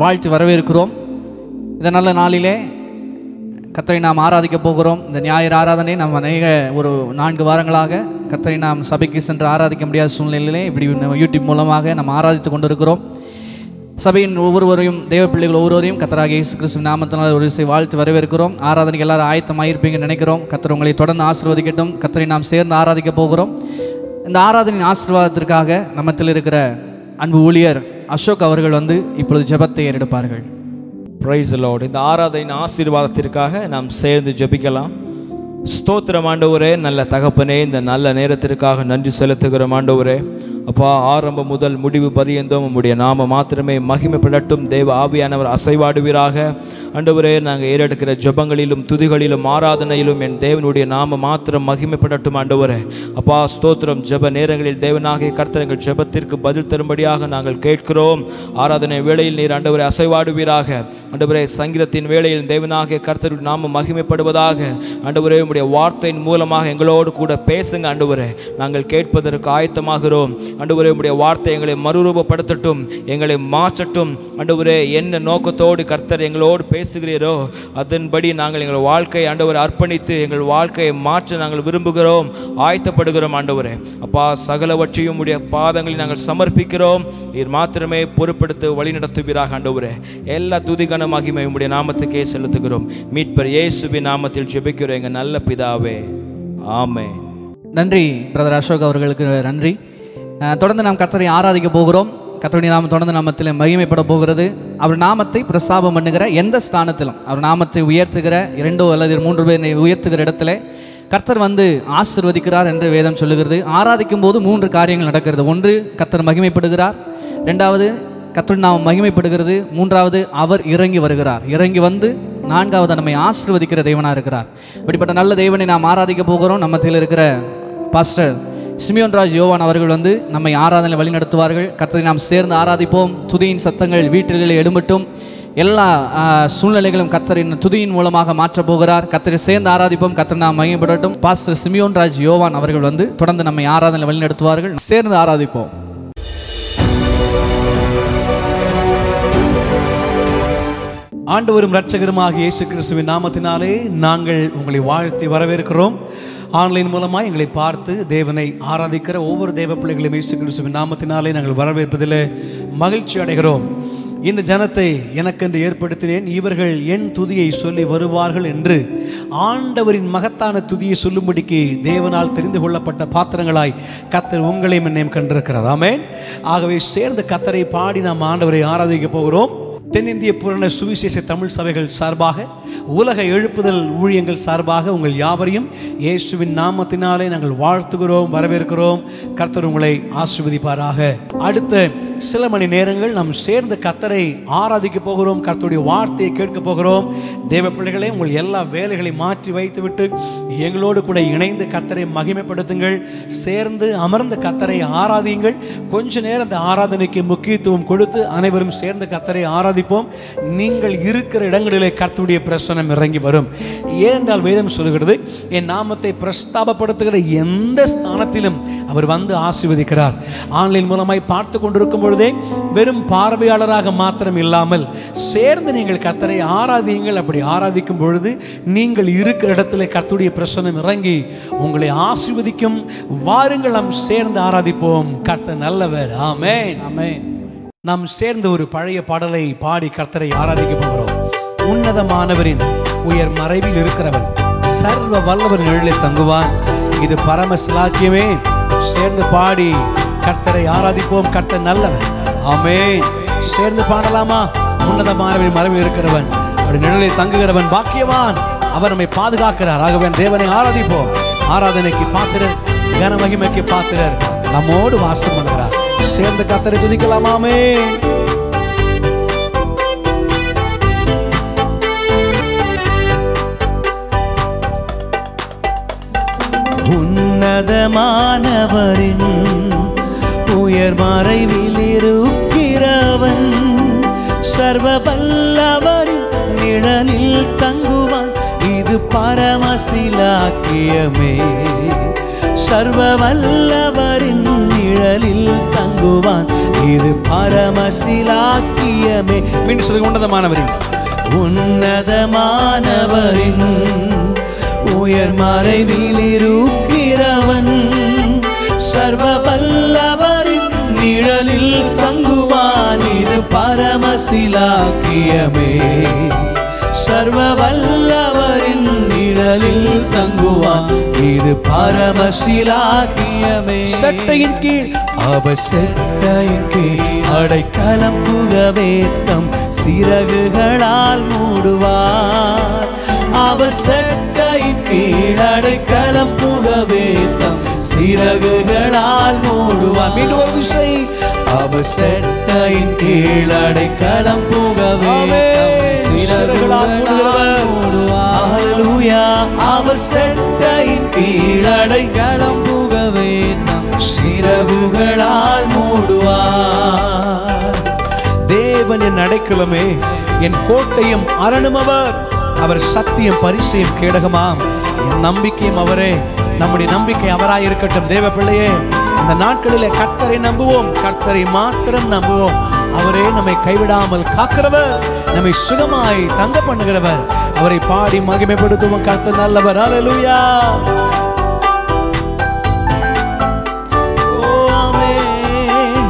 வாழ்த்து வரவேற்கிறோம் இந்த நல்ல நாளிலே கர்த்தரை நாம் ஆராதிக்க போகிறோம் இந்த ஞாயிறு ஆராதனை நாம் அநேக ஒரு நான்கு வாரங்களாக கர்த்தரை நாம் சபைக்கு சென்று ஆராதிக்க முடியாத சூழ்நிலையிலே இப்படி நம்ம யூடியூப் மூலமாக நாம் ஆராதித்து கொண்டிருக்கிறோம் சபையின் ஒவ்வொருவரையும் தேவ பிள்ளைகள் ஒவ்வொருவரையும் கத்தராக இயேசு கிறிஸ்து நாமத்தினால் ஒரு இசை வாழ்த்து வரவேற்கிறோம் ஆராதனைக்கு எல்லாரும் ஆயத்தமாயிருப்பீங்கன்னு நினைக்கிறோம் கத்தர் உங்களை தொடர்ந்து ஆசீர்வதிக்கட்டும் கத்தரை நாம் சேர்ந்து ஆராதிக்க போகிறோம் இந்த ஆராதனையின் ஆசீர்வாதத்திற்காக நம்மத்தில் இருக்கிற அன்பு ஊழியர் அசோக் அவர்கள் வந்து இப்பொழுது ஜெபத்தை ஏறெடுப்பார்கள் பிரைஸ் லார்ட் இந்த ஆராதனை ஆசீர்வாதத்திற்காக நாம் சேர்ந்து ஜெபிக்கலாம் ஸ்தோத்திரம் ஆண்டவரே நல்ல தகப்பனே இந்த நல்ல நேரத்திற்காக நன்றி செலுத்துகிறோம் ஆண்டவரே அப்பா ஆரம்பம் முதல் முடிவு பரியந்தோம் உம்முடைய நாம மாத்திரமே மகிமைப்படட்டும் தேவ ஆவியானவர் அசைவாடுவீராக ஆண்டவரே நாங்கள் ஏறெடுக்கிற ஜெபங்களிலும் துதிகளிலும் ஆராதனையிலும் என் தேவனுடைய நாம மாத்திரம் மகிமைப்படட்டும் ஆண்டவரே அப்பா ஸ்தோத்திரம் ஜெப நேரங்களில் தேவனாகிய கர்த்தர்கள் ஜெபத்திற்கு பதில் தரும்படியாக நாங்கள் கேட்கிறோம் ஆராதனை வேளையில் நீர் ஆண்டவரை அசைவாடுவீராக ஆண்டவரே சங்கீதத்தின் வேளையில் தேவனாகிய கர்த்தருடைய நாம மகிமைப்படுவதாக ஆண்டவரே உம்முடைய வார்த்தையின் மூலமாக எங்களோடு கூட பேசுங்க ஆண்டவரே நாங்கள் கேட்பதற்கு ஆயத்தமாகிறோம் ஆண்டவரே உம்முடைய வார்த்தை எங்களை மறுரூபப்படுத்தட்டும் எங்களை மாற்றட்டும் ஆண்டவரே என்ன நோக்கத்தோடு கர்த்தர் எங்களோடு பேசுகிறீரோ அதன்படி நாங்கள் எங்கள் வாழ்க்கையை ஆண்டவரை அர்ப்பணித்து எங்கள் வாழ்க்கையை மாற்ற நாங்கள் விரும்புகிறோம் ஆயத்தப்படுகிறோம் ஆண்டவரே அப்பா சகலவற்றையும் உடைய பாதங்களில் நாங்கள் சமர்ப்பிக்கிறோம் நீர் மாத்திரமே பொறுப்படுத்தி வழி நடத்துவீராக ஆண்டவரே எல்லா துதிகன மகிமை உம்முடைய நாமத்துக்கே செலுத்துகிறோம் மீட்பர் இயேசுவின் நாமத்தில் ஜெபிக்கிறோம் எங்கள் நல்ல பிதாவே ஆமென் நன்றி பிரதர் அசோக் அவர்களுக்கு நன்றி அஹ், தொடர்ந்து நாம் கத்தரை ஆராதிக்க போகிறோம் கத்தருடைய நாமம் தொடர்ந்து நாமத்தில் மகிமைப்பட போகிறது அவர் நாமத்தை பிரஸ்தாபம் பண்ணுகிற எந்த ஸ்தானத்திலும் அவர் நாமத்தை உயர்த்துகிற இரண்டோ அல்லது மூன்று பேரை உயர்த்துகிற இடத்துல கர்த்தர் வந்து ஆசிர்வதிக்கிறார் என்று வேதம் சொல்லுகிறது ஆராதிக்கும் போது மூன்று காரியங்கள் நடக்கிறது ஒன்று கர்த்தர் மகிமைப்படுகிறார் ரெண்டாவது கர்த்தர் நாமம் மகிமைப்படுகிறது மூன்றாவது அவர் இறங்கி வருகிறார் இறங்கி வந்து நான்காவது நம்மை ஆசிர்வதிக்கிற தெய்வனாக இருக்கிறார் இப்படிப்பட்ட நல்ல தெய்வனை நாம் ஆராதிக்க போகிறோம் நம்ம மத்தியில் இருக்கிற பாஸ்டர் சிமியோன் ராஜ் யோவான் அவர்கள் வந்து நம்மை ஆராதனை வழி நடத்துவார்கள் கர்த்தரை நாம் சேர்ந்து ஆராதிப்போம் துதியின் சத்தங்கள் வீட்டிலே எடுமட்டும் எல்லா ஆ, சூழ்நிலைகளும் கத்தரின் துதியின் மூலமாக மாற்றப் போகிறார் கத்தரை சேர்ந்து ஆராதிப்போம் கத்தர் நாம் மையப்படட்டும் பாஸ்டர் சிமியோன் ராஜ் யோவான் அவர்கள் வந்து தொடர்ந்து நம்மை ஆராதனை வழி நடத்துவார்கள் சேர்ந்து ஆராதிப்போம் ஆண்டவரும் இரட்சகருமாக இயேசு கிறிஸ்துவின் நாமத்தினாலே நாங்கள் உங்களை வாழ்த்தி வரவேற்கிறோம் ஆன்லைன் மூலமாக எங்களை பார்த்து தேவனை ஆராதிக்கிற ஒவ்வொரு தேவ பிள்ளைகளையும் இயேசு கிறிஸ்துவின் நாமத்தினாலே நாங்கள் வரவேற்பதில் மகிழ்ச்சி அடைகிறோம் இந்த ஜனத்தை எனக்கென்று ஏற்படுத்தினேன் இவர்கள் என் துதியை சொல்லி வருவார்கள் என்று ஆண்டவரின் மகத்தான துதியை சொல்லும்படிக்கு தேவனால் தெரிந்து கொள்ளப்பட்ட பாத்திரங்களாய் கத்தர் உங்களையும் என்னையும் கண்டிருக்கிறார் ஆமென் ஆகவே சேர்ந்து கத்தரை பாடி நாம் ஆண்டவரை ஆராதிக்க போகிறோம் தென்னிந்திய பூரண சுவிசேஷ தமிழ் சபைகள் சார்பாக உலக எழுப்புதல் ஊழியங்கள் சார்பாக உங்கள் யாவரையும் இயேசுவின் நாமத்தினாலே நாங்கள் வாழ்த்துகிறோம் வரவேற்கிறோம் கர்த்தர் உங்களை ஆசிர்வதிப்பாராக அடுத்த சில மணி நேரங்கள் நாம் சேர்ந்து கர்த்தரை ஆராதிக்க போகிறோம் கர்த்தருடைய வார்த்தையை கேட்க போகிறோம் தேவ பிள்ளைகளே உங்கள் எல்லா வேலைகளை மாற்றி வைத்துவிட்டு எங்களோடு கூட இணைந்து கர்த்தரை மகிமைப்படுத்துங்கள் சேர்ந்து அமர்ந்து கர்த்தரை ஆராதியுங்கள் கொஞ்ச நேரம் அந்த ஆராதனைக்கு முக்கியத்துவம் கொடுத்து அனைவரும் சேர்ந்து கர்த்தரை ஆராதிப்போம் நீங்கள் இருக்கிற இடங்களிலே கர்த்தருடைய பிரசனம் இறங்கி வரும் ஏனென்றால் வேதம் சொல்லுகிறது என் நாமத்தை பிரஸ்தாபப்படுத்துகிற எந்த ஸ்தானத்திலும் அவர் வந்து ஆசீர்வதிக்கிறார் ஆன்லைன் மூலமாய் பார்த்து கொண்டிருக்கும் பொழுதே வெறும் பார்வையாளராக மாத்திரம் இல்லாமல் சேர்ந்து நீங்கள் கர்த்தரை ஆராதியுங்கள் அப்படி ஆராதிக்கும் பொழுது நீங்கள் இருக்கிற இடத்துல கர்த்தருடைய பிரசனம் இறங்கி உங்களை ஆசீர்வதிக்கும் வாருங்கள் நாம் சேர்ந்து ஆராதிப்போம் கர்த்தர் நல்லவர் ஆமென் ஆமென் நாம் சேர்ந்து ஒரு பழைய பாடலை பாடி கர்த்தரை ஆராதிக்க போகிறோம் உன்னதமானவரின் உயர் மறைவில் இருக்கிறவன் சர்வ வல்லவர் நிழலில் தங்குவான் இது பரம சிலாக்கியமே சேர்ந்து பாடி கர்த்தரை ஆராதிப்போம் கர்த்தர் நல்லவன் ஆமென் சேர்ந்து பாடலாமா உன்னதமானவரின் மறைவில் இருக்கிறவன் அப்படி நிழலில் தங்குகிறவன் பாக்கியவான் அவர் நம்மை பாதுகாக்கிறார் ஆகவே தேவனை ஆராதிப்போம் ஆராதனைக்கு பாத்திரர் கன மகிமைக்கு பாத்திரர் நம்மோடு வாசம் பண்ணுகிறார் சேர்ந்து கத்தரை துதிக்கலாமாமே உன்னதமானவரின் உயர் மறைவில் இருக்கிறவன் சர்வ வல்லவரின் நிழலில் தங்குவான் இது பரமசிலாக்கியமே சர்வ வல்லவரின் நிழலில் தங்குவான் இது பரமசிலாக்கியமே மீண்டும் சொல்லுங்க உன்னதமானவரின் உன்னதமானவரின் உயர் மறைவில் இருக்கிறவன் சர்வ வல்லவரின் நிழலில் தங்குவான் இது பரமசிலாக்கியமே சர்வ வல்லவரின் நிழலில் தங்குவான் இது பரமசிலாக்கியமே சட்டையின் கீழ் அவ சட்டையின் கீழ் அடைக்கலம் புகவேத்தம் சிறகுகளால் மூடுவார் அவ சட்டையின் கீழ் அடைக்கலம் புகவேத்தம் சிறகுகளால் மூடுவார் மீண்டும் ஒரு விஷயம் அவ சட்டையின் கீழ் அடைக்கலம் புகவேத்தம் சிறகுகளால் மூடுவார் ஹalleluya அவர் சட்டையின் கீழ் அடைக்கலம் புகவேத்தம் சிறகுகளால் மூடுவார் தேவன் என் அடைக்கலமே என் கோட்டையும் அரணும் அவர் அவர் சத்தியம் பரிசையும் கேடகமாம் என் நம்பிக்கையும் அவரே நம்முடைய நம்பிக்கை அவராய் இருக்கட்டும் தேவ பிள்ளையே இந்த நாட்களிலே கர்த்தரை நம்புவோம் கர்த்தரை மாத்திரம் நம்புவோம் அவரே நம்மை கைவிடாமல் காக்கிறவர் நம்மை சுகமாய் தங்க பண்ணுகிறவர் அவரை பாடி மகிமைப்படுத்துவோம் கர்த்தர் நல்லவர் ஹalleluya ஓ ஆமென்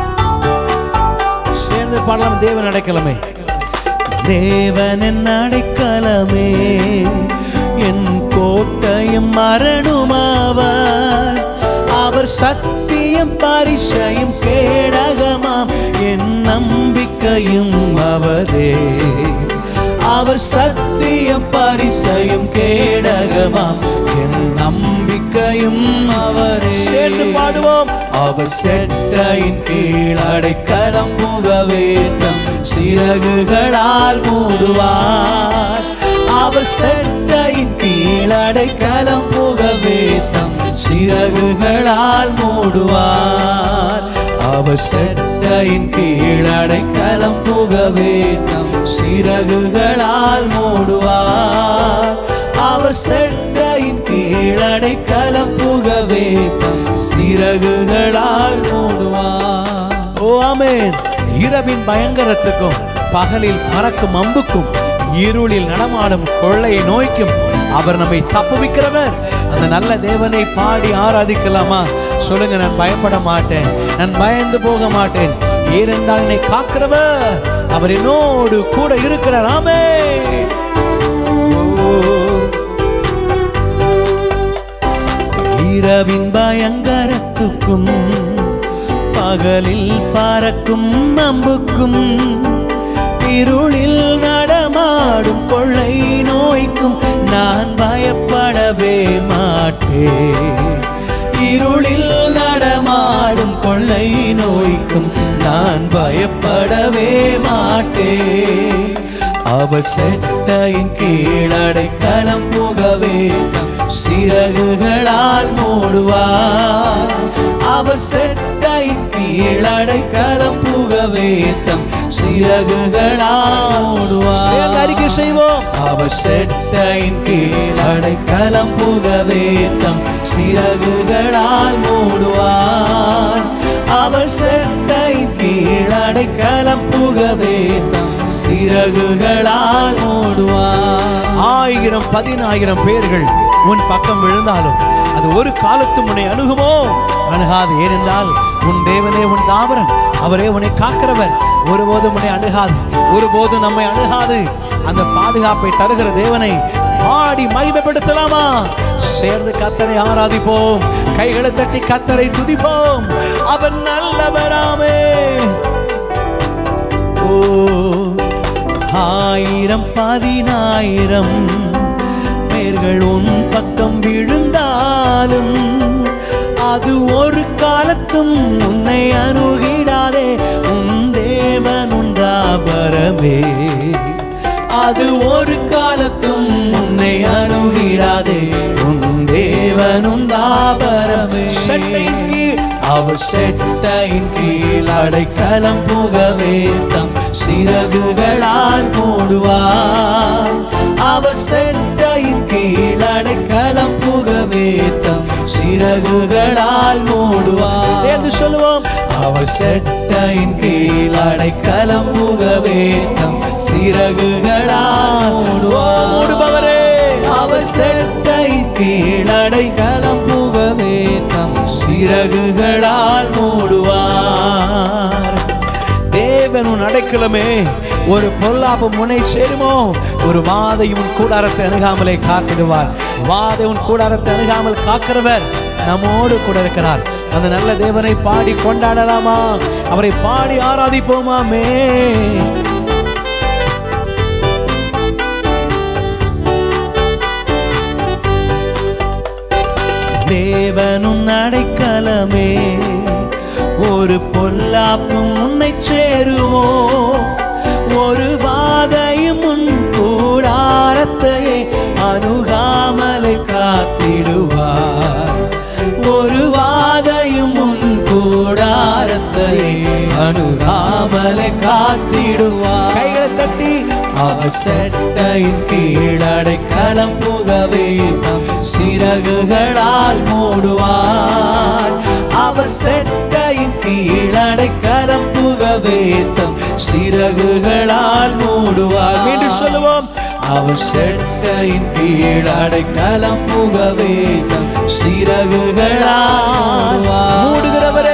சேர்ந்து பாடலாம் தேவன் அடைக்கலமே தேவனின் அடைக்கலமே என் கோட்டையும் மரணுமாவார் அவர் சத்தியம் பரிசையும் கேடகமாம் என் நம்பிக்கையும் அவரே அவர் சத்தியம் பரிசையும் கேடகமாம் என் நம்பிக்கையும் அவரே சேர்ந்து பாடுவோம் அவர் செட்டையின் கீழ் அடைக்கலம் முகவேத்தம் சிறகுகளால் மூடுவார் அவர் செட்டையின் கீழ் அடைக்கலம் முகவேத்தம் சிறகுகளால் மூடுவார் அவர் செட்டையின் கீழ் அடைக்கலம் புகவேத்தம் சிறகுகளால் மூடுவார் அவர் செட்டையின் கீழ் அடைக்கலம் புகவேத்தம் சிறகுகளால் மூடுவார் ஓ ஆமென் இரவின் பயங்கரத்துக்கும் பகலில் பறக்கும் அம்புக்கும் இருளில் நடமாடும் கொள்ளை நோய்க்கும் அவர் நம்மை தப்புவிக்கிறவர் அந்த நல்ல தேவனை பாடி ஆராதிக்கலாமா சொல்லுங்க நான் பயப்பட மாட்டேன் நான் பயந்து போக மாட்டேன் ஏனென்றால் என்னை காக்கிறவர் அவர் என்னோடு கூட இருக்கிறார் ஆமே இரவின் பயங்கரத்துக்கும் பகலில் பறக்கும் அம்புக்கும் இருளில் நடமாடும் கொள்ளை நோய்க்கும் நான் பயப்படவே மாட்டேன் இருளில் நடமாடும் கொள்ளை நோய்க்கும் நான் பயப்படவே மாட்டேன் அவ செட்டையின் கீழடை களம் புகவே சிறகுகளால் மூடுவார் அவர் செட்டையின் கீழடை களம் புகவே தம் சிறகுகளால் மூடுவார் அறிக்கை செய்வோம் அவர் செட்டையின் கீழடை களம் புகவே தம் சிறகுகளால் மூடுவார் அவர் செட்டையின் கீழடை களம் புகவே தம் சிறகுகளால் மூடுவார் ஆயிரம் பதினாயிரம் பேர்கள் உன் பக்கம் விழுந்தாலும் அது ஒரு காலத்து உன்னை அணுகுமோ அணுகாது ஏனென்றால் உன் தேவனே உன் தாவரன் அவரே உன்னை காக்கிறவர் ஒருபோதும் உன்னை அணுகாது ஒருபோதும் நம்மை அணுகாது அந்த பாதுகாப்பை தருகிற தேவனை பாடி மகிமைப்படுத்தலாமா சேர்ந்து கத்தரை ஆராதிப்போம் கைகளை தட்டி கத்தரை துதிப்போம் அவர் நல்லவராமே ஓ ஆயிரம் பதினாயிரம் பேர்கள் உன் பக்கம் விழுந்தாலும் அது ஒரு காலத்தும் உன்னை அணுகிடாதே உன் தேவன் உண்டாபரமே அது ஒரு காலத்தும் உன்னை அணுகிடாதே உன் தேவன் உண்டாபரமே சட்டையின் கீழ் அவர் செட்டையின் கீழ் அடைக்கலம் புகவே தம் சிறகுகளால் மூடுவார் அவர் செட்டையின் கீழ் அடைக்கலம் புகவே தம் சிறகுகளால் மூடுவார் சேர்ந்து சொல்லுவோம் அவர் செட்டையின் கீழ் அடைக்கலம் புகவே தம் சிறகுகளால் மூடுபவரே அவர் செட்டையின் கீழ் அடைக்கலம் புகவே தம் சிறகுகளால் மூடுவார் தேவன் உன் அடைக்கலமே ஒரு பொல்லாப்பு முனை சேருமோ ஒரு வாதையும் உன் கூடாரத்தை அணுகாமலே காத்திடுவார் வாதை உன் கூடாரத்தை அணுகாமல் காக்கிறவர் நம்மோடு கூட இருக்கிறார் அந்த நல்ல தேவனை பாடி கொண்டாடலாமா அவரை பாடி ஆராதிப்போமாமே தேவனும் அடைக்கலமே ஒரு பொல்லாப்பும் உன்னை சேருவோ ஒரு வாதையும் உன் கூடாரத்தையே அணுகாமலை காத்திடுவார் ஒரு வாதையும் உன் கூடாரத்தையே அணுகாமலை காத்திடுவார் கைகளை தட்டி அவர் செட்டையின் கீழடை களம் புகவே தம் சிறகுகளால் மூடுவார் அவர் செட்டையின் கீழடை களம் புகவே தம் சிறகுகளால் மூடுவார் மீண்டும் சொல்லுவோம் அவர் செட்டையின் கீழடை களம் புகவே தம் சிறகுகளால் மூடுகிறவரே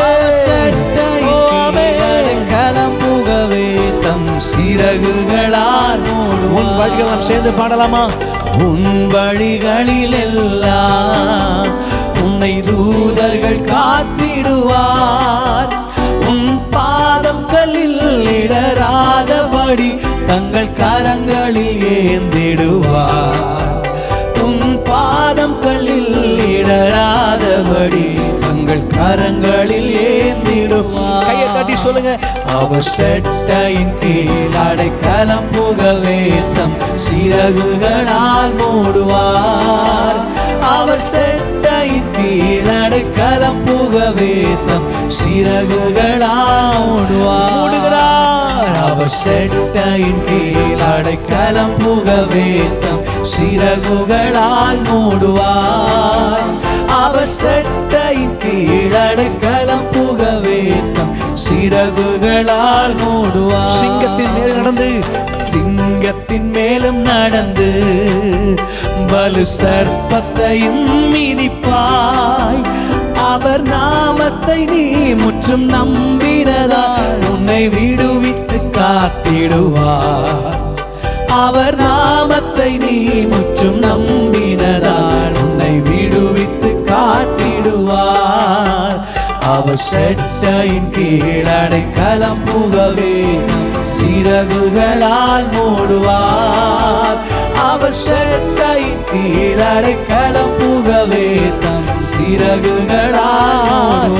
கிளம்புகவே தம் சிறகுகளால் உன் வழிகள் நாம் சேர்ந்து பாடலாமா உன் வழிகளில் எல்லாம் உன்னை தூதர்கள் காத்திடுவார் உன் பாதம் கல்லில் இடராதபடி தங்கள் கரங்களில் ஏந்திடுவார் உன் பாதம் கல்லில் இடராதபடி தங்கள் கரங்களில் ஏந்திடுவார் கையை தட்டி சொல்லுங்க அவர் செட்டையின் கீழ் அடைக்கலம் புகவே தம் சிறகுகளால் மூடுவார் அவர் செட்டையின் கீழ் அடைக்கலம் புகவே தம் சிறகுகளால் மூடுவார் அவர் செட்டையின் கீழ் அடைக்கலம் புகவே தம் சிறகுகளால் மூடுவார் அவர் செட்டையின் கீழ் அடைக்கலம் புகவே தம் சிறகுகளால் மூடுவார் சிங்கத்தின் மேல் நடந்து சிங்கத்தின் மேலும் நடந்து வலு சர்ப்பத்தையும் மிதிப்பாய் அவர் நாமத்தை நீ முற்றும் நம்பினதா உன்னை விடுவித்து காத்திடுவார் அவர் நாமத்தை நீ முற்றும் நம்பினதால் உன்னை விடுவித்து காத்திடுவார் அவர் செட்டையின் கீழடை களம் புகவே சிறகுகளால் மூடுவார் அவர் செட்டையின் கீழடை களம் புகவே தம் சிறகுகளால்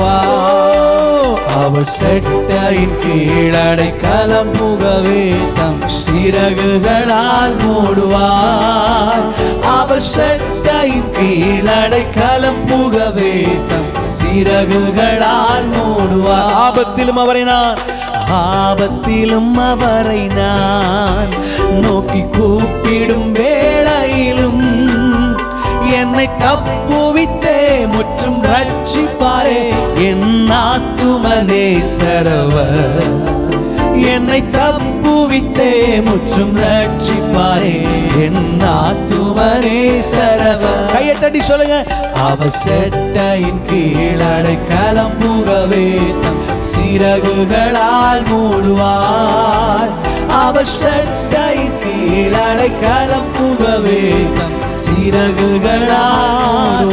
அவர் செட்டையின் கீழடை களம் புகவே தம் சிறகுகளால் மூடுவார் அவர் செட்டையின் கீழடை களம் புகவே தம் சிறகுகளால் மூடுவார் ஆபத்திலும் அவரை நான் ஆபத்திலும் அவரை நான் நோக்கி கூப்பிடும் வேளையிலும் என்னை தப்புவித்தே முற்றும் ரட்சிப்பாரே என் ஆத்துமனே சரவர் என்னை தப்புவித்தே முற்றும் ரட்சிப்பாரே என் ஆத்துமனே சரவர் கையை தட்டி சொல்லுங்க அவ செட்டையின் கீழடை களம்புகவே தம் சிறகுகளால் மூடுவார் அவ செட்டையின் கீழடை களம்புகவே தம் சிறகுகளால்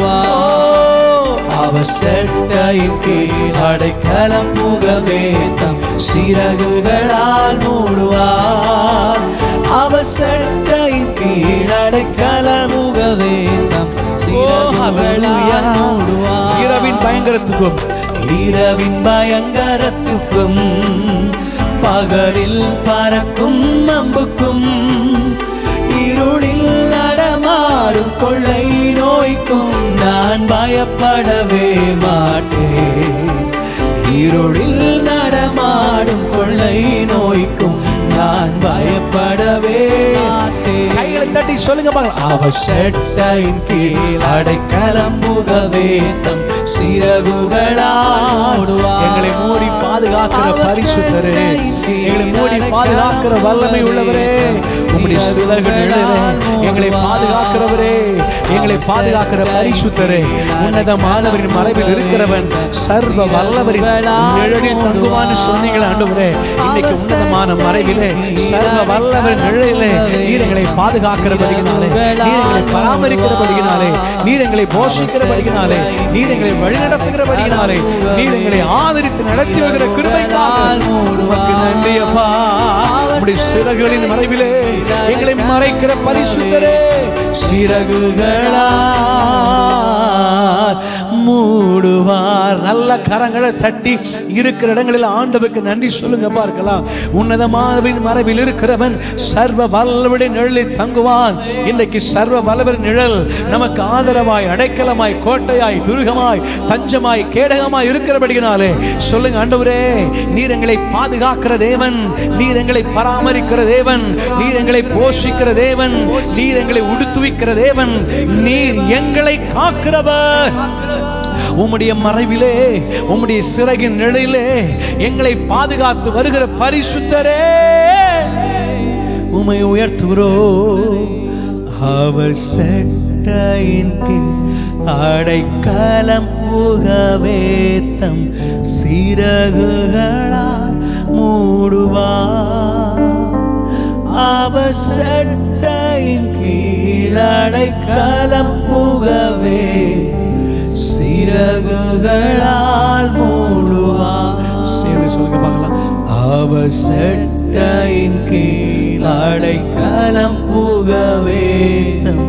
அவர் செட்டையின் கீழ் அடைக்கலம் புகவே தம் சிறகுகளால் மூடுவார் அவர் செட்டையின் கீழ் அடைக்கலம் புகவே தம் சிறகுகளால் மூடுவார் இரவின் பயங்கரத்துக்கும் இரவின் பயங்கரத்துக்கும் பகலில் பறக்கும் அம்புக்கும் இருளில் நடமாடும் கொள்ளை நோய்க்கும் நான் பயப்படவே மாட்டேன் இருளில் நடமாடும் கொள்ளை நோய்க்கும் நான் பயப்படவே மாட்டேன் கைகளை தட்டி சொல்லுங்க பார்க்கலாம் அவர் செட்டையின் கீழ் அடைக்கலம் முகவேத்தம் சிறகுகளாடுவார் எங்களை மூடி பாதுகாக்கிற பரிசுத்தரே எங்களை மூடி பாதுகாக்கிற வல்லமை உள்ளவரே உம்முடைய சிறகு நிழலே எங்களை பாதுகாக்கிறவரே எங்களை பாதுகாக்கிற பரிசுத்தரே உன்னதமானவரின் மறைவில் இருக்கிறவன் சர்வ வல்லவரின் நிழலில் தங்குவான்னு சொன்னீங்களே ஆண்டவரே இன்னைக்கு உன்னதமான மறைவிலே சர்வ வல்லவரின் நிழலிலே நீர் எங்களை பாதுகாக்கிறபடியினாலே நீர் எங்களை பராமரிக்கிறபடியினாலே நீர் எங்களை போஷிக்கிறபடியினாலே நீர் எங்களை வழிநடத்துகிறபடியினாலே நீர் எங்களை ஆதரித்து நடத்தி வருகிற கிருபைக்காக உமக்கு நன்றி அப்பா உம்முடைய சிறகுகளின் மறைவிலே எங்களை மறைக்கிற பரிசுத்தரே சிறகுகளா மூடுவார் நல்ல கரங்களை தட்டி இருக்கிற இடங்களில் ஆண்டவருக்கு நன்றி சொல்லுங்க பார்க்கலாம் உன்னதமானவின் மறைவில் இருக்கிறவன் சர்வ வல்லவரின் நிழலில் தங்குவான் இன்றைக்கு சர்வ வல்லவரின் நிழல் நமக்கு ஆதரவாய் அடைக்கலமாய் கோட்டையாய் துருகமாய் தஞ்சமாய் கேடகமாய் இருக்கிறபடியினாலே சொல்லுங்க ஆண்டவரே நீர் எங்களை பாதுகாக்கிற தேவன் நீர் எங்களை பராமரிக்கிற தேவன் நீர் எங்களை போஷிக்கிற தேவன் நீர் எங்களை உடுத்துவிக்கிற தேவன் நீர் எங்களை காக்கிறவர் உம்முடைய மறைவிலே உம்முடைய சிறகின் நிழலிலே எங்களை பாதுகாத்து வருகிற பரிசுத்தரே உமை உயர்த்துகிறோ அவர் செட்டையின் கீழ் அடைக்கலம் புகவேத்தம் சிறகுகளால் மூடுவார் அவர் சட்டையின் கீழ் அடைக்கலம் புகவே சிறகுகளால் மூடுவார் சேர்ந்து சொல்லுங்க பார்க்கலாம் அவர் சட்டையின் கீழ் அடைக்கலம் புகவேத்தம்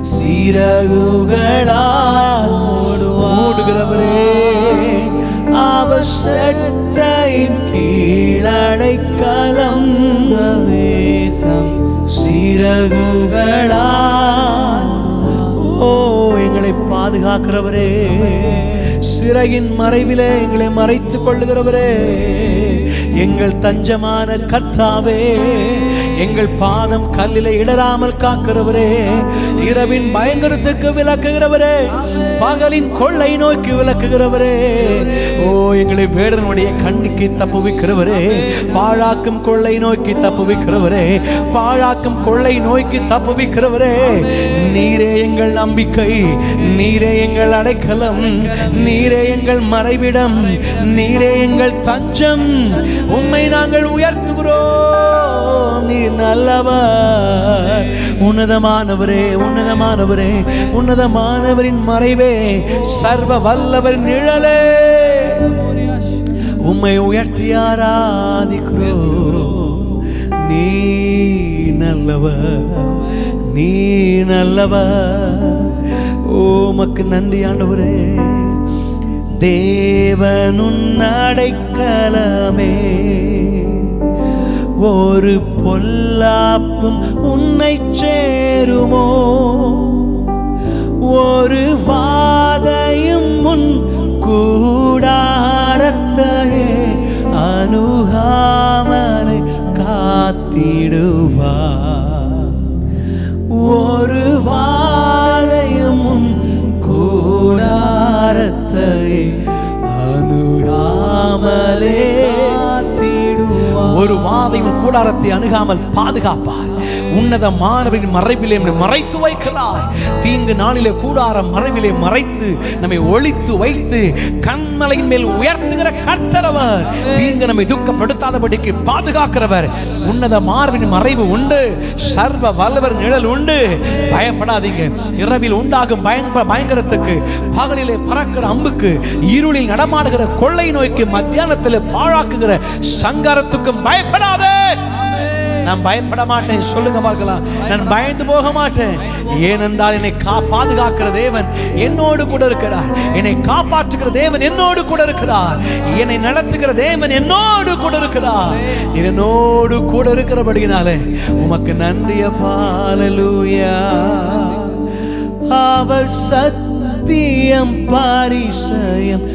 சிறகுகளால் மூடுகிறவரே அவர் சட்டையின் கீழ் அடைக்கலம் வேதம் சிறகுகளால் ஓ எங்களை பாதுகாக்கிறவரே சிறையின் மறைவிலே எங்களை மறைத்துக் கொள்ளுகிறவரே எங்கள் தஞ்சமான கர்த்தாவே எங்கள் பாதம் கல்லிலே இடராமல் காக்கிறவரே இரவின் பயங்கரத்துக்கு விளக்குகிறவரே பகலின் கொள்ளை நோக்கி விளக்குகிறவரே ஓ எங்களை வேடனுடைய கண்ணுக்கு தப்புவிக்கிறவரே பாழாக்கும் கொள்ளை நோக்கி தப்புவிக்கிறவரே பாழாக்கும் கொள்ளை நோக்கி தப்புவிக்கிறவரே நீரே எங்கள் நம்பிக்கை நீரே எங்கள் அடைக்கலம் நீரே எங்கள் மறைவிடம் நீரே எங்கள் தஞ்சம் உம்மை நாங்கள் உயர்த்துகிறோம் நீர் நல்லவர் உன்னதமானவரே உன்னதமானவரே உன்னதமானவரின் மறைவே சர்வ வல்லவரின் நிழலே உம்மை உயர்த்தி ஆராதிக்கிறோம் நீ நல்லவர் நீ நல்லவர் ஓமக்கு நன்றி ஆண்டவரே தேவனுன் அடைக்கலமே ஒரு பொல்லாப்பும் உன்னை சேருமோ ஒரு வாதையும் முன் கூடாரத்தையே அணுகாமலை காத்திடுவார் ஒரு வாதையும் உன் கூடாரத்தை அணுகாமலே ஒரு வாதையும் கூடாரத்தை அணுகாமல் பாதுகாப்பார் உன்னதமானவரின் மறைவிலே நம்மை மறைத்து வைக்கிறார் தீங்கு நாளிலே கூடார மறைவிலே மறைத்து நம்மை ஒளித்து வைத்து கண்மலையின் மேல் உயர்த்துகிற கர்த்தரவர் தீங்கு நம்மை துக்கப்படுத்தாதபடிக்கு பாதுகாக்கிறவர் உன்னத மார்பின் மறைவு உண்டு சர்வ வல்லவர் நிழல் உண்டு பயப்படாதீங்க இரவில் உண்டாகும் பயங்க பயங்கரத்துக்கு பகலிலே பறக்கிற அம்புக்கு இருளில் நடமாடுகிற கொள்ளை நோய்க்கு மத்தியானத்தில் பாழாக்குகிற சங்காரத்துக்கும் பயப்படாதே நான் பயப்பட மாட்டேன் சொல்லுங்க பார்க்கலாம் நான் பயந்து போக மாட்டேன் ஏனென்றால் என்னை கா பாதுகாக்கிற தேவன் என்னோடு கூட இருக்கிறார் என்னை காப்பாற்றுகிற தேவன் என்னோடு கூட இருக்கிறார் என்னை நடத்துகிற தேவன் என்னோடு கூட இருக்கிறார் நீர் என்னோடு கூட இருக்கிறபடினாலே உமக்கு நன்றிய பாலலூயா அவர் சத்தியம் பாரிசயம்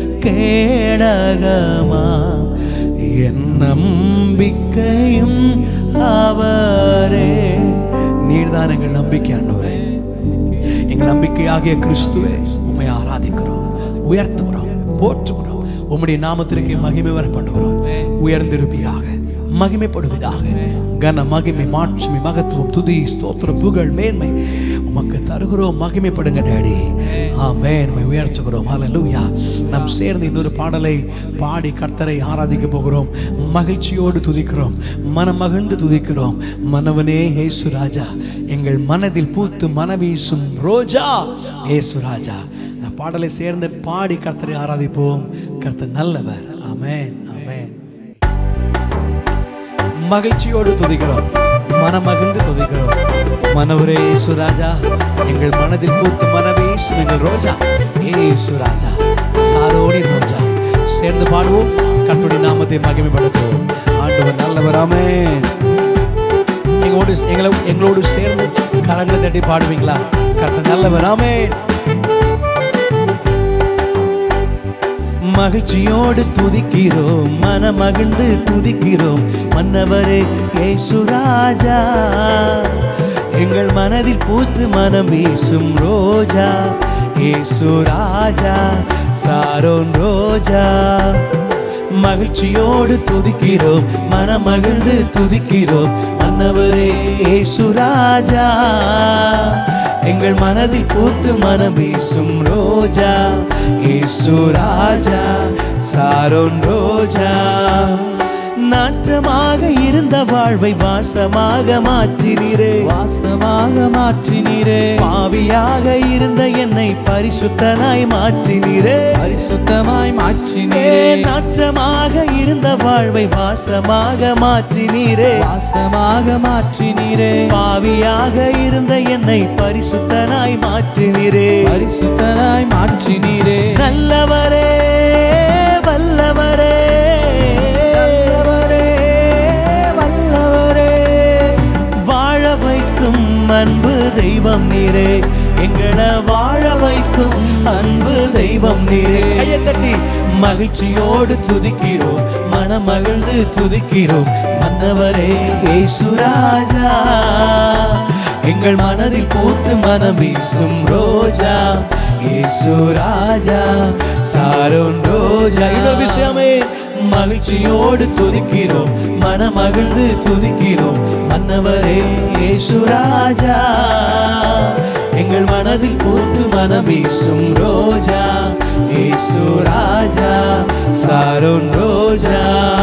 கேடகமாம் என் நம்பிக்கையும் அவரே நீர்தான் எங்கள் நம்பிக்கை ஆண்டவரே எங்கள் நம்பிக்கையாகிய கிறிஸ்துவே உம்மை ஆராதிக்கிறோம் உயர்த்துகிறோம் போற்றுகிறோம் உம்முடைய நாமத்திற்கு மகிமை வர பண்ணுகிறோம் உயர்ந்திருப்பீராக மகிமைப்படுவதாக கன மகிமை மாட்சிமை மகத்துவம் துதி ஸ்தோத்திரம் புகழ் மேன்மை உமக்கு தருகிறோம் மகிமைப்படுங்க டேடி ஆமென் உம்மை உயர்த்துகிறோம் ஹalleluya நாம் சேர்ந்து இன்னொரு பாடலை பாடி கர்த்தரை ஆராதிக்க போகிறோம் மகிழ்ச்சியோடு துதிக்கிறோம் மனமகிழ்ந்து துதிக்கிறோம் மனவனே இயேசு ராஜா எங்கள் மனதில் பூத்து மனவீசும் ரோஜா இயேசு ராஜா இந்த பாடலை சேர்ந்து பாடி கர்த்தரை ஆராதிப்போம் கர்த்தர் நல்லவர் ஆமென் ஆமென் மகிழ்ச்சியோடு துதிக்கிறோம் மனமகிழ்ந்து துதிக்கிறோம் மனவரே சுராஜா எங்கள் மனதில் பூத்து மனவே எங்கள் ரோஜா ஏ சுராஜா சாரோடி ரோஜா சேர்ந்து பாடுவோம் கர்த்தருடைய நாமத்தை மகிமைப்படுத்துவோம் ஆண்டவர் நல்லவர் ஆமென் எங்களோடு எங்களை எங்களோடு சேர்ந்து கரங்களை தட்டி பாடுவீங்களா கர்த்தர் நல்லவர் ஆமென் மகிழ்ச்சியோடு துதிக்கிறோம் மனமகிழ்ந்து துதிக்கிறோம் மன்னவரே ஏசுராஜா எங்கள் மனதில் பூத்து மனம் வீசும் ரோஜா ஏசுராஜா சாரோன் ரோஜா மகிழ்ச்சியோடு துதிக்கிறோம் மனமகிழ்ந்து துதிக்கிறோம் மன்னவரே ஏசுராஜா எங்கள் மனதில் பூத்து மனம் வீசும் ரோஜா ஏசு ராஜா சாரோன் ரோஜா நாற்றமாக இருந்த வாழ்வை வாசமாக மாற்றினீரே வாசமாக மாற்றினீரே பாவியாக இருந்த என்னை பரிசுத்தனாய் மாற்றினீரே பரிசுத்தமாய் ஏ, மாற்றினீரே நாற்றமாக இருந்த வாழ்வை வாசமாக மாற்றினீரே வாசமாக மாற்றினீரே பாவியாக இருந்த என்னை பரிசுத்தனாய் மாற்றினீரே பரிசுத்தனாய் மாற்றினீரே நல்லவரே வல்லவரே நல்லவரே வல்லவரே வாழ வைக்கும் அன்பு தெய்வம் நீரே எங்களை வாழ வைக்கும் அன்பு தெய்வம் நீரே கையை தட்டி மகிழ்ச்சியோடு துதிக்கிறோம் மனமகிழ்ந்து துதிக்கிறோம் மன்னவரே ஏசுராஜா எங்கள் மனதில் பூத்து மனம் வீசும் ரோஜா ஏசு ராஜா சாரோன் ரோஜா இன்னொரு விஷயமே மகிழ்ச்சியோடு துதிக்கிறோம் மனமகிழ்ந்து துதிக்கிறோம் மன்னவரே ஏசு ராஜா எங்கள் மனதில் பூத்து மனம் வீசும் ரோஜா ஏசு ராஜா சாரோன் ரோஜா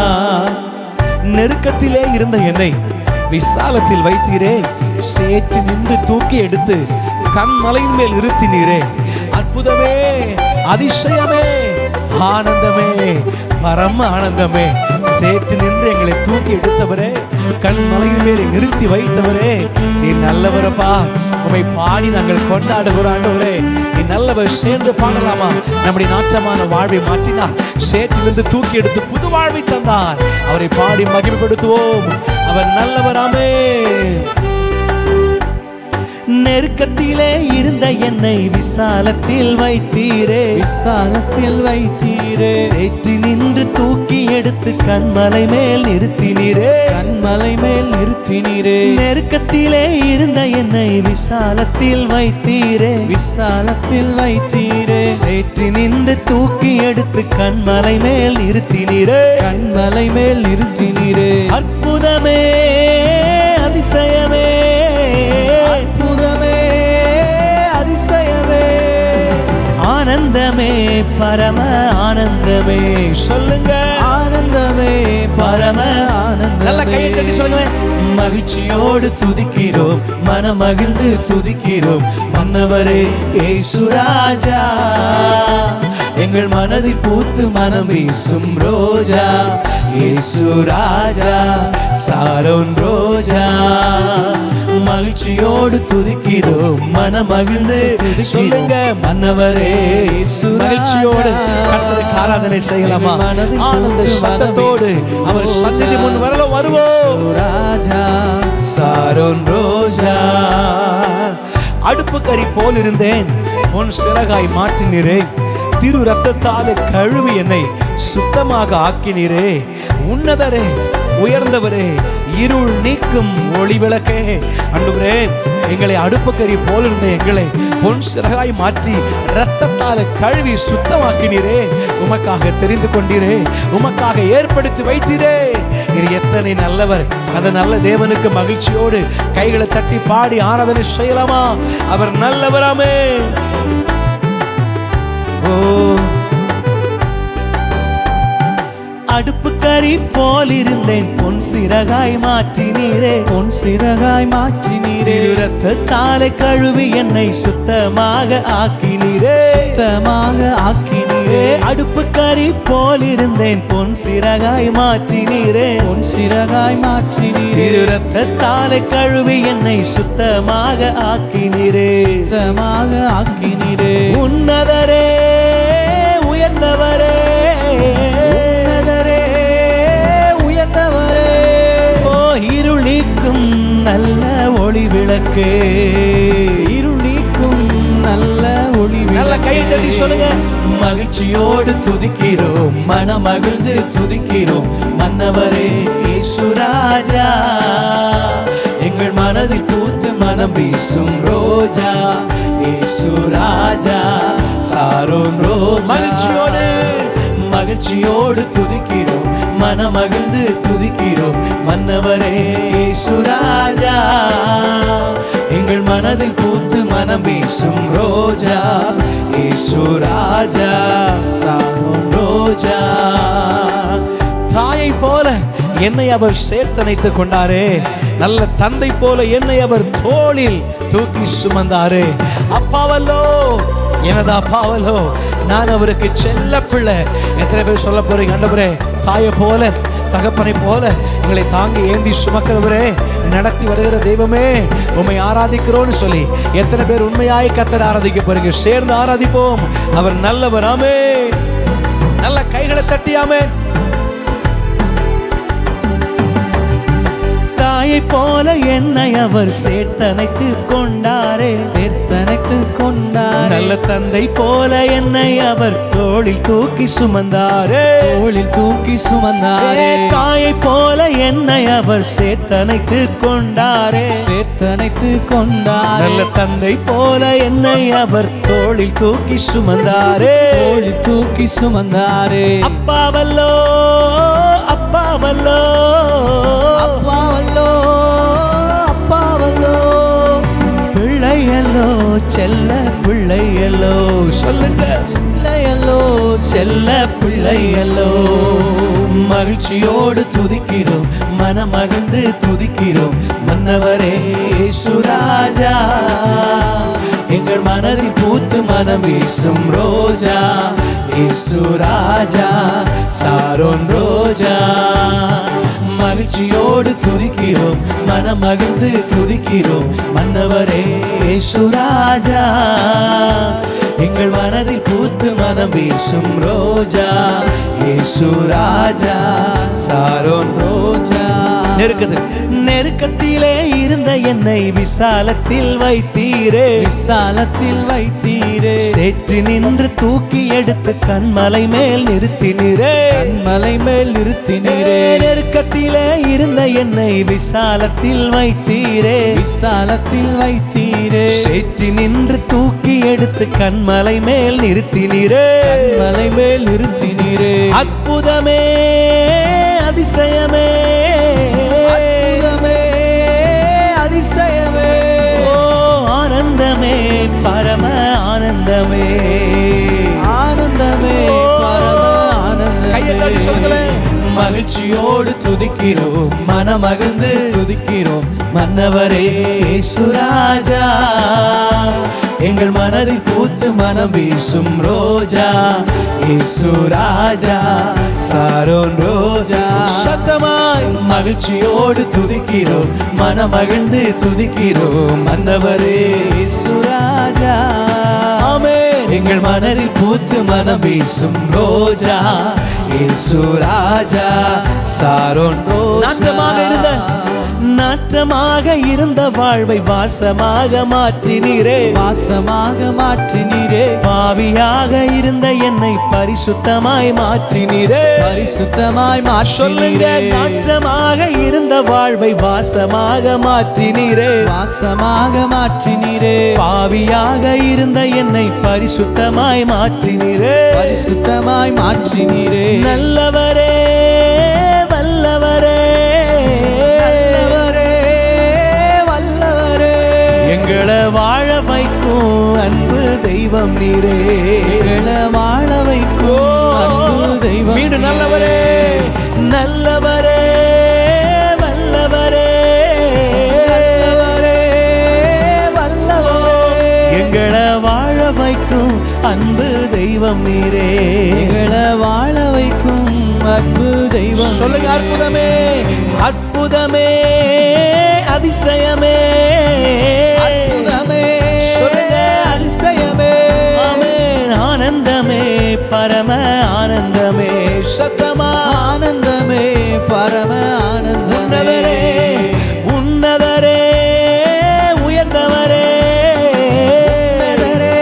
நெருக்கத்திலே இருந்த என்னை விசாலத்தில் வைத்தீரே சேற்று நின்று தூக்கி எடுத்து கண்மலையின் மேல் நிறுத்தினீரே அற்புதமே அதிசயமே ஆனந்தமே பரம ஆனந்தமே சேற்று நின்று எங்களை தூக்கி எடுத்தவரே கண்மலையின் மேல் நிறுத்தி வைத்தவரே நீ நல்லவரப்பா உமை பாடி நாங்கள் கொண்டாடுகிறோம் ஆண்டவரே நீ நல்லவர் சேர்ந்து பாடலாமா நம்முடைய நாட்டமான வாழ்வை மாற்றினார் சேற்றிலிருந்து தூக்கி எடுத்து புது வாழ்வை தந்தார் அவரை பாடி மகிமைப்படுத்துவோம் அவர் நல்லவராமே நெருக்கத்திலே இருந்த என்னை விசாலத்தில் வைத்தீரே விசாலத்தில் வைத்தீரே சேற்றி நின்று தூக்கி எடுத்து கண்மலை மேல் நிறுத்தினீரே கண்மலை மேல் நிறுத்தினீரே நெருக்கத்திலே இருந்த என்னை விசாலத்தில் வைத்தீரே விசாலத்தில் வைத்தீரே சேற்றி நின்று தூக்கி எடுத்து கண்மலை மேல் நிறுத்தினீரே கண்மலை மேல் நிறுத்தினீரே அற்புதமே அதிசயமே அற்புதமே அதிசயமே ஆனந்தமே பரம ஆனந்தமே சொல்லுங்க ஆனந்தமே பரம நல்ல கையை தட்டி ஆனந்தமே சொல்லுங்க மகிழ்ச்சியோடு துதிக்கிறோம் மனமகிழ்ந்து துதிக்கிறோம் மன்னவரே ஏசுராஜா எங்கள் மனதில் பூத்து மனம் வீசும் ரோஜா ஏசுராஜா சாரோன் ரோஜா மகிழ்ச்சியோடு துதிக்கிறோம் மனமகிழ்ந்து சொல்லுங்க மன்னவரே இயேசு மகிழ்ச்சியோடு கர்த்தருக்கு ஆராதனை செய்யலாமா ஆனந்த சத்தத்தோடு அவர் சந்நிதி முன் வரல வருவோம் ராஜா சாரோன் ரோஜா அடுப்பு கறி போல் இருந்தேன் உன் சிறகாய் மாற்றினீரே திரு ரத்தத்தாலே கழுவி என்னை சுத்தமாக ஆக்கினீரே உன்னதரே உயர்ந்தவரே இருள் நீக்கும் ஒளி விளக்கே அன்றுவரே எங்களை அடுப்புக்கறி போல் இருந்த எங்களை பொன் சிறகாய் மாற்றி இரத்தத்தால் கழுவி சுத்தமாக்கினீரே உமக்காக தெரிந்து கொண்டீரே உமக்காக ஏற்படுத்தி வைத்தீரே இது எத்தனை நல்லவர் அந்த நல்ல தேவனுக்கு மகிழ்ச்சியோடு கைகளை தட்டி பாடி ஆராதனை செய்யலாமா அவர் நல்லவராமே ஓ அடுப்பு கறி போல் இருந்தேன் பொன் சிறகாய் மாற்றினீரே பொன் சிறகாய் மாற்றினீரே திருரத்தாலே கழுவி என்னை சுத்தமாக ஆக்கினீரே சுத்தமாக ஆக்கினீரே அடுப்பு கறி போல் இருந்தேன் பொன் சிறகாய் மாற்றினீரே பொன் சிறகாய் மாற்றினீரே திருரத்தாலே கழுவி என்னை சுத்தமாக ஆக்கினீரே சுத்தமாக ஆக்கினீரே உன்னதரே உயர்ந்தவரே உன்னதரே உயர்ந்தவரே ஓ இருள் நீக்கும் நல்ல ஒளி விளக்கே இருள் நீக்கும் நல்ல ஒளி நல்ல கை தட்டி சொல்லுங்க மகிழ்ச்சியோடு துதிக்கிறோம் மனமகிழ்ந்து துதிக்கிறோம் மன்னவரே இயேசுராஜா எங்கள் மனதில் பூத்து மனம் வீசும் ரோஜா இயேசுராஜா சாரோன் ரோஜா மகிழ்ச்சியோடு மகிழ்ச்சியோடு துதிக்கிறோம் மனமகிழ்ந்து துதிக்கிறோம் மன்னவரே இயேசுராஜா எங்கள் மனதில் பூத்து மனம் வீசும் ரோஜா இயேசுராஜா சாரோன் ரோஜா தாயை போல என்னை அவர் சேர்த்தணைத்துக் கொண்டாரே நல்ல தந்தை போல என்னை அவர் தோளில் தூக்கி சுமந்தாரே அப்பாவல்லோ எனது அப்பாவல்லோ நான் அவருக்கு செல்ல பிள்ளை எத்தனை பேர் சொல்ல போறீங்க ஆண்டவரே தாயை போல தகப்பனை போல எங்களை தாங்கி ஏந்தி சுமக்கிறவரே நடத்தி வருகிற தெய்வமே உம்மை ஆராதிக்கிறோன்னு சொல்லி எத்தனை பேர் உண்மையாய் கத்தர் ஆராதிக்க போறீங்க சேர்ந்து ஆராதிப்போம் அவர் நல்லவராமே நல்ல கைகளை தட்டியாமே தாயை போல என்னை அவர் சேர்த்தனைத்து கொண்டாரே சேர்த்தனைத்து கொண்டாரே நல்ல தந்தை போல என்னை அவர் தோளில் தூக்கி சுமந்தாரே தோளில் தூக்கி சுமந்தாரே தாயை போல என்னை அவர் சேர்த்தனைத்து கொண்டாரே சேர்த்தனைத்து கொண்டாரே நல்ல தந்தை போல என்னை அவர் தோளில் தூக்கி சுமந்தாரே தோளில் தூக்கி சுமந்தாரே அப்பாவல்லோ அப்பாவல்லோ அப்பாவல்லோ அப்பாவல்லோ பிள்ளையல்லோ செல்ல பிள்ளையல்லோ சொல்லுங்க பிள்ளையல்லோ செல்ல பிள்ளையல்லோ மகிழ்ச்சியோடு துதிக்கிறோம் மனமகிழ்ந்து துதிக்கிறோம் மன்னவரே சுராஜா எங்கள் மனதில் பூத்து மனம் வீசும் ரோஜா இசுராஜா சாரோன் ரோஜா மகிழ்ச்சியோடு துதிக்கிறோம் மனமகிழ்ந்து துதிக்கிறோம் மன்னவரே சுராஜா எங்கள் மனதில் பூத்து மனம் வீசும் ரோஜா இயேசு ராஜா சாரோன் ரோஜா நெருக்கத்தில் நெருக்கத்திலே இருந்த என்னை விசாலத்தில் வைத்தீரே விசாலத்தில் வைத்தீரே சேற்று நின்று தூக்கி எடுத்து கண்மலை மேல் நிறுத்தினீரே கண்மலை மேல் நிறுத்தினீரே நெருக்கத்திலே இருந்த என்னை விசாலத்தில் வைத்தீரே விசாலத்தில் வைத்தீரே சேற்றி நின்று தூக்கி எடுத்து கண்மலை மேல் நிறுத்தினீரே கண்மலை மேல் நிறுத்தினீரே அற்புதமே அதிசயமே அற்புதமே அதிசயமே ஓ ஆனந்தமே பரம ஆனந்தமே ஆனந்தமே பரம கையை தட்டி ஆனந்தமே சொல்லுங்களேன் மகிழ்ச்சியோடு துதிக்கிறோம் மனமகிழ்ந்து துதிக்கிறோம் மன்னவரே சுராஜா எங்கள் மனதில் பூத்து மனம் வீசும் ரோஜா இசுராஜா சாரோன் ரோஜா சத்தமாய் மகிழ்ச்சியோடு துதிக்கிறோம் மனமகிழ்ந்து துதிக்கிறோம் மன்னவரே சுராஜா ஆமே எங்கள் மனதில் பூத்து மனம் வீசும் ரோஜா இயேசு ராஜா சாரோன் நாட்டமாக இருந்த நாற்றமாக இருந்த வாழ்வை வாசமாக மாற்றினீரே வாசமாக மாற்றினீரே பாவியாக இருந்த என்னை பரிசுத்தமாய் மாற்றினீரே பரிசுத்தமாய் சொல்லுங்க மாற்றினீரே நாற்றமாக இருந்த வாழ்வை வாசமாக மாற்றினீரே வாசமாக மாற்றினீரே பாவியாக இருந்த என்னை பரிசுத்தமாய் மாற்றினீரே பரிசுத்தமாய் மாற்றினீரே நல்லவரே வல்லவரே நல்லவரே வல்லவரே எங்களை வாழ வைக்கும் அன்பு தெய்வம் நீரே எங்களை வாழ வைக்கும் அன்பு தெய்வம் மீண்டும் நல்லவரே நல்லவரே வல்லவரே நல்லவரே வல்லவரே எங்களை வாழ வைக்கும் அன்பு தெய்வம் நீரே எங்களை வாழ வைக்கும் அன்பு தெய்வம் சொல்லுங்க அற்புதமே அற்புதமே அதிசயமே அற்புதமே சொல்லுங்க. அதிசயமே ஆமென். ஆனந்தமே பரம ஆனந்தமே சத்தமா ஆனந்தமே பரம உன்னதரே ஆனந்தமே உன்னதரே உயர்ந்தவரே உன்னதரே,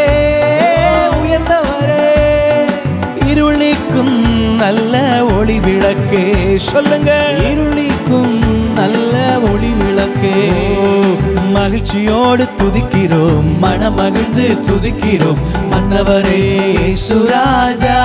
உயர்ந்தவரே இருள் நீக்கும் நல்ல ஒளி விளக்கே சொல்லுங்க இருளிக்கும் நல்ல ஒளி விளக்கே மகிழ்ச்சியோடு துதிக்கிறோம் மனமகிழ்ந்து துதிக்கிறோம் மன்னவரே சுராஜா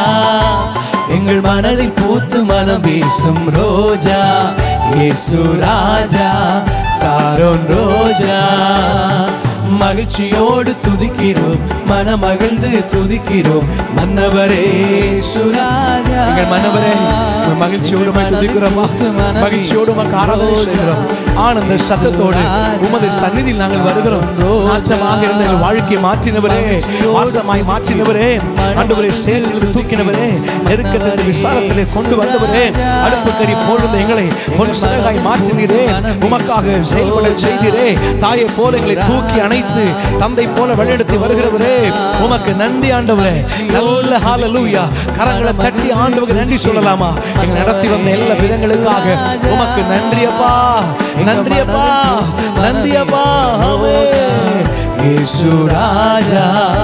எங்கள் மனதில் பூத்து மனம் வீசும் ரோஜா இயேசு ராஜா சாரோன் ரோஜா மகிழ்ச்சியோடு துதிக்கிறோம் மனமகிழ்ந்து துதிக்கிறோம் மன்னவரே சுராஜா எங்கள் மன்னவரே உங்கள் மகிழ்ச்சியோடு உம்மை துதிக்கிறோமா மகிழ்ச்சியோடு உமக்கு ஆராதனை செய்கிறோம் ஆனந்த சத்தத்தோடு உமது சந்நிதியில் நாங்கள் வருகிறோம் நாற்றமாக இருந்த எங்கள் வாழ்க்கையை மாற்றினவரே வாசமாய் மாற்றினவரே ஆண்டவரே சேர்த்து தூக்கினவரே நெருக்கத்திலிருந்து விசாலத்திலே கொண்டு வந்தவரே அடுப்பு கறி போழுந்த எங்களை பொன் சிறகாய் மாற்றினீரே உமக்காக செயல்பட செய்தீரே தாயை போல எங்களை தூக்கி அணைத்து தந்தை போல வழிநடத்தி வருகிறவரே உமக்கு நன்றி ஆண்டவரே நல்ல ஹalleluya கரங்களை தட்டி ஆண்டவருக்கு நன்றி சொல்லலாமா எங்களை நடத்தி வந்த எல்லா விதங்களுக்காக உமக்கு நன்றி அப்பா நன்றி அப்பா நன்றி அப்பா ஆமென். இயேசு ராஜா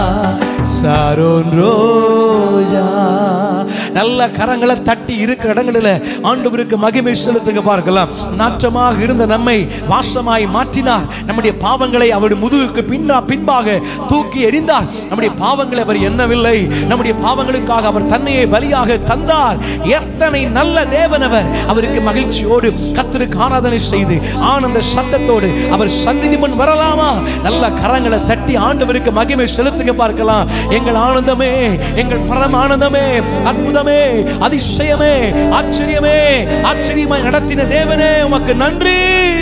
சாரோன் ரோஜா நல்ல கரங்களை தட்டி இருக்கிற இடங்களில் ஆண்டவருக்கு மகிமை செலுத்துங்க பார்க்கலாம் நாற்றமாக இருந்த நம்மை வாசமாய் மாற்றினார் நம்முடைய பாவங்களை அவருடைய முதுகுக்கு பின்னா பின்பாக தூக்கி எறிந்தார் நம்முடைய பாவங்களை அவர் எண்ணவில்லை நம்முடைய பாவங்களுக்காக அவர் தன்னையே பலியாக தந்தார் எத்தனை நல்ல தேவன் அவர் அவருக்கு மகிழ்ச்சியோடு கத்தருக்கு ஆராதனை செய்து ஆனந்த சத்தத்தோடு அவர் சந்நிதி முன் வரலாமா நல்ல கரங்களை தட்டி ஆண்டவருக்கு மகிமை செலுத்துங்க பார்க்கலாம் எங்கள் ஆனந்தமே எங்கள் பரம ஆனந்தமே அற்புதமே அதிசயமே ஆச்சரியமே ஆச்சரியமாய் நடத்தின தேவனே உமக்கு நன்றி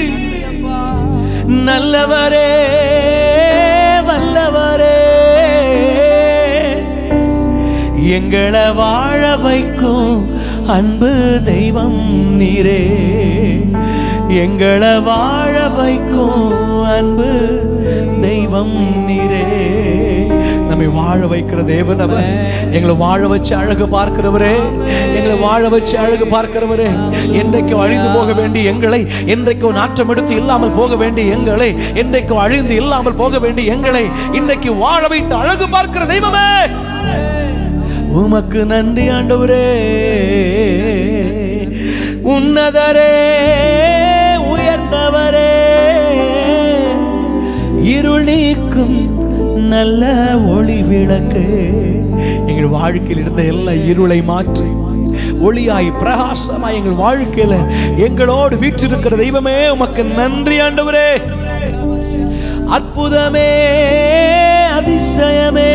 நல்லவரே வல்லவரே எங்களை வாழ வைக்கும் அன்பு தெய்வம் நீரே எங்களை வாழ வைக்கும் அன்பு தெய்வம் நீரே நம்மை வாழ வைக்கிற தேவன் அவர் எங்களை வாழ வச்சு அழகு பார்க்கிறவரே எங்களை வாழ வச்சு அழகு பார்க்கிறவரே என்றைக்கோ அழிந்து போக வேண்டிய எங்களை என்றைக்கோ நாற்றம் எடுத்து இல்லாமல் போக வேண்டிய எங்களை என்றைக்கோ அழிந்து இல்லாமல் போக வேண்டிய எங்களை இன்றைக்கு வாழ வைத்து அழகு பார்க்கிற தெய்வமே உமக்கு நன்றி ஆண்டவரே உன்னதரே உயர்ந்தவரே இருள் நீக்கும் நல்ல ஒளி விளக்கு எங்கள் வாழ்க்கையில் இருந்த எல்லா இருளை மாற்றி ஒளியாய் பிரகாசமாய் எங்கள் வாழ்க்கையில எங்களோடு வீற்றிருக்கிற தெய்வமே உமக்கு நன்றி ஆண்டவரே அற்புதமே அதிசயமே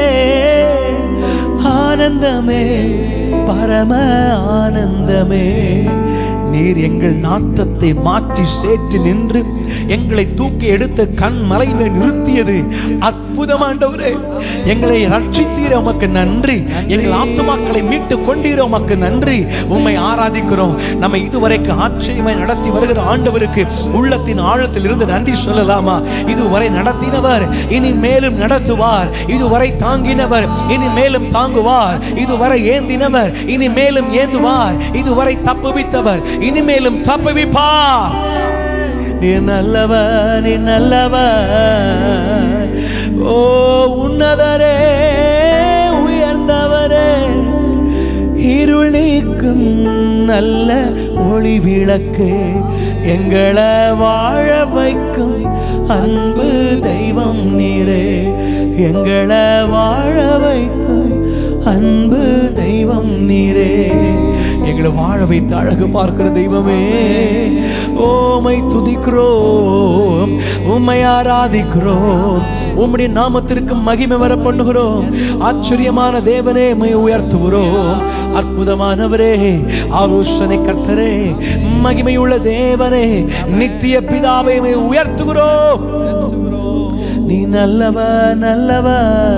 ஆனந்தமே பரம ஆனந்தமே நீர் எங்கள் நாட்டத்தை மாற்றி சேற்று நின்று எங்களை தூக்கி எடுத்து கண் மலையில நிறுத்தியது அற்புதமாண்டவரே எங்களை ரட்சித்தீர உமக்கு நன்றி எங்கள் ஆத்துமாக்களை மீட்டு கொண்டீர உமக்கு நன்றி உம்மை ஆராதிக்கிறோம் நம்ம இதுவரைக்கும் ஆச்சரியமாய் நடத்தி வருகிற ஆண்டவருக்கு உள்ளத்தின் ஆழத்தில் இருந்து நன்றி சொல்லலாமா இதுவரை நடத்தினவர் இனி மேலும் நடத்துவார் இதுவரை தாங்கினவர் இனி மேலும் தாங்குவார் இதுவரை ஏந்தினவர் இனி மேலும் ஏந்துவார் இதுவரை தப்புவித்தவர் இனிமேலும் தப்புவிப்பார் நீ நல்லவர் நீ நல்லவர் ஓ உன்னதரே உயர்ந்தவரே இருள் நீக்கும் நல்ல ஒளி விளக்கு எங்களை வாழ வைக்கும் அன்பு தெய்வம் நீரே எங்களை வாழ வைக்கும் அன்பு தெய்வம் நீரே எங்களை வாழ வைத்து அழகு பார்க்கிற தெய்வமே ஓமை துதிக்கிறோம் உம்மை ஆராதிக்கிறோம் உம்முடைய நாமத்திற்கு மகிமை வர பண்ணுகிறோம் ஆச்சரியமான தேவனே உம்மை உயர்த்துகிறோம் அற்புதமானவரே ஆலோசனை கர்த்தரே மகிமையுள்ள தேவனே நித்திய பிதாவை உம்மை உயர்த்துகிறோம் நீ நல்லவ நல்லவ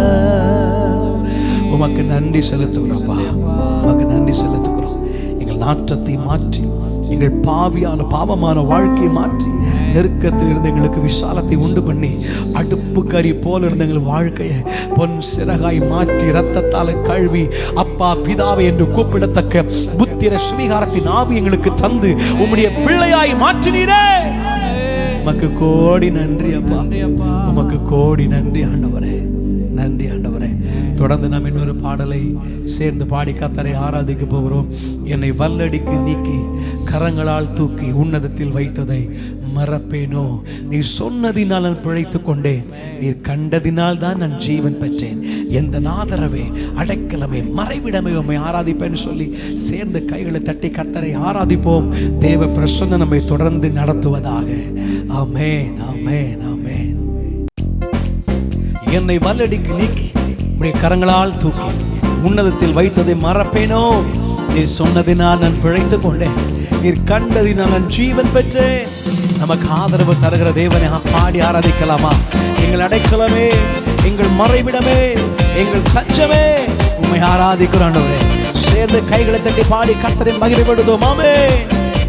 உமக்கு நன்றி செலுத்துகிறோம்ப்பா உமக்கு நன்றி செலுத்துகிறோம் எங்கள் நாற்றத்தை மாற்றி எங்கள் பாவியான பாவமான வாழ்க்கையை மாற்றி நெருக்கத்தில் இருந்து எங்களுக்கு விசாலத்தை உண்டு பண்ணி அடுப்பு கறி போல இருந்த எங்கள் வாழ்க்கையை பொன் சிறகாய் மாற்றி இரத்தத்தால் கழுவி அப்பா பிதாவை என்று கூப்பிடத்தக்க புத்திர சுவிகாரத்தின் ஆவி எங்களுக்கு தந்து உம்முடைய பிள்ளையாய் மாற்றினீரே உமக்கு கோடி நன்றி அப்பா உமக்கு கோடி நன்றி ஆண்டவரே நன்றி ஆண்டவரே தொடர்ந்து நாம் இன்னொரு பாடலை சேர்ந்து பாடி கத்தரை ஆராதிக்க போகிறோம் என்னை வல்லடிக்கு நீக்கி கரங்களால் தூக்கி உன்னதத்தில் வைத்ததை மறப்பேனோ நீ சொன்னதினால் நான் பிழைத்து கொண்டேன் நீர் கண்டதினால் தான் நான் ஜீவன் பெற்றேன் எந்த நாதரவே அடைக்கலமே மறைவிடமே உம்மை ஆராதிப்பேன்னு சொல்லி சேர்ந்து கைகளை தட்டி கத்தரை ஆராதிப்போம் தேவ பிரசன்ன நம்மை தொடர்ந்து நடத்துவதாக ஆமென் ஆமென் ஆமென் என்னை வல்லடிக்கு நீக்கி உடைய கரங்களால் தூக்கி உன்னதத்தில் வைத்ததை மறப்பேனோ நீ சொன்னதினால் நான் பிழைத்து கொண்டேன் நீர் கண்டதினால் நான் ஜீவன் பெற்றேன் நமக்கு ஆதரவு தருகிற தேவனை பாடி ஆராதிக்கலாமா எங்கள் அடைக்கலமே எங்கள் மறைவிடமே எங்கள் தஞ்சமே உண்மை ஆராதிக்கிறோம் ஆண்டவரே சேர்ந்து கைகளை தட்டி பாடி கர்த்தரை மகிமைப்படுத்துவோம் ஆமென்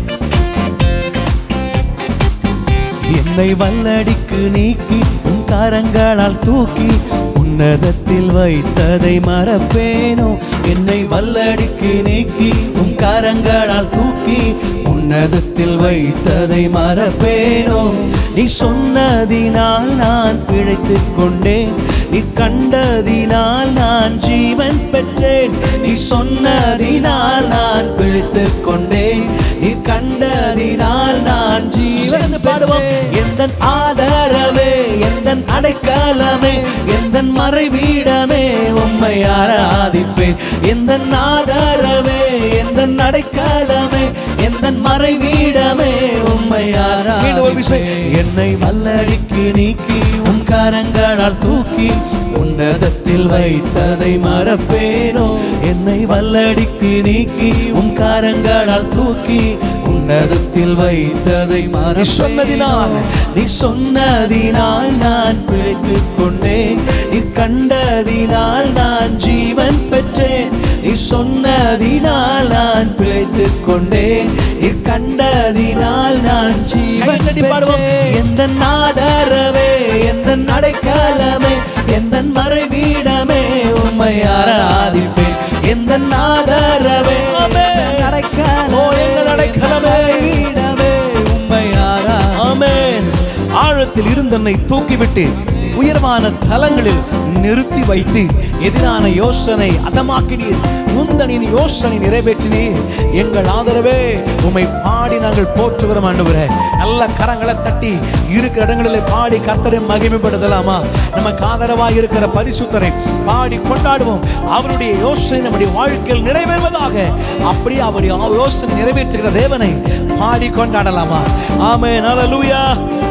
என்னை வல்லடிக்கு நீக்கி உன் கரங்களால் தூக்கி உன்னதத்தில் வைத்ததை மறப்பேனோ என்னை வல்லடிக்கு நீக்கி உன் கரங்களால் தூக்கி உன்னதத்தில் வைத்ததை மறப்பேனோ நீ சொன்னதினால் நான் பிழைத்துக் கொண்டேன் நீ கண்டதினால் நான் ஜீவன் பெற்றேன் நீ சொன்னதினால் நான் பிழைத்துக் கொண்டேன் நீ கண்டதினால் நான் ஜீவன் பாடுவோம் எந்த ஆதரவே எந்த அடைக்கலமே எந்த மறைவீடமே உம்மை ஆராதிப்பேன் எந்த ஆதரவே எந்த அடைக்கலமே எந்த மறைவீடமே உம்மை ஆராதிப்பேன் என்னை வல்லடிக்கு நீக்கி உன் கரங்களால் தூக்கி உன்னதத்தில் வைத்ததை மறப்பேனோ என்னை வல்லடிக்கு நீக்கி உன் கரங்களால் தூக்கி உன்னதத்தில் வைத்ததை மற சொன்னதினால் நீ சொன்னதினால் நான் பிழைத்துக் கொண்டேன் நீ கண்டதினால் நான் ஜீவன் பெற்றேன் நீ சொன்னதினால் நான் பிழைத்துக் கொண்டேன் நீ கண்டதினால் நான் ஜீவன் பெற்றேன் எந்த ஆதரவே எந்த அடைக்கலமே எந்த மறைவீடமே உம்மை ஆராதிப்பேன் எந்த ஆதரவே ஓ, எங்கள் அடைக்கலமே உம்மை ஆமென் ஆழத்தில் இருந்தன்னை தூக்கிவிட்டு உயர்வான தலங்களில் நிறுத்தி வைத்து எதிரான யோசனை அதமாக்கினீர் முந்தனின் யோசனை நிறைவேற்றினீர் எங்கள் ஆதரவே உம்மை பாடி நாங்கள் போற்றுகிறோம் ஆண்டவரே நல்ல கரங்களை தட்டி இருக்கிற இடங்களிலே பாடி கத்தரை மகிமைப்படுத்தலாமா நமக்கு ஆதரவாக இருக்கிற பரிசுத்தரை பாடி கொண்டாடுவோம் அவருடைய யோசனை நம்முடைய வாழ்க்கையில் நிறைவேறுவதாக அப்படி அவருடைய யோசனை நிறைவேற்றுகிற தேவனை பாடி கொண்டாடலாமா ஆமே நலலூயா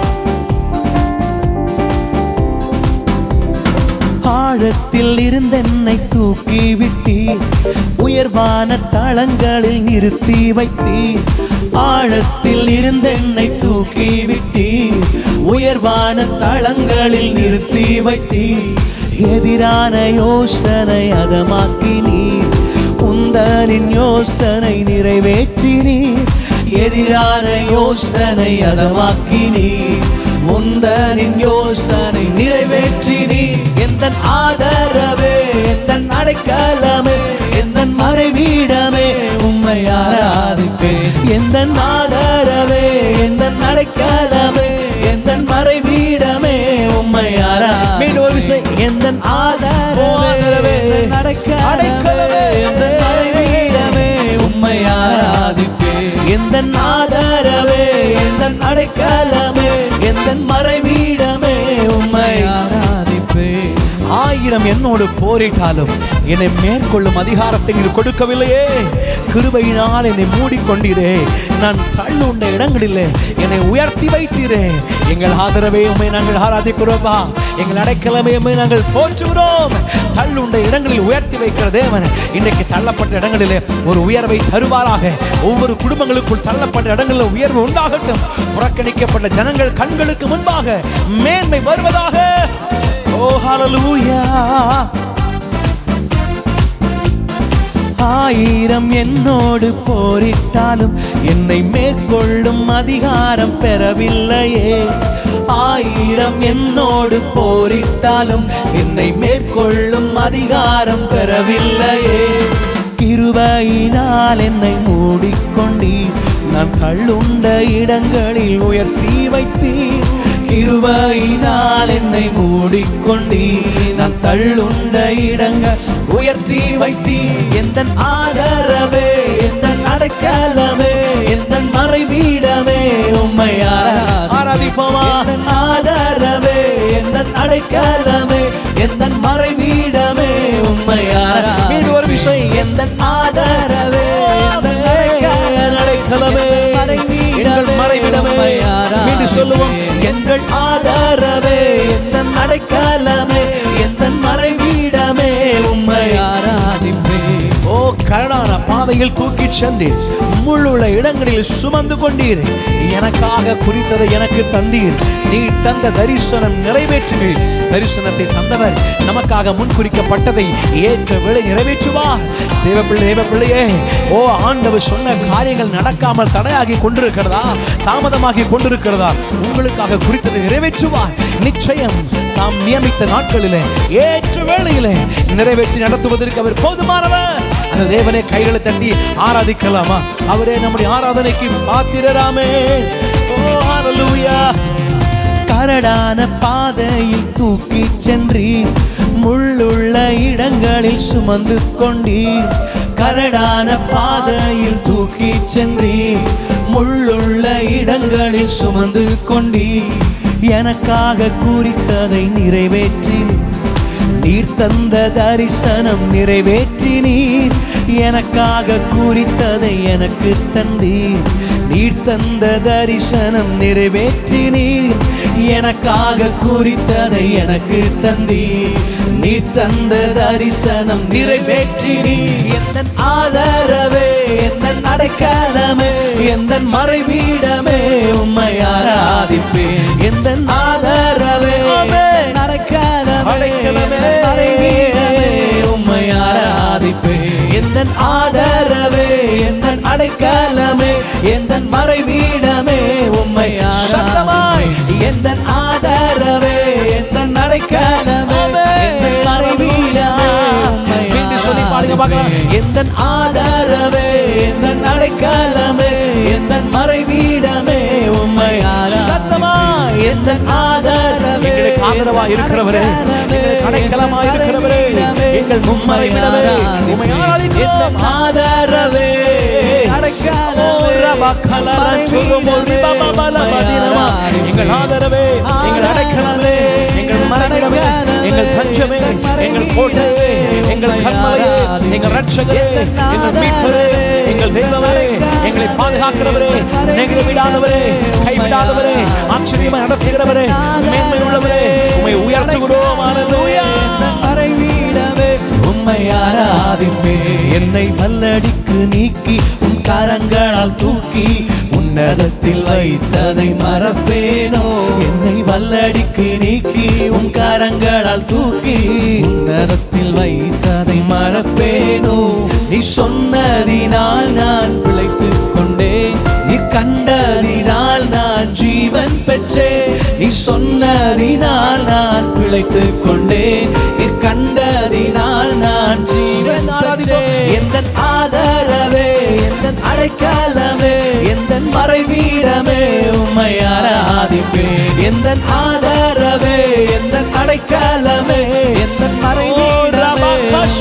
ஆழத்தில் இருந்தென்னை தூக்கி விட்டீர் உயர்வான தளங்களில் நிறுத்தி வைத்தீர் ஆழத்தில் இருந்தென்னை தூக்கி விட்டீர் உயர்வான தளங்களில் நிறுத்தி வைத்தீர் எதிரான யோசனை அதமாக்கினீர் உந்தனின் யோசனை நிறைவேற்றினீர் எதிரான யோசனை அதமாக்கினீர் முந்தனின் யோசனை நிறைவேற்றி நீ எந்த ஆதரவே எந்த அடைக்கலமே எந்த மறைவீடமே உம்மை ஆராதிப்பேன் எந்த ஆதரவே எந்த அடைக்கலமே எந்த மறைவீடமே உம்மை ஆரா மீண்டும் ஒரு விஷயம் எந்த ஆதாரவே அடைக்கலமே எந்த மறைவீடமே உம்மை ஆராதிப்பே எந்த ஆதாரவே எந்த அடைக்கலமே எந்த மறைவீடமே உம்மை ஆராதிப்பே ஆயிரம் என்னோடு போரிட்டாலும் என்னை மேற்கொள்ளும் அதிகாரத்தை நீர் கொடுக்கவில்லையே கிருபையினால் என்னை மூடிக்கொண்டீரே நான் தள்ளுண்ட இடங்களிலே என்னை உயர்த்தி வைத்தீரே எங்கள் ஆதரவே உண்மை நாங்கள் ஆராதிக்கிறோம்பா எங்கள் அடைக்கலமே உம்மை நாங்கள் போற்றுகிறோம் தள்ளுண்ட இடங்களில் உயர்த்தி வைக்கிற தேவன் இன்னைக்கு தள்ளப்பட்ட இடங்களிலே ஒரு உயர்வை தருவாராக ஒவ்வொரு குடும்பங்களுக்குள் தள்ளப்பட்ட இடங்களில் உயர்வு உண்டாகட்டும் புறக்கணிக்கப்பட்ட ஜனங்கள் கண்களுக்கு முன்பாக மேன்மை வருவதாக ஓ ஹalleluya ஆயிரம் என்னோடு போரிட்டாலும் என்னை மேற்கொள்ளும் அதிகாரம் பெறவில்லையே ஆயிரம் என்னோடு போரிட்டாலும் என்னை மேற்கொள்ளும் அதிகாரம் பெறவில்லையே கிருபையினால் என்னை மூடிக்கொண்டீர் நான் கள்ளுண்ட இடங்களில் உயர்த்தி வைத்தீர் கிருபையினால் என்னை மூடிக்கொண்டீர் நான் தள்ளுண்ட இடங்கள் உயர்த்தி வைத்தீர் எந்த ஆதரவே எந்த அடைக்கலமே எந்த மறைவீடமே உம்மை ஆராதிப்போமா ஆதரவே எந்த அடைக்கலமே எந்த மறைவீடமே உம்மை மீண்டும் ஒரு விஷயம் எந்த ஆதரவே எந்த அடைக்கலமே எங்கள் மறைவிடமே மீண்டும் சொல்லுவோம் எங்கள் ஆதாரவே எந்த அடைக்கலமே எந்த மறைவீடமே உம்மை ஆராதிப்பே ஓ கரடான பாதையில் தூக்கி சென்றீர் முள்ளுள்ள இடங்களில் சுமந்து கொண்டீர் எனக்காக குறித்ததை எனக்கு தந்தீர் நீ தந்த தரிசனம் நிறைவேற்றுவீர் தரிசனத்தை தந்தவர் நமக்காக முன்குறிக்கப்பட்டதை ஏற்ற வேளை நிறைவேற்றுவார் தேவப்பிள்ளை தேவப்பிள்ளையே ஓ ஆண்டவர் சொன்ன காரியங்கள் நடக்காமல் தடையாகி கொண்டிருக்கிறதா தாமதமாகி கொண்டிருக்கிறதா உங்களுக்காக குறித்ததை நிறைவேற்றுவார் நிச்சயம் தாம் நியமித்த நாட்களிலே ஏற்ற வேளையிலே நிறைவேற்றி நடத்துவதற்கு அவர் போதுமானவர் அந்த தேவனை கைகளை தட்டி ஆராதிக்கலாமா அவரே நம்முடைய ஆராதனைக்கு பாத்திரராமே ஓ ஹalleluya கரடான பாதையில் தூக்கி சென்றீர் முள்ளுள்ள இடங்களில் சுமந்து கொண்டீர் கரடான பாதையில் தூக்கி சென்றீர் முள்ளுள்ள இடங்களில் சுமந்து கொண்டீர் எனக்காக குறித்ததை நிறைவேற்றி நீர் தந்த தரிசனம் நிறைவேற்றினீர் எனக்காக குறித்ததை எனக்கு தந்தீர் நீர் தந்த தரிசனம் நிறைவேற்றினீர் எனக்காக குறித்ததை எனக்கு தந்தீர் நீர் தந்த தரிசனம் நிறைவேற்றினீர் எந்த ஆதரவே எந்த அடைக்கலமே எந்த மறைவீடமே உம்மை ஆராதிப்பேன் எந்த ஆதரவே அடைக்கலமே மறைவீடமே உம்மை ஆராதிப்பேன் எந்த ஆதரவே எந்த அடைக்கலமே எந்த மறைவீடமே உம்மை சத்தமாய் எந்த ஆதரவே எந்த அடைக்கலமே எந்த மறைவீடமே மீண்டும் சொல்லி பாடுங்க பார்க்கலாம் எந்த ஆதரவே எந்த அடைக்கலமே எந்த மறைவீடமே உம்மை சத்தமா எந்த ஆதரவே எங்களுக்கு ஆதரவா இருக்கிறவரே எங்களுக்கு அடைக்கலமா இருக்கிறவரே எங்கள் மும்மறை விடவே உம்மை ஆராதிக்கிறோம் ஆதரவே எங்கள் ஆதரவே எங்கள் அடைக்கலமே எங்கள் மறைவிடமே எங்கள் தஞ்சமே எங்கள் கோட்டையே எங்கள் கண்மலையே எங்கள் ரட்சகரே எங்கள் மீட்பரே எங்கள் தெய்வமே எங்களை பாதுகாக்கிறவரே நெகிழ விடாதவரே கைவிடாதவரே ஆச்சரியமா நடத்துகிறவரே மேன்மை உள்ளவரே உம்மை உயர்த்துகிறோம் அல்லேலூயா மறைவீடவே உம்மை ஆராதிப்பே என்னை வல்லடிக்கு நீக்கி உன் கரங்களால் தூக்கி உன்னதத்தில் வைத்ததை மறப்பேனோ என்னை வல்லடிக்கு நீக்கி உன் கரங்களால் தூக்கி உன்னதத்தில் வைத்ததை மறப்பேனோ நீ சொன்னதினால் நான் பிழைத்துக் கொண்டேன் நீ கண்டதினால் நான் ஜீவன் பெற்றேன் நீ சொன்னதினால் நான் பிழைத்துக் கொண்டேன் நீ கண்டதினால் நான் ஜீவன் பெற்றேன் எந்த ஆதரவே எந்த அடைக்கலமே எந்த மறைவீடமே உம்மை எந்த ஆதரவே எந்த அடைக்கலமே எந்த மறைவீடமே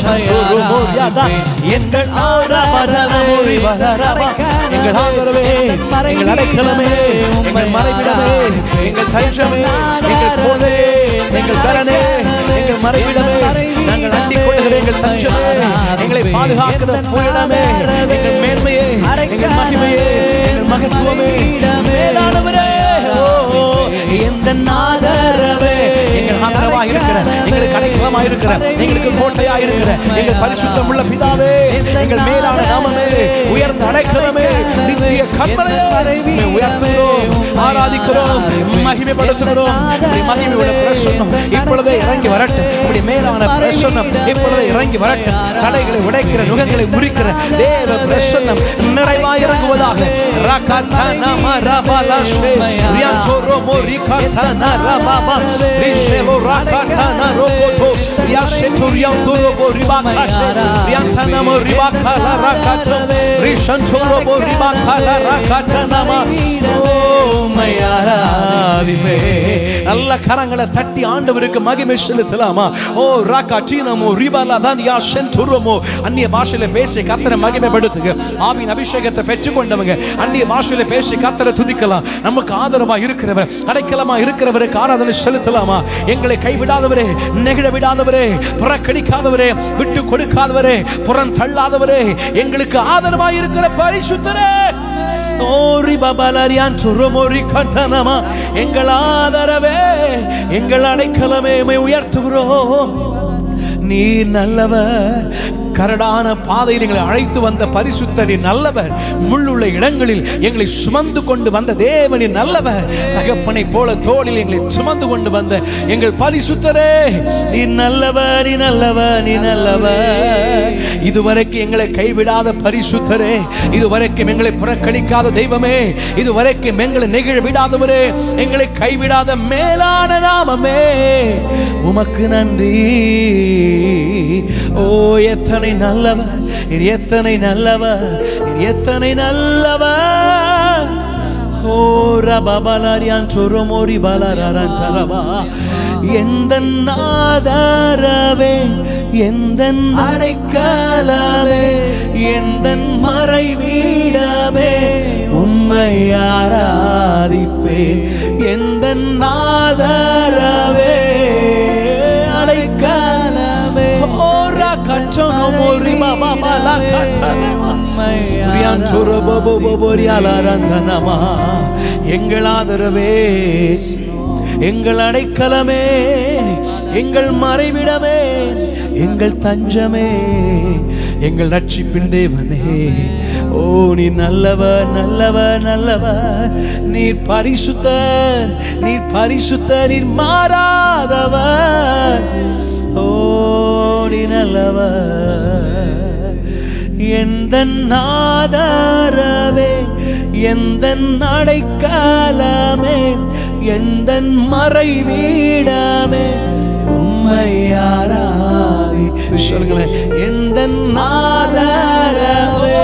எங்கள் ஆராதனமே எங்கள் ஆதரவே எங்கள் அடைக்கலமே எங்கள் மறைவிடமே எங்கள் தைஷமே எங்கள் போதே எங்கள் கரணே எங்கள் மறைவிடமே நாங்கள் அண்டிக் கொள்ளுகிற எங்கள் தஞ்சமே எங்களை பாதுகாக்கிற புயலமே எங்கள் மேன்மையே எங்கள் மகிமையே எங்கள் மகத்துவமே மேலானவரே ஓ, எந்த ஆதரவே எங்கள் ஆதரவா இருக்கிற எங்களுக்கு அடைக்கலமா இருக்கிற எங்களுக்கு கோட்டையா இருக்கிற எங்கள் பரிசுத்தம் உள்ள பிதாவே எங்கள் மேலான நாமமே உயர்ந்த அடைக்கலமே நித்திய கண்மலையே உம்மை உயர்த்துகிறோம் ஆராதிக்கிறோம் மகிமைப்படுத்துகிறோம் உம்முடைய மகிமையோட பிரசன்னம் இப்பொழுதே இறங்கி வரட்டும் உம்முடைய மேலான பிரசன்னம் இப்பொழுதே இறங்கி வரட்டும் தடைகளை உடைக்கிற நுகங்களை முறிக்கிற தேவ பிரசன்னம் நிறைவாய் இறங்குவதாக ரகதன மரபலஷே ரியாந்தோரோ மோரிகதன ரபப ரிஷேலோ ரகதன ரோகோதோ ரியாஷெட்டு ரியாந்தோரோ மோரிபாகாஷே ரியாந்தன மோரிபாகால ரகதோ ரிஷந்தோரோ மோரிபாகால ரகதனம ஆராதிப்பே நல்ல கரங்களை தட்டி ஆண்டவருக்கு மகிமை செலுத்தலாமா ஓ ராக்கா டீனமோ ரிபாலா தான் யா சென்றுரமோ அந்நிய பாஷையில பேசி கத்தரை மகிமைப்படுத்துங்க ஆவின் அபிஷேகத்தை பெற்றுக்கொண்டவங்க அந்நிய பாஷையில பேசி கத்தரை துதிக்கலாம் நமக்கு ஆதரவா இருக்கிறவர் அடைக்கலமா இருக்கிறவருக்கு ஆராதனை செலுத்தலாமா எங்களை கைவிடாதவரே நெகிழ விடாதவரே புறக்கணிக்காதவரே விட்டு கொடுக்காதவரே புறம் தள்ளாதவரே எங்களுக்கு ஆதரவா இருக்கிற பரிசுத்தரே ஓரி பபலரியான் சுரமோரி கண்டனமா எங்கள் ஆதரவே எங்கள் அடைக்கலமே உம்மை உயர்த்துகிறோம் நீர் நல்லவர் கரடான பாதையில் எங்களை அழைத்து வந்த பரிசுத்த நீர் நல்லவர் முள்ளுள்ள இடங்களில் எங்களை சுமந்து கொண்டு வந்த தேவனின் நல்லவர் தகப்பனை போல தோளில் எங்களை சுமந்து கொண்டு வந்த எங்கள் பரிசுத்தரே நீ நல்லவர் நீ நல்லவர் நீ நல்லவர் இதுவரைக்கும் எங்களை கைவிடாத பரிசுத்தரே இதுவரைக்கும் எங்களை புறக்கணிக்காத தெய்வமே இதுவரைக்கும் எங்களை நெகிழ விடாதவரே எங்களை கைவிடாத மேலான நாமமே உமக்கு நன்றி ஓ எத்தனை நல்லவர் நீர் எத்தனை நல்லவர் நீர் எத்தனை நல்லவர் ஓ ரபபலரியான் சொரமோரி பலரரன் தரவா எந்த ஆதாரவே எந்த அடைக்கலமே எந்த மறைவீடமே உம்மை ஆராதிப்பேன் எந்த ஆதாரவே அடைக்கலமே ஓரா கச்சனோ மோரி பாபா பாலா கட்டனமா ரியான் சுர போபோ போபோ ரியாலாரந்தனமா எங்கள் ஆதரவே எங்கள் அடைக்கலமே எங்கள் மறைவிடமே எங்கள் தஞ்சமே எங்கள் ரட்சிப்பின் தேவனே ஓ நீ நல்லவர் நல்லவர் நல்லவர் நீர் பரிசுத்தர் நீர் பரிசுத்தர் நீர் மாறாதவர் ஓ நீ நல்லவர் எந்த ஆதாரவே எந்த அடைக்காலமே எந்த மறைவீடமே உம்மை ஆராதி சொல்லுங்களேன் எந்த ஆதாரவே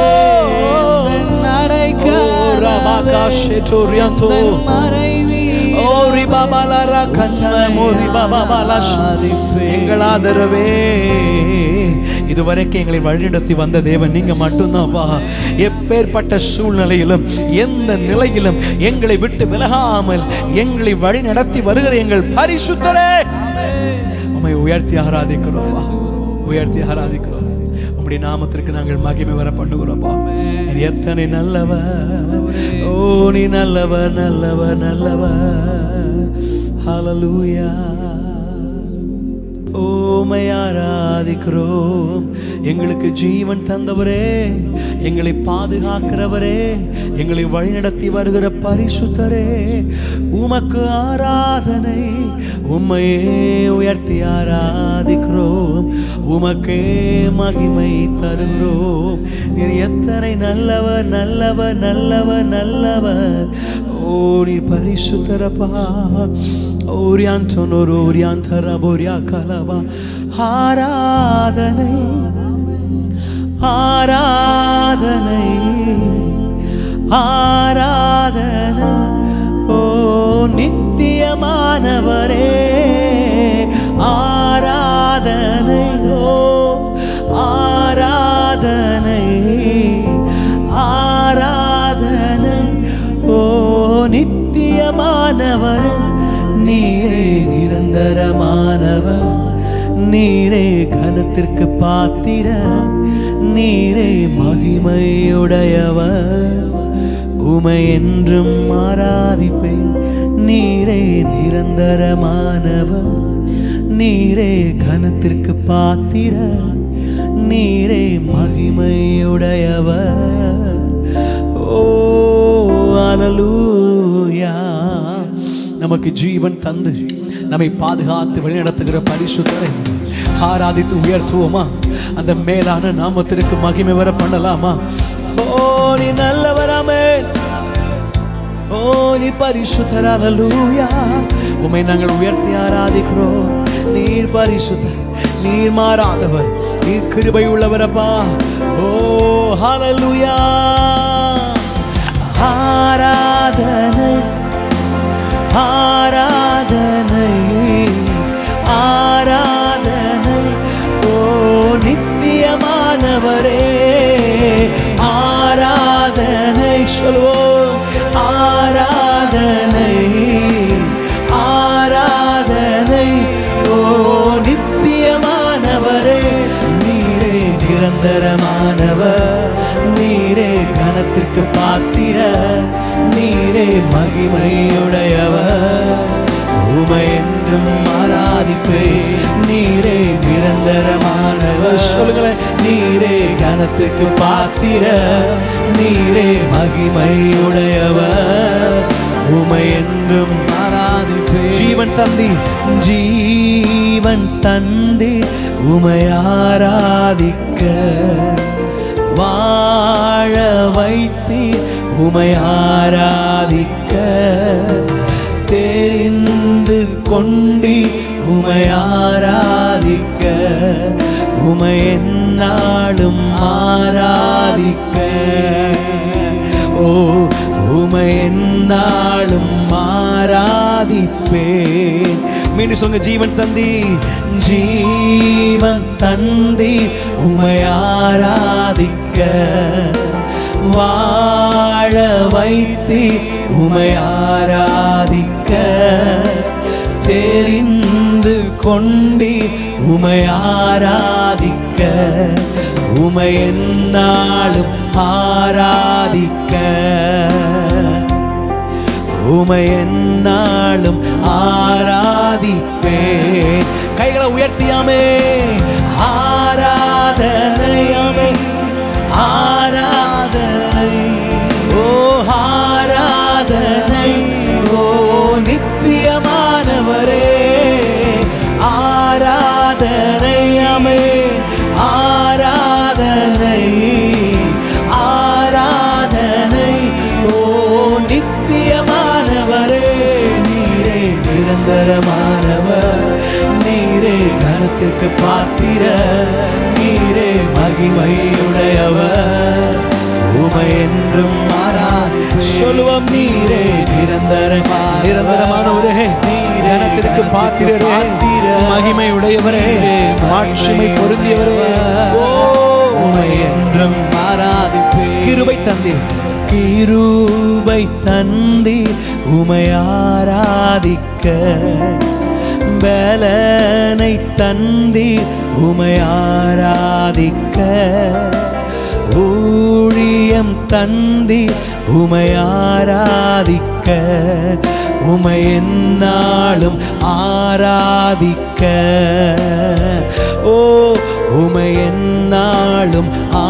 எங்கள் ஆதரவே இதுவரைக்கும் எங்களை வழிநடத்தி வந்த தேவன் நீங்க மட்டும்தான்ப்பா எப்பேற்பட்ட சூழ்நிலையிலும் எந்த நிலையிலும் எங்களை விட்டு விலகாமல் எங்களை வழி நடத்தி வருகிற எங்கள் பரிசுத்தரே உம்மை உயர்த்தி ஆராதிக்கிறோம் உயர்த்தி ஆராதிக்கிறோம் உம்முடைய நாமத்திற்கு நாங்கள் மகிமை வர பண்ணுகிறோம்ப்பா நீர் எத்தனை நல்லவர் ஓ நீ நல்லவர் நல்லவர் நல்லவர் ஹalleluya ஓமை ஆராதிக்கிறோம் எங்களுக்கு ஜீவன் தந்தவரே எங்களை பாதுகாக்கிறவரே எங்களை வழிநடத்தி வருகிற பரிசுத்தரே உமக்கு ஆராதனை உம்மையே உயர்த்தி ஆராதிக்கிறோம் உமக்கே மகிமை தருகிறோம் நீர் எத்தனை நல்லவர் நல்லவர் நல்லவர் நல்லவர் ஓடி பரிசுத்தரப்பா ஓரியாந்தனோர் ஓரியாந்தர போரியா கலவா ஆராதனை ஆராதனை ஆராதனை ஓ நித்தியமா நித்தியமானவரே ஆராதனை ஓ ஆராதனை ஆராதனை ஓ நித்தியமானவர் நீரே நிரந்தரமானவர் நீரே கனத்திற்கு பாத்திர நீரே மகிமையுடையவர் உமை என்றும் ஆராதிப்பேன் நீரே நிரந்தரமானவர் நீரே கனத்திற்கு பாத்திர நீரே மகிமையுடையவர் ஓ அலலூயா நமக்கு ஜீவன் தந்து நம்மை பாதுகாத்து வழிநடத்துகிற பரிசுத்தரை ஆராதித்து உயர்த்துவோமா அந்த மேலான நாமத்திற்கு மகிமை வர பண்ணலாமா ஓ நீ நல்லவராமே ஓ நீ பரிசுத்தர் அல்லேலூயா உம்மை நாங்கள் உயர்த்தி ஆராதிக்கிறோம் நீர் பரிசுத்தர் நீர் மாறாதவர் நீர் கிருபை உள்ளவரப்பா ஓ ஹalleluya ஆராதனை ஆராதனை ஆராதனை ஓ நித்தியமானவரே ஆராதனை சொல்வோம் ஆராதனை ஆராதனை ஓ நித்தியமானவரே நீரே நிரந்தரமானவர் நீரே கனத்திற்கு பாத்திர நீரே மகிமையுடையவர் உமை என்றும் ஆராதிப்பே நீரே நிரந்தரமானவர் சொல்லுங்களேன் நீரே கனத்திற்கு பாத்திர நீரே மகிமையுடையவர் உமை என்றும் ஆராதிப்பே ஜீவன் தந்தி ஜீவன் தந்தி உமை ஆராதிக்க வாழ வைத்தி உமை ஆராதிக்க தெரிந்து கொண்டி உமை ஆராதிக்க உமை என்னாலும் ஆராதிக்க ஓ உமை என்னாலும் ஆராதிப்பேன் மீண்டும் சொல்லுங்க ஜீவன் தந்தி ஜீவன் தந்தி உமை ஆராதிக்க வாழ வைத்தி உமை ஆராதிக்க தெரிந்து கொண்டி உமை ஆராதிக்க உமை என்னாலும் ஆராதிக்க உமை என்னாலும் ஆராதிப்பேன் கைகளை உயர்த்தியாமே ஆராதனையாமே ஆராதனை ஓ ஆராதனை ஓ நித்தியமானவரே ஆராதனையாமே ஆராதனை ஆராதனை ஓ நித்தியமானவரே நீரே நிரந்தரமானவர் நீரே கனத்திற்கு பாத்திர நீரே மகிமையுடையவர் உமை என்றும் மாறாது சொல்லுவோம் நீரே நிரந்தரமா நிரந்தரமானவரே நீர் கனத்திற்கு பாத்திரரே மகிமை உடையவரே மாட்சிமை பொருந்தியவரே ஓ உமை என்றும் மாறாதிப்பே கிருபை தந்தீர் கிருபை தந்தீர் உமை ஆராதிக்க பலனை தந்தீர் உமை ஆராதிக்க ஊழியம் தந்தி உமை ஆராதிக்க உமை என்னாலும் ஆராதிக்க ஓ உமை என்னாலும்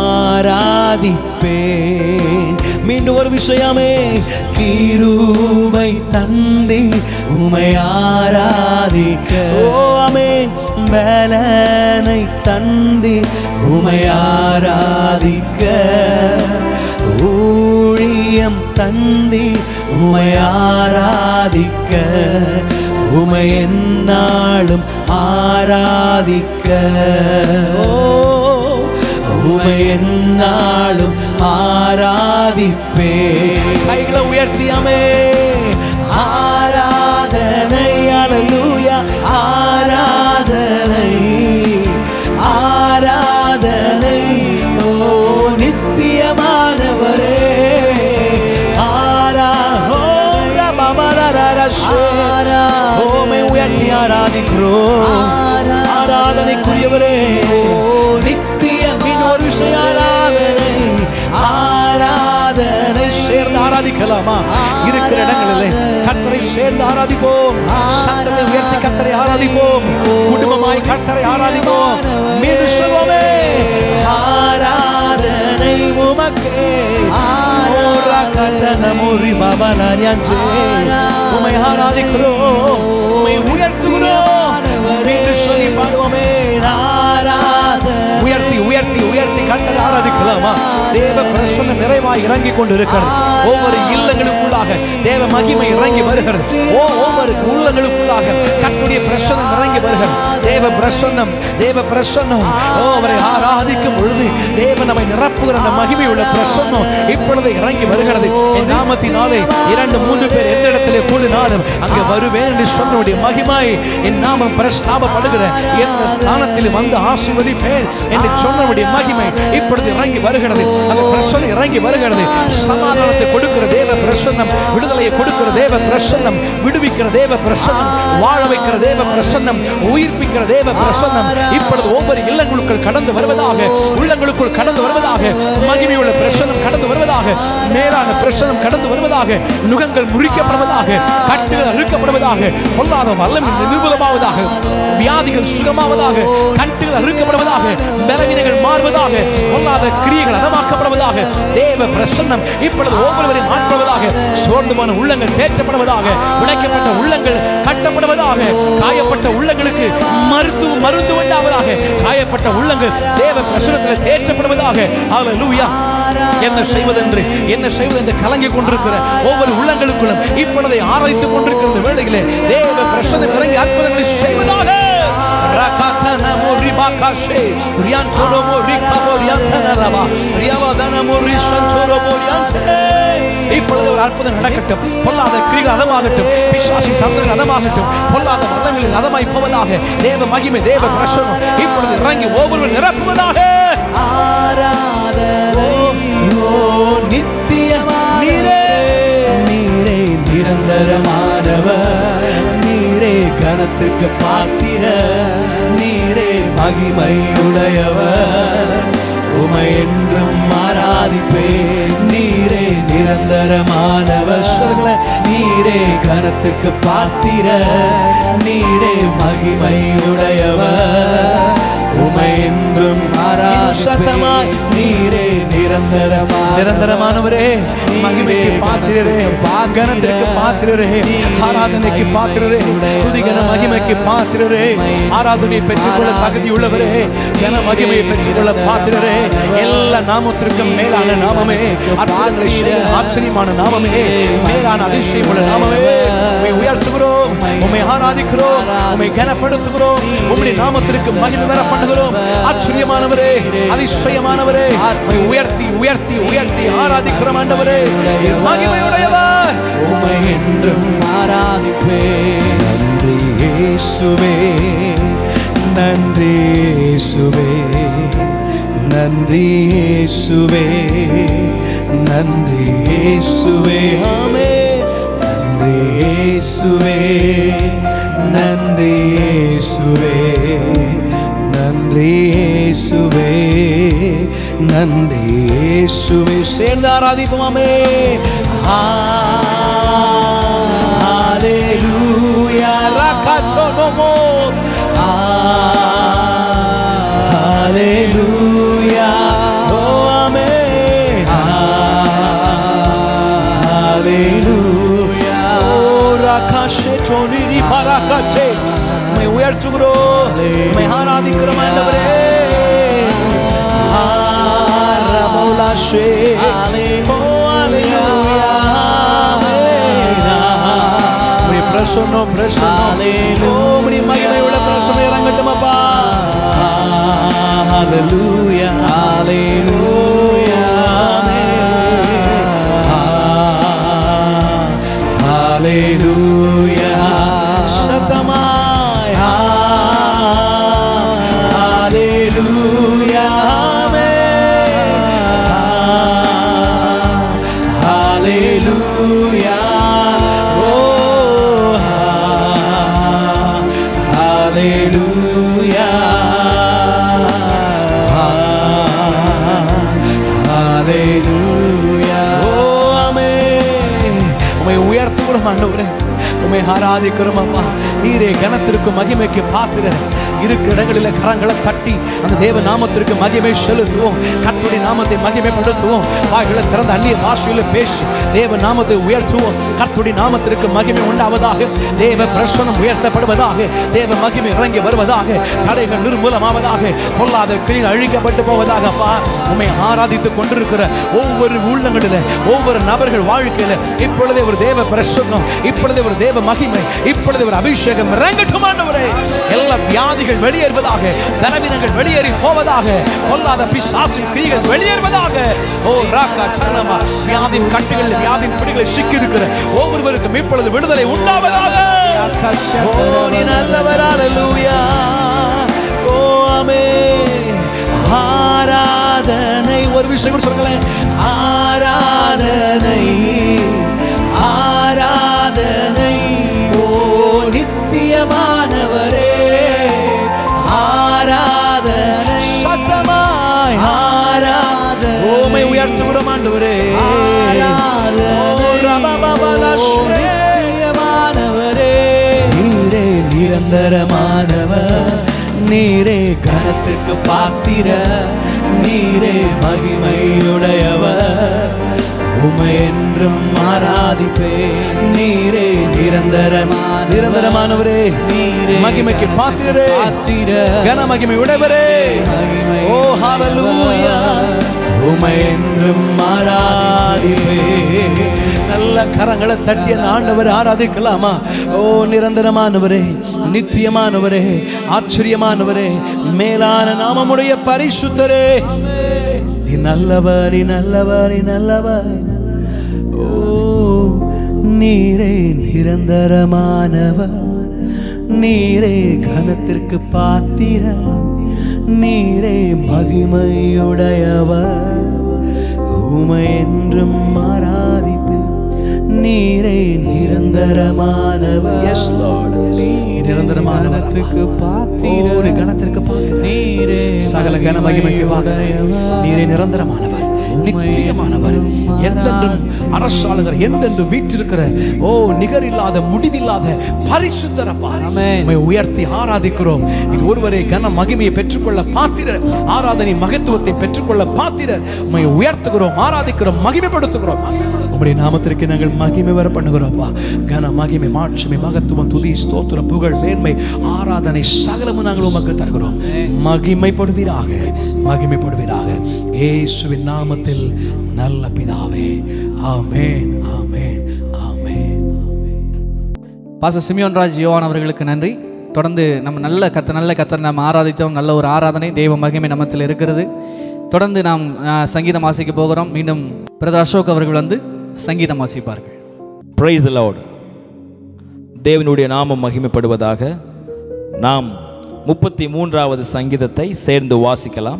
ஆராதிப்பேன் மீண்டும் ஒரு விஷயமே கீரூபை தந்தி உமை ஆராதிக்க ஓ அமேன் பலனை தந்தி உமை ஆராதிக்க ஊழியம் தந்தி உமை ஆராதிக்க உமை என்னாலும் ஆராதிக்க ஓ உமை என்னாலும் ஆராதிப்பே கைகளை உயர்த்தியாமே ஆராதனை ஆராதிக்கிறோம் ஆராதனைக்குரியவரே நித்தியம் இன்னொரு விஷயம் ஆராதனை ஆராதனை சேர்ந்து ஆராதிக்கலாமா இருக்கிற இடங்களிலே கத்தரை சேர்ந்து ஆராதிப்போம் சத்தத்தை உயர்த்தி கத்தரை ஆராதிப்போம் குடும்பமாய் கத்தரை ஆராதிப்போம் மீண்டும் சொல்வோமே ஆராதனை உமக்கே ஓரா கச்சனமுரி பவனரியன்றே உமை ஆராதிக்கிறோம் உமை உயர்த்துகிறோம் மீண்டும் சொல்லி பாடுவோமே ஆராதனை உயர்த்தி உயர்த்தி உயர்த்தி கட்டளை ஆராதிக்கலாமா தேவ பிரசன்னம் நிறைவாய் இறங்கி கொண்டு இருக்கிறது ஒவ்வொரு இல்லங்களுக்குள்ளாக தேவ மகிமை இறங்கி வருகிறது ஓ ஒவ்வொரு உள்ளங்களுக்குள்ளாக கட்டுடைய பிரசன்னம் இறங்கி வருகிறது தேவ பிரசன்னம் தேவ பிரசன்னம் ஓ அவரை ஆராதிக்கும் பொழுது தேவ நம்மை நிரப்புகிற அந்த மகிமை உள்ள பிரசன்னம் இப்பொழுது இறங்கி வருகிறது என் நாமத்தினாலே இரண்டு மூன்று பேர் எந்த இடத்திலே கூடினாலும் அங்கே வருவேன் என்று சொன்னவுடைய மகிமை என் நாமம் பிரஸ்தாபப்படுகிற எந்த ஸ்தானத்தில் வந்து ஆசீர்வதிப்பேன் என்று சொன்னவுடைய மகிமை இப்பொழுது இறங்கி வருகிறது அந்த பிரசன்னம் இறங்கி வருகிறது சமாதானத்தை கொடுக்கிற தேவ பிரசன்னம் விடுதலையை கொடுக்கிற தேவ பிரசன்னம் விடுவிக்கிற தேவ பிரசன்னம் வாழ வைக்கிற தேவ பிரசன்னம் உயிர்ப்பிக்கிற தேவ பிரசன்னம் இப்பொழுது ஒவ்வொரு இல்லங்களுக்குள் கடந்து வருவதாக உள்ளங்களுக்குள் கடந்து வருவதாக மகிமையுள்ள பிரசன்னம் கடந்து வருவதாக மேலான பிரசன்னம் கடந்து வருவதாக நுகங்கள் முறிக்கப்படுவதாக கட்டுகள் அறுக்கப்படுவதாக பொல்லாத வல்லமை நிர்மூலமாவதாக வியாதிகள் சுகமாவதாக கட்டுகள் அறுக்கப்படுவதாக பலவீனங்கள் மாறுவதாக பொல்லாத கிரியைகள் அதமாக்கப்படுவதாக தேவ பிரசன்னம் இப்பொழுது ஒவ்வொருவரையும் மாற்றுவதாக சோர்ந்து போன உள்ளங்கள் தேற்றப்படுவதாக உடைக்கப்பட்ட உள்ளங்கள் கட்டப்படுவதாக காயப்பட்ட உள்ளங்களுக்கு மருத்துவ மருந்து உண்டாவதாக காயப்பட்ட உள்ளங்கள் தேவ பிரசனத்தில் தேற்றப்படுவதாக ஹalleluya என்ன செய்வதென்று என்ன செய்வதென்று கலங்கிக் கொண்டிருக்கிற ஒவ்வொரு உள்ளங்களுக்குள்ளும் இப்பொழுதை ஆராய்த்துக் கொண்டிருக்கிற இந்த வேளையிலே தேவ பிரசனம் இறங்கி அற்புதங்களை செய்வதாக rakatana moribakashe riantoro morikabo riantana raba riavadana morishantoro moriante இப்பொழுது ஒரு அற்புதம் நடக்கட்டும் பொல்லாத கிரிகள் அதமாகட்டும் பிசாசி தந்திரங்கள் அதமாகட்டும் பொல்லாத வல்லங்களில் அதமாய் போவதாக தேவ மகிமை தேவ பிரசனம் இப்பொழுது இறங்கி ஒவ்வொரு நிரப்புவதாக நித்திய நீரே நீரே நிரந்தரமானவர் நீரே கனத்திற்கு பாத்திர நீரே மகிமையுடையவர் உமை என்றும் ஆராதிப்பேன் நீரே நிரந்தரமானவர் சொல்லுங்களேன். நீரே கனத்திற்கு பாத்திர நீரே மகிமையுடையவர் உமை என்றும் ஆராதிப்பேன் நீரே நிரந்தரமா நிரந்தரமானவரே மகிமைக்கு பாத்திரரே கனத்திற்கு பாத்திரரே ஆராதனைக்கு பாத்திரரே துதிகன மகிமைக்கு பாத்திரரே ஆராதனை பெற்றுக்கொள்ள தகுதி உள்ளவரே கன மகிமையை பெற்றுக்கொள்ள பாத்திரரே எல்லா நாமத்திற்கும் மேலான நாமமே அற்புதங்களை செய்கிற ஆச்சரியமான நாமமே மேலான அதிசயம் உள்ள நாமமே உம்மை உயர்த்துகிறோம் உம்மை ஆராதிக்கிறோம் உம்மை கனப்படுத்துகிறோம் உம்முடைய நாமத்திற்கு மகிமை வர பண்ணுகிறோம் ஆச்சரியமானவரே அதிசயமானவரே உம்மை உயர்த்தி உயர்த்தி உயர்த்தி ஆராதிக்கிறோம் ஆண்டவரே நீர் மகிமையுடையவர் உம்மை என்றும் ஆராதிப்பேன் நன்றி இயேசுவே நன்றி இயேசுவே நன்றி இயேசுவே நன்றி இயேசுவே ஆமே நன்றி இயேசுவே நன்றி இயேசுவே நன்றி இயேசுவே நன்றி இயேசுவே சேர்ந்து ஆராதிப்போமே ஹalleluya rakatonomo ஹalleluya oh amen ஹalleluya oh rakashetoni di parakate மை உயர்த்துகிறோம் மை ஆராதிக்கிறோம் ஆண்டவரே ஆரமோலாஷே ஓ ஹalleluya உம்முடைய பிரசன்னம் பிரசன்னம் ஓ உம்முடைய மகிமை உள்ள பிரசன்னம் இறங்கட்டும் அப்பா ஹalleluya ஹalleluya ஹalleluya சத்தமாய் ஹalleluya ஹalleluya oh ஆராதிக்கிறோம் அப்பா நீரே கனத்திற்கு மகிமைக்கு பாத்திர இருக்கிற இடங்களில் கரங்களை தட்டி அந்த தேவ நாமத்திற்கு மகிமை செலுத்துவோம் கர்த்தருடைய நாமத்தை மகிமைப்படுத்துவோம் வாய்களை திறந்த அந்நிய பாஷையில பேசி தேவ நாமத்தை உயர்த்துவோம் கர்த்தருடைய நாமத்திற்கு மகிமை உண்டாவதாக தேவ பிரசனம் உயர்த்தப்படுவதாக தேவ மகிமை இறங்கி வருவதாக தடைகள் நிர்மூலமாவதாக பொல்லாத கிரிகள் அழிக்கப்பட்டு போவதாக அப்பா உண்மை ஆராதித்துக் கொண்டிருக்கிற ஒவ்வொரு உள்ளங்களில ஒவ்வொரு நபர்கள் வாழ்க்கையில இப்பொழுதே ஒரு தேவ பிரசன்னம் இப்பொழுதே ஒரு தேவ மகிமை இப்பொழுதே ஒரு அபிஷேகம் இறங்கட்டும் ஆண்டவரே எல்லா வியாதிகள் வெளியேறுவதாக பலவீனங்கள் வெளியேறி போவதாக பொல்லாத பிசாசின் கிரிகள் வெளியேறுவதாக ஓ ராக்கா சரணமா வியாதின் கட்டுகள் வியாதின் பிடிகளை சிக்கி இருக்கிற ஒவ்வொருவருக்கும் இப்பொழுது விடுதலை உண்டாவதாக ஓ நீ நல்லவர் அல்லேலூயா ஓ ஆமென் ஆராதனை ஒரு விஷயம் கூட சொல்லுங்களேன் ஆராதனை ஆராதனை ஓ நித்தியமானவரே ஆராதனை சத்தமாய் ஆராதனை ஓமை உயர்த்துகிறோம் ஆண்டவரே ஓ ரபபபலஸ்ரே. நீரே நிரந்தரமானவர் நீரே கனத்துக்கு பாத்திர நீரே மகிமையுடையவர் உமை என்றும் ஆராதிப்பே நீரே நிரந்தரமா நிரந்தரமானவரே நீரே மகிமைக்கு பாத்திரரே பாத்திர கன மகிமை உடையவரே ஓ ஹalleluya உமை என்றும் ஆராதிப்பே நல்ல கரங்களை தட்டி அந்த ஆண்டவர் ஆராதிக்கலாமா ஓ நிரந்தரமானவரே நித்தியமானவரே ஆச்சரியமானவரே மேலான நாமமுடைய பரிசுத்தரே நீ நல்லவர் நீ நல்லவர் நீ நல்லவர் ஓ நீரே நிரந்தரமானவர் நீரே கனத்திற்கு பாத்திர நீரே மகிமையுடையவர் உமை என்றும் ஆராதிப்பேன் நீரே நிரந்தரமானவர் எஸ் லார்ட் நிரந்தரமானவருக்கு பாத்திர ஒரு கணத்திற்கு பாத்திர நீரே சகல கன மகிமைக்கு பாத்திர நீரே நிரந்தரமானவர் நித்தியமானவர் என்றென்றும் அரசாளுகிற என்றென்றும் வீற்றிருக்கிற ஓ நிகரில்லாத முடிவில்லாத பரிசுத்தரப்பா உம்மை உயர்த்தி ஆராதிக்கிறோம் இது ஒருவரே கன மகிமையை பெற்றுக்கொள்ள பாத்திர ஆராதனை மகத்துவத்தை பெற்றுக்கொள்ள பாத்திர உம்மை உயர்த்துகிறோம் ஆராதிக்கிறோம் மகிமைப்படுத்துகிறோம் உம்முடைய நாமத்திற்கு நாங்கள் மகிமை வர பண்ணுகிறோம்ப்பா கன மகிமை மாட்சிமை மகத்துவம் துதி ஸ்தோத்திரம் புகழ் மேன்மை ஆராதனை சகலமும் நாங்கள் உமக்கு தருகிறோம் மகிமைப்படுவீராக மகிமைப்படுவீராக இயேசுவின் நாமத்தில் நல்ல பிதாவே ஆமென் ஆமென் ஆமென் பாச சிமியோன் ராஜ் யோவான் அவர்களுக்கு நன்றி தொடர்ந்து நம்ம நல்ல கத்த நல்ல கத்தர் நாம் ஆராதித்தோம் நல்ல ஒரு ஆராதனை தெய்வ மகிமை நமத்தில் இருக்கிறது தொடர்ந்து நாம் ஆ, சங்கீதம் வாசிக்க போகிறோம் மீண்டும் பிரதர் அசோக் அவர்கள் வந்து சங்கீதம் வாசிப்பார்கள் பிரைஸ் லார்ட் தேவனுடைய நாமம் மகிமைப்படுவதாக நாம் முப்பத்தி மூன்றாவது சங்கீதத்தை சேர்ந்து வாசிக்கலாம்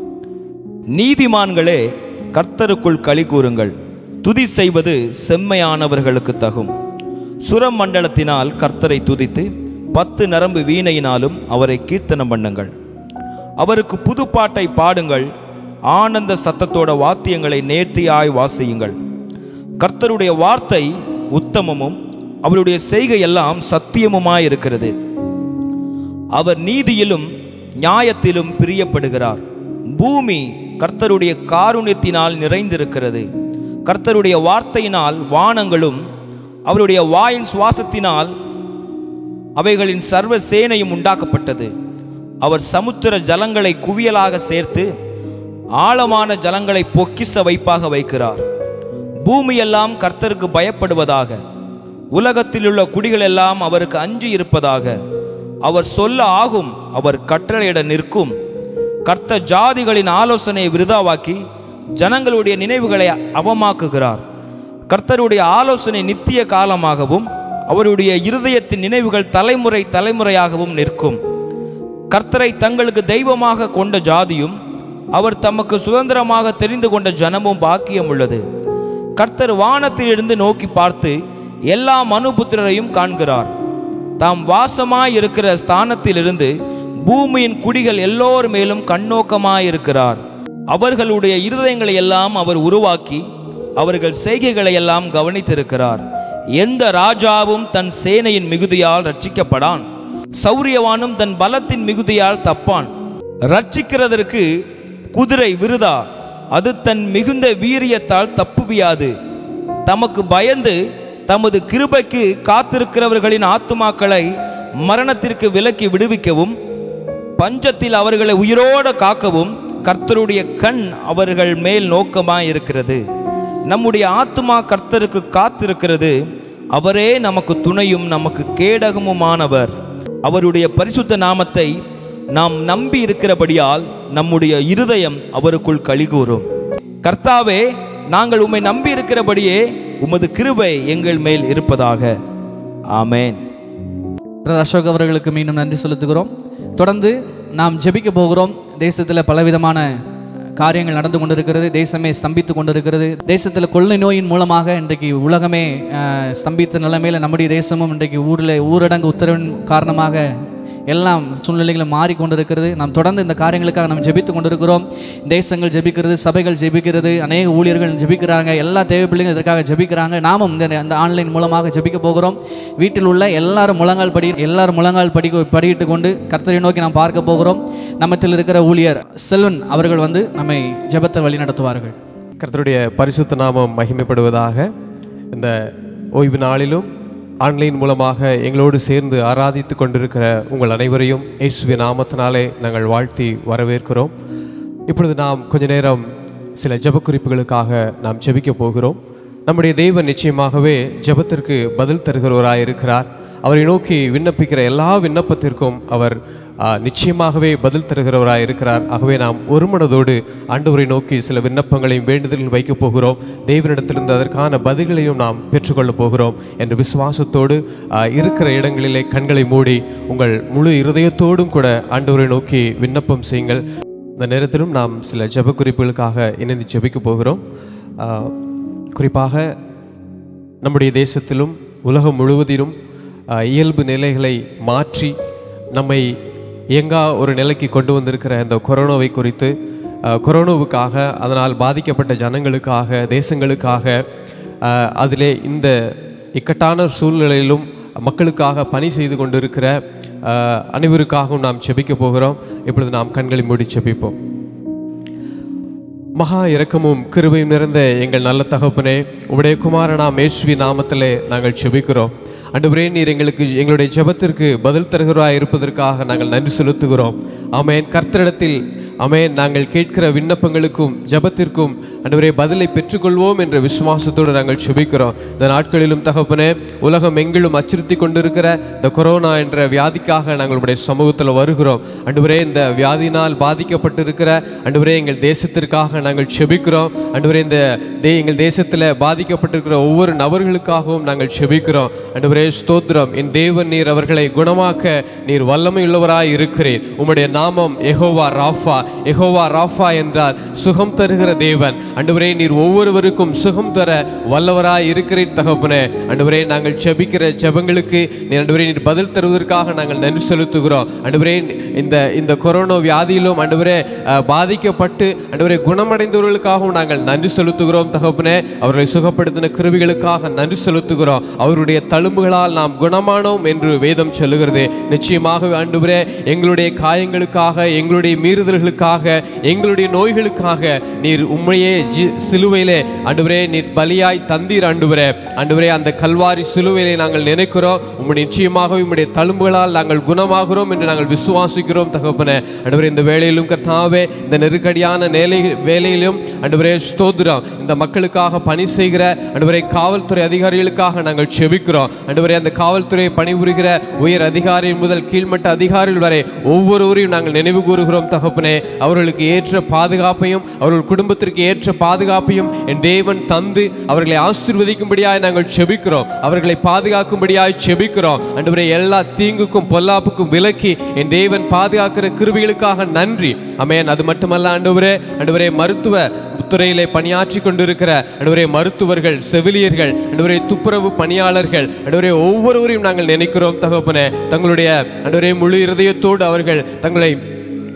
நீதிமான்களே கர்த்தருக்குள் களி கூறுங்கள் துதி செய்வது செம்மையானவர்களுக்கு தகும் சுரமண்டலத்தினால் கர்த்தரை துதித்து பத்து நரம்பு வீணையினாலும் அவரை கீர்த்தனம் பண்ணுங்கள் அவருக்கு புதுப்பாட்டை பாடுங்கள் ஆனந்த சத்தத்தோட வாத்தியங்களை நேர்த்தியாய் வாசியுங்கள் கர்த்தருடைய வார்த்தை உத்தமமும் அவருடைய செய்கை எல்லாம் சத்தியமுமாயிருக்கிறது அவர் நீதியிலும் நியாயத்திலும் பிரியப்படுகிறார் பூமி கர்த்தருடைய காருண்யத்தினால் நிறைந்திருக்கிறது கர்த்தருடைய வார்த்தையினால் வானங்களும் அவருடைய வாயின் சுவாசத்தினால் அவைகளின் சர்வ சேனையும் உண்டாக்கப்பட்டது அவர் சமுத்திர ஜலங்களை குவியலாக சேர்த்து ஆழமான ஜலங்களை பொக்கிச வைப்பாக வைக்கிறார் பூமியெல்லாம் கர்த்தருக்கு பயப்படுவதாக உலகத்திலுள்ள குடிகள் எல்லாம் அவருக்கு அஞ்சி இருப்பதாக அவர் சொல்ல ஆகும் அவர் கட்டளையிட நிற்கும் கர்த்தர் ஜாதிகளின் ஆலோசனையை விருதாவாக்கி ஜனங்களுடைய நினைவுகளை அவமாக்குகிறார் கர்த்தருடைய ஆலோசனை நித்திய காலமாகவும் அவருடைய இருதயத்தின் நினைவுகள் தலைமுறை தலைமுறையாகவும் நிற்கும் கர்த்தரை தங்களுக்கு தெய்வமாக கொண்ட ஜாதியும் அவர் தமக்கு சுதந்திரமாக தெரிந்து கொண்ட ஜனமும் பாக்கியம் உள்ளது கர்த்தர் வானத்திலிருந்து நோக்கி பார்த்து எல்லா மனுபுத்திரரையும் காண்கிறார் தாம் வாசமாயிருக்கிற ஸ்தானத்திலிருந்து பூமியின் குடிகள் எல்லோர் மேலும் கண்ணோக்கமாயிருக்கிறார் அவர்களுடைய இருதயங்களை எல்லாம் அவர் உருவாக்கி அவர்கள் செய்கைகளை எல்லாம் கவனித்திருக்கிறார் எந்த ராஜாவும் தன் சேனையின் மிகுதியால் ரட்சிக்கப்படான் சௌரியவானும் தன் பலத்தின் மிகுதியால் தப்பான் ரட்சிக்கிறதற்கு குதிரை விருதா அது தன் மிகுந்த வீரியத்தால் தப்புவியாது தமக்கு பயந்து தமது கிருபைக்கு காத்திருக்கிறவர்களின் ஆத்துமாக்களை மரணத்திற்கு விலக்கி விடுவிக்கவும் பஞ்சத்தில் அவர்களை உயிரோடு காக்கவும் கர்த்தருடைய கண் அவர்கள் மேல் நோக்கமாய் இருக்கிறது நம்முடைய ஆத்துமா கர்த்தருக்கு காத்திருக்கிறது அவரே நமக்கு துணையும் நமக்கு கேடகமுமானவர் அவருடைய பரிசுத்த நாமத்தை நாம் நம்பி இருக்கிறபடியால் நம்முடைய இருதயம் அவருக்குள் கலிகூறும் கர்த்தாவே நாங்கள் உம்மை நம்பி இருக்கிறபடியே உமது கிருபை எங்கள் மேல் இருப்பதாக ஆமென் பிரதர் அசோக் அவர்களுக்கு மீண்டும் நன்றி செலுத்துகிறோம் தொடர்ந்து நாம் ஜெபிக்க போகிறோம் தேசத்தில் பலவிதமான காரியங்கள் நடந்து கொண்டிருக்கிறது தேசமே ஸ்தம்பித்து கொண்டிருக்கிறது தேசத்தில் கொள்ளை நோயின் மூலமாக இன்றைக்கு உலகமே அஹ், ஸ்தம்பித்த நிலைமையில் நம்முடைய தேசமும் இன்றைக்கு ஊரில் ஊரடங்கு உத்தரவின் காரணமாக எல்லாம் சூழ்நிலைகளும் மாறிக்கொண்டிருக்கிறது நாம் தொடர்ந்து இந்த காரியங்களுக்காக நாம் ஜெபித்து கொண்டிருக்கிறோம் தேசங்கள் ஜெபிக்கிறது சபைகள் ஜெபிக்கிறது அநேக ஊழியர்கள் ஜெபிக்கிறாங்க எல்லா தேவை பிள்ளைங்க இதற்காக ஜெபிக்கிறாங்க நாமும் இந்த இந்த ஆன்லைன் மூலமாக ஜெபிக்க போகிறோம் வீட்டில் உள்ள எல்லாரும் முழங்கால் படி எல்லாரும் முழங்கால் படி படியிட்டு கொண்டு கர்த்தரை நோக்கி நாம் பார்க்க போகிறோம் நம்மத்தில் இருக்கிற ஊழியர் செல்வன் அவர்கள் வந்து நம்மை ஜெபத்தை வழி நடத்துவார்கள் கர்த்தருடைய பரிசுத்த நாமம் மகிமைப்படுவதாக இந்த ஓய்வு நாளிலும் ஆன்லைன் மூலமாக எங்களோடு சேர்ந்து ஆராதித்து கொண்டிருக்கிற உங்கள் அனைவரையும் இயேசுவின் நாமத்தினாலே நாங்கள் வாழ்த்தி வரவேற்கிறோம் இப்பொழுது நாம் கொஞ்ச நேரம் சில ஜெப குறிப்புகளுக்காக நாம் ஜெபிக்க போகிறோம் நம்முடைய தெய்வன் நிச்சயமாகவே ஜெபத்திற்கு பதில் தருகிறவராய் இருக்கிறார் அவரை நோக்கி விண்ணப்பிக்கிற எல்லா விண்ணப்பத்திற்கும் அவர் ஆ, நிச்சயமாகவே பதில் தருகிறவராய் இருக்கிறார் ஆகவே நாம் ஒரு மனதோடு ஆண்டவரை நோக்கி சில விண்ணப்பங்களையும் வேண்டுதல்கள் வைக்கப் போகிறோம் தேவனிடத்திலிருந்து அதற்கான பதில்களையும் நாம் பெற்றுக்கொள்ளப் போகிறோம் என்ற விசுவாசத்தோடு ஆ, இருக்கிற இடங்களிலே கண்களை மூடி உங்கள் முழு இருதயத்தோடும் கூட ஆண்டவரை நோக்கி விண்ணப்பம் செய்யுங்கள் இந்த நேரத்திலும் நாம் சில ஜெப குறிப்புகளுக்காக இணைந்து ஜெபிக்க போகிறோம் ஆ, குறிப்பாக நம்முடைய தேசத்திலும் உலகம் முழுவதிலும் அஹ், இயல்பு நிலைகளை மாற்றி நம்மை இயங்கா ஒரு நிலைக்கு கொண்டு வந்திருக்கிற இந்த கொரோனாவை குறித்து அஹ், கொரோனாவுக்காக அதனால் பாதிக்கப்பட்ட ஜனங்களுக்காக தேசங்களுக்காக அஹ், அதிலே இந்த இக்கட்டான சூழ்நிலையிலும் மக்களுக்காக பணி செய்து கொண்டிருக்கிற அஹ், அனைவருக்காகவும் நாம் செபிக்க போகிறோம் இப்பொழுது நாம் கண்களை மூடி செபிப்போம் மகா இரக்கமும் கிருபையும் நிறைந்த எங்கள் நல்ல தகப்பனே உம்முடைய குமாரனாம் மேஸ்வி நாமத்திலே நாங்கள் செபிக்கிறோம் அன்றுவரே நீர் எங்களுக்கு எங்களுடைய ஜெபத்திற்கு பதில் தருகிறாய் இருப்பதற்காக நாங்கள் நன்றி செலுத்துகிறோம் ஆமென் கர்த்தரிடத்தில் ஆமென் நாங்கள் கேட்கிற விண்ணப்பங்களுக்கும் ஜெபத்திற்கும் அன்றுவரே பதிலை பெற்றுக்கொள்வோம் என்ற விசுவாசத்தோடு நாங்கள் செபிக்கிறோம் இந்த நாட்களிலும் தகப்பனே உலகம் எங்கிலும் அச்சுறுத்தி கொண்டிருக்கிற இந்த கொரோனா என்ற வியாதிக்காக நாங்கள் உடைய சமூகத்தில் வருகிறோம் அன்றுவரே இந்த வியாதியினால் பாதிக்கப்பட்டிருக்கிற அன்றுவரே எங்கள் தேசத்திற்காக நாங்கள் செபிக்கிறோம் அன்றுவரே இந்த தே எங்கள் தேசத்தில் பாதிக்கப்பட்டிருக்கிற ஒவ்வொரு நபர்களுக்காகவும் நாங்கள் செபிக்கிறோம் அன்றுவரே ஸ்தோத்திரம் என் தேவன் நீர் அவர்களை குணமாக்க நீர் வல்லமையுள்ளவராய் இருக்கிறீர் உம்முடைய நாமம் எகோவா ராஃபா எகோவா ராஃபா என்றால் சுகம் தருகிற தேவன் அன்றுவரே நீர் ஒவ்வொருவருக்கும் சுகம் தர வல்லவராய் இருக்கிறீர் தகப்பனே அன்றுவரே நாங்கள் ஜெபிக்கிற ஜெபங்களுக்கு நீர் அன்றுவரே நீர் பதில் தருவதற்காக நாங்கள் நன்றி செலுத்துகிறோம் அன்றுவரே இந்த இந்த கொரோனா வியாதியிலும் அன்றுவரே அஹ், பாதிக்கப்பட்டு அன்றுவரே குணமடைந்தவர்களுக்காகவும் நாங்கள் நன்றி செலுத்துகிறோம் தகப்பனே அவர்களை சுகப்படுத்தின கிருவிகளுக்காக நன்றி செலுத்துகிறோம் அவருடைய தழும்புகளால் நாம் குணமானோம் என்று வேதம் சொல்லுகிறது நிச்சயமாகவே ஆண்டவரே எங்களுடைய காயங்களுக்காக எங்களுடைய மீறுதல்களுக்காக எங்களுடைய நோய்களுக்காக நீர் உண்மையே ஜி சிலுவையிலே ஆண்டவரே நீர் பலியாய் தந்தீர் ஆண்டவரே ஆண்டவரே அந்த கல்வாரி சிலுவையிலே நாங்கள் நினைக்கிறோம் உம்முடைய நிச்சயமாகவே உம்முடைய தழும்புகளால் நாங்கள் குணமாகிறோம் என்று நாங்கள் விசுவாசிக்கிறோம் தகப்பனே ஆண்டவரே இந்த வேளையிலும் கர்த்தாவே இந்த நெருக்கடியான நேலை வேலையிலும் ஆண்டவரே ஸ்தோத்திரம் இந்த மக்களுக்காக பணி செய்கிற ஆண்டவரே காவல்துறை அதிகாரிகளுக்காக நாங்கள் செபிக்கிறோம் ஆண்டவரே அந்த காவல்துறை பணிபுரிகிற உயர் அதிகாரி முதல் கீழ்மட்ட அதிகாரிகள் வரை ஒவ்வொருவரையும் நாங்கள் நினைவு கூறுகிறோம் தகப்பனே அவர்களுக்கு ஏற்ற பாதுகாப்பையும் அவர்கள் குடும்பத்திற்கு ஏற்ற பாதுகாப்பையும் என் தேவன் தந்து அவர்களை ஆசீர்வதிக்கும்படியாய் நாங்கள் செபிக்கிறோம் அவர்களை பாதுகாக்கும்படியாய் செபிக்கிறோம் ஆண்டவரே எல்லா தீங்குக்கும் பொல்லாப்புக்கும் விலக்கி என் தேவன் பாதுகாக்கிற கிருபிகளுக்காக நன்றி அமேன் அது மட்டுமல்ல ஆண்டவரே ஆண்டவரே மருத்துவ துறையிலே பணியாற்றி கொண்டிருக்கிற ஆண்டவரே மருத்துவர்கள் செவிலியர்கள் ஆண்டவரே துப்புரவு பணியாளர்கள் ஆண்டவரே ஒவ்வொருவரையும் நாங்கள் நினைக்கிறோம் தகப்பனே தங்களுடைய ஆண்டவரே முழு இருதயத்தோடு அவர்கள் தங்களை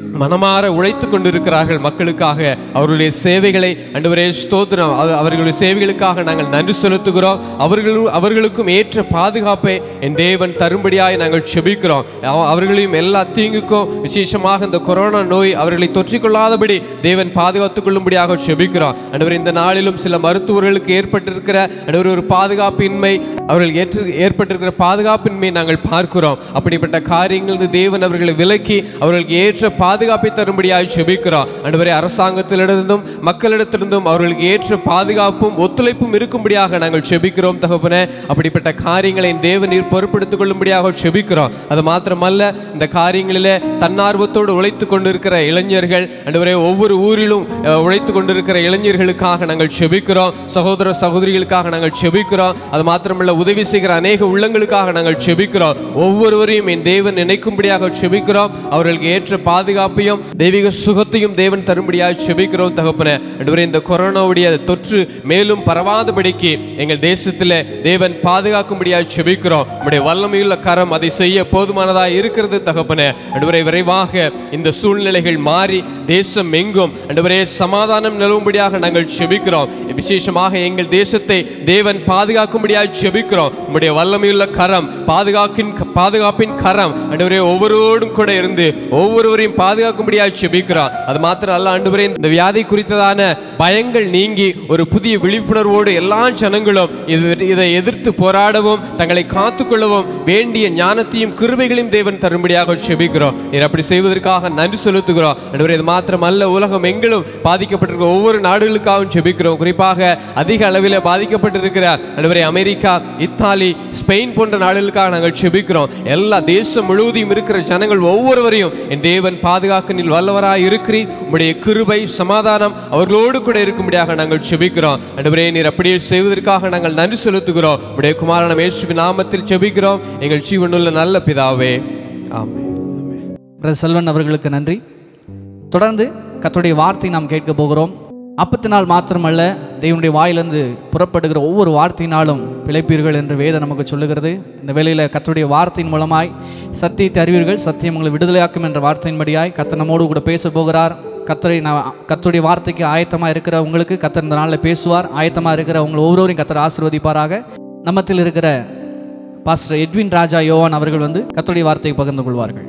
மனமாற உழைத்து கொண்டிருக்கிறார்கள் மக்களுக்காக அவர்களுடைய சேவைகளை அன்றுவரே ஸ்தோத்திரம் அவ- அவர்களுடைய சேவைகளுக்காக நாங்கள் நன்றி செலுத்துகிறோம் அவர்கள் அவர்களுக்கும் ஏற்ற பாதுகாப்பை என் தேவன் தரும்படியாய் நாங்கள் செபிக்கிறோம் அவ- அவர்களையும் எல்லா தீங்குக்கும் விசேஷமாக இந்த கொரோனா நோய் அவர்களை தொற்றிக்கொள்ளாதபடி தேவன் பாதுகாத்துக் கொள்ளும்படியாக செபிக்கிறோம் அன்றுவர் இந்த நாளிலும் சில மருத்துவர்களுக்கு ஏற்பட்டிருக்கிற அன்றுவர் ஒரு பாதுகாப்பின்மை அவர்கள் ஏற்று ஏற்பட்டிருக்கிற பாதுகாப்பின்மை நாங்கள் பார்க்கிறோம் அப்படிப்பட்ட காரியங்களிலிருந்து தேவன் அவர்களை விலக்கி அவர்களுக்கு ஏற்ற பாதுகாப்பை தரும்படியாக செபிக்கிறோம் அன்றுவரை அரசாங்கத்திலிருந்தும் மக்களிடத்திலிருந்தும் அவர்களுக்கு ஏற்ற பாதுகாப்பும் ஒத்துழைப்பும் இருக்கும்படியாக நாங்கள் செபிக்கிறோம் தகப்பனே அப்படிப்பட்ட காரியங்களை என் தேவன் நீர் பொறுப்படுத்திக் கொள்ளும்படியாக செபிக்கிறோம் அது மாத்திரமல்ல இந்த காரியங்களிலே தன்னார்வத்தோடு உழைத்து கொண்டிருக்கிற இளைஞர்கள் அன்றுவரே ஒவ்வொரு ஊரிலும் அஹ், உழைத்து கொண்டிருக்கிற இளைஞர்களுக்காக நாங்கள் செபிக்கிறோம் சகோதர சகோதரிகளுக்காக நாங்கள் செபிக்கிறோம் அது மாத்திரமல்ல உதவி செய்கிற அநேக உள்ளங்களுக்காக நாங்கள் செபிக்கிறோம் ஒவ்வொருவரையும் என் தேவன் நினைக்கும்படியாக செபிக்கிறோம் அவர்களுக்கு ஏற்ற பாதுகாப்பையும் தெய்வீக சுகத்தையும் தேவன் தரும்படியாக செபிக்கிறோம் தகப்பனே அன்றுவரே இந்த கொரோனாவுடைய தொற்று மேலும் பரவாதபடிக்கு எங்கள் தேசத்தில் தேவன் பாதுகாக்கும்படியாக செபிக்கிறோம் உடைய வல்லமையுள்ள கரம் அதை செய்ய போதுமானதாக இருக்கிறது தகப்பனே அன்றுவரை விரைவாக இந்த சூழ்நிலைகள் மாறி தேசம் எங்கும் அன்றுவரே சமாதானம் நிலவும்படியாக நாங்கள் செபிக்கிறோம் விசேஷமாக எங்கள் தேசத்தை தேவன் பாதுகாக்கும்படியாக செபிக்கிறோம் உம்முடைய வல்லமையுள்ள கரம் பாதுகாக்கின் பாதுகாப்பின் கரம் அன்றுவரே ஒவ்வொருவரோடும் கூட இருந்து ஒவ்வொருவரையும் பாதுகாக்கும்படியாக செபிக்கிறோம் அது மாத்திரம் அல்ல ஆண்டவரே இந்த வியாதி குறித்ததான பயங்கள் நீங்கி ஒரு புதிய விழிப்புணர்வோடு எல்லா ஜனங்களும் இது- இதை எதிர்த்து போராடவும் தங்களை காத்துக்கொள்ளவும் வேண்டிய ஞானத்தையும் கிருபைகளையும் தேவன் தரும்படியாக செபிக்கிறோம் நீர் அப்படி செய்வதற்காக நன்றி செலுத்துகிறோம் ஆண்டவரே இது மாத்திரம் அல்ல உலகம் எங்கிலும் பாதிக்கப்பட்டிருக்கிற ஒவ்வொரு நாடுகளுக்காகவும் செபிக்கிறோம் குறிப்பாக அதிக அளவில் பாதிக்கப்பட்டிருக்கிற ஆண்டவரே அமெரிக்கா இத்தாலி ஸ்பெயின் போன்ற நாடுகளுக்காக நாங்கள் செபிக்கிறோம் எல்லா தேசம் முழுவதும் இருக்கிற ஜனங்கள் ஒவ்வொருவரையும் என் தேவன் பாதுகாக்க நீர் வல்லவராய் இருக்கிறீர் உம்முடைய கிருபை சமாதானம் அவர்களோடு கூட இருக்கும்படியாக நாங்கள் செபிக்கிறோம் ஆண்டவரே நீர் அப்படியே செய்வதற்காக நாங்கள் நன்றி செலுத்துகிறோம் உம்முடைய குமாரன இயேசுவின் நாமத்தில் செபிக்கிறோம் எங்கள் ஜீவனுள்ள நல்ல பிதாவே ஆமென் பிரதர் செல்வன் அவர்களுக்கு நன்றி தொடர்ந்து கர்த்தருடைய வார்த்தை நாம் கேட்க போகிறோம் அப்பத்தினால் மாத்திரமல்ல தேவனுடைய வாயிலிருந்து புறப்படுகிற ஒவ்வொரு வார்த்தையினாலும் பிழைப்பீர்கள் என்று வேதம் நமக்கு சொல்லுகிறது இந்த வேளையில் கர்த்தருடைய வார்த்தையின் மூலமாய் சத்தியத்தை அறிவீர்கள் சத்தியம் உங்களை விடுதலையாக்கும் என்ற வார்த்தையின்படியாய் கர்த்தர் நம்மோடு கூட பேச போகிறார் கர்த்தரை நான் கர்த்தருடைய வார்த்தைக்கு ஆயத்தமாக இருக்கிற உங்களுக்கு கர்த்தர் இந்த நாளில் பேசுவார் ஆயத்தமாக இருக்கிற உங்களை ஒவ்வொருவரையும் கர்த்தர் ஆசீர்வதிப்பாராக நம்மத்தில் இருக்கிற பாஸ்டர் எட்வின் ராஜா யோவான் அவர்கள் வந்து கர்த்தருடைய வார்த்தையை பகிர்ந்து கொள்வார்கள்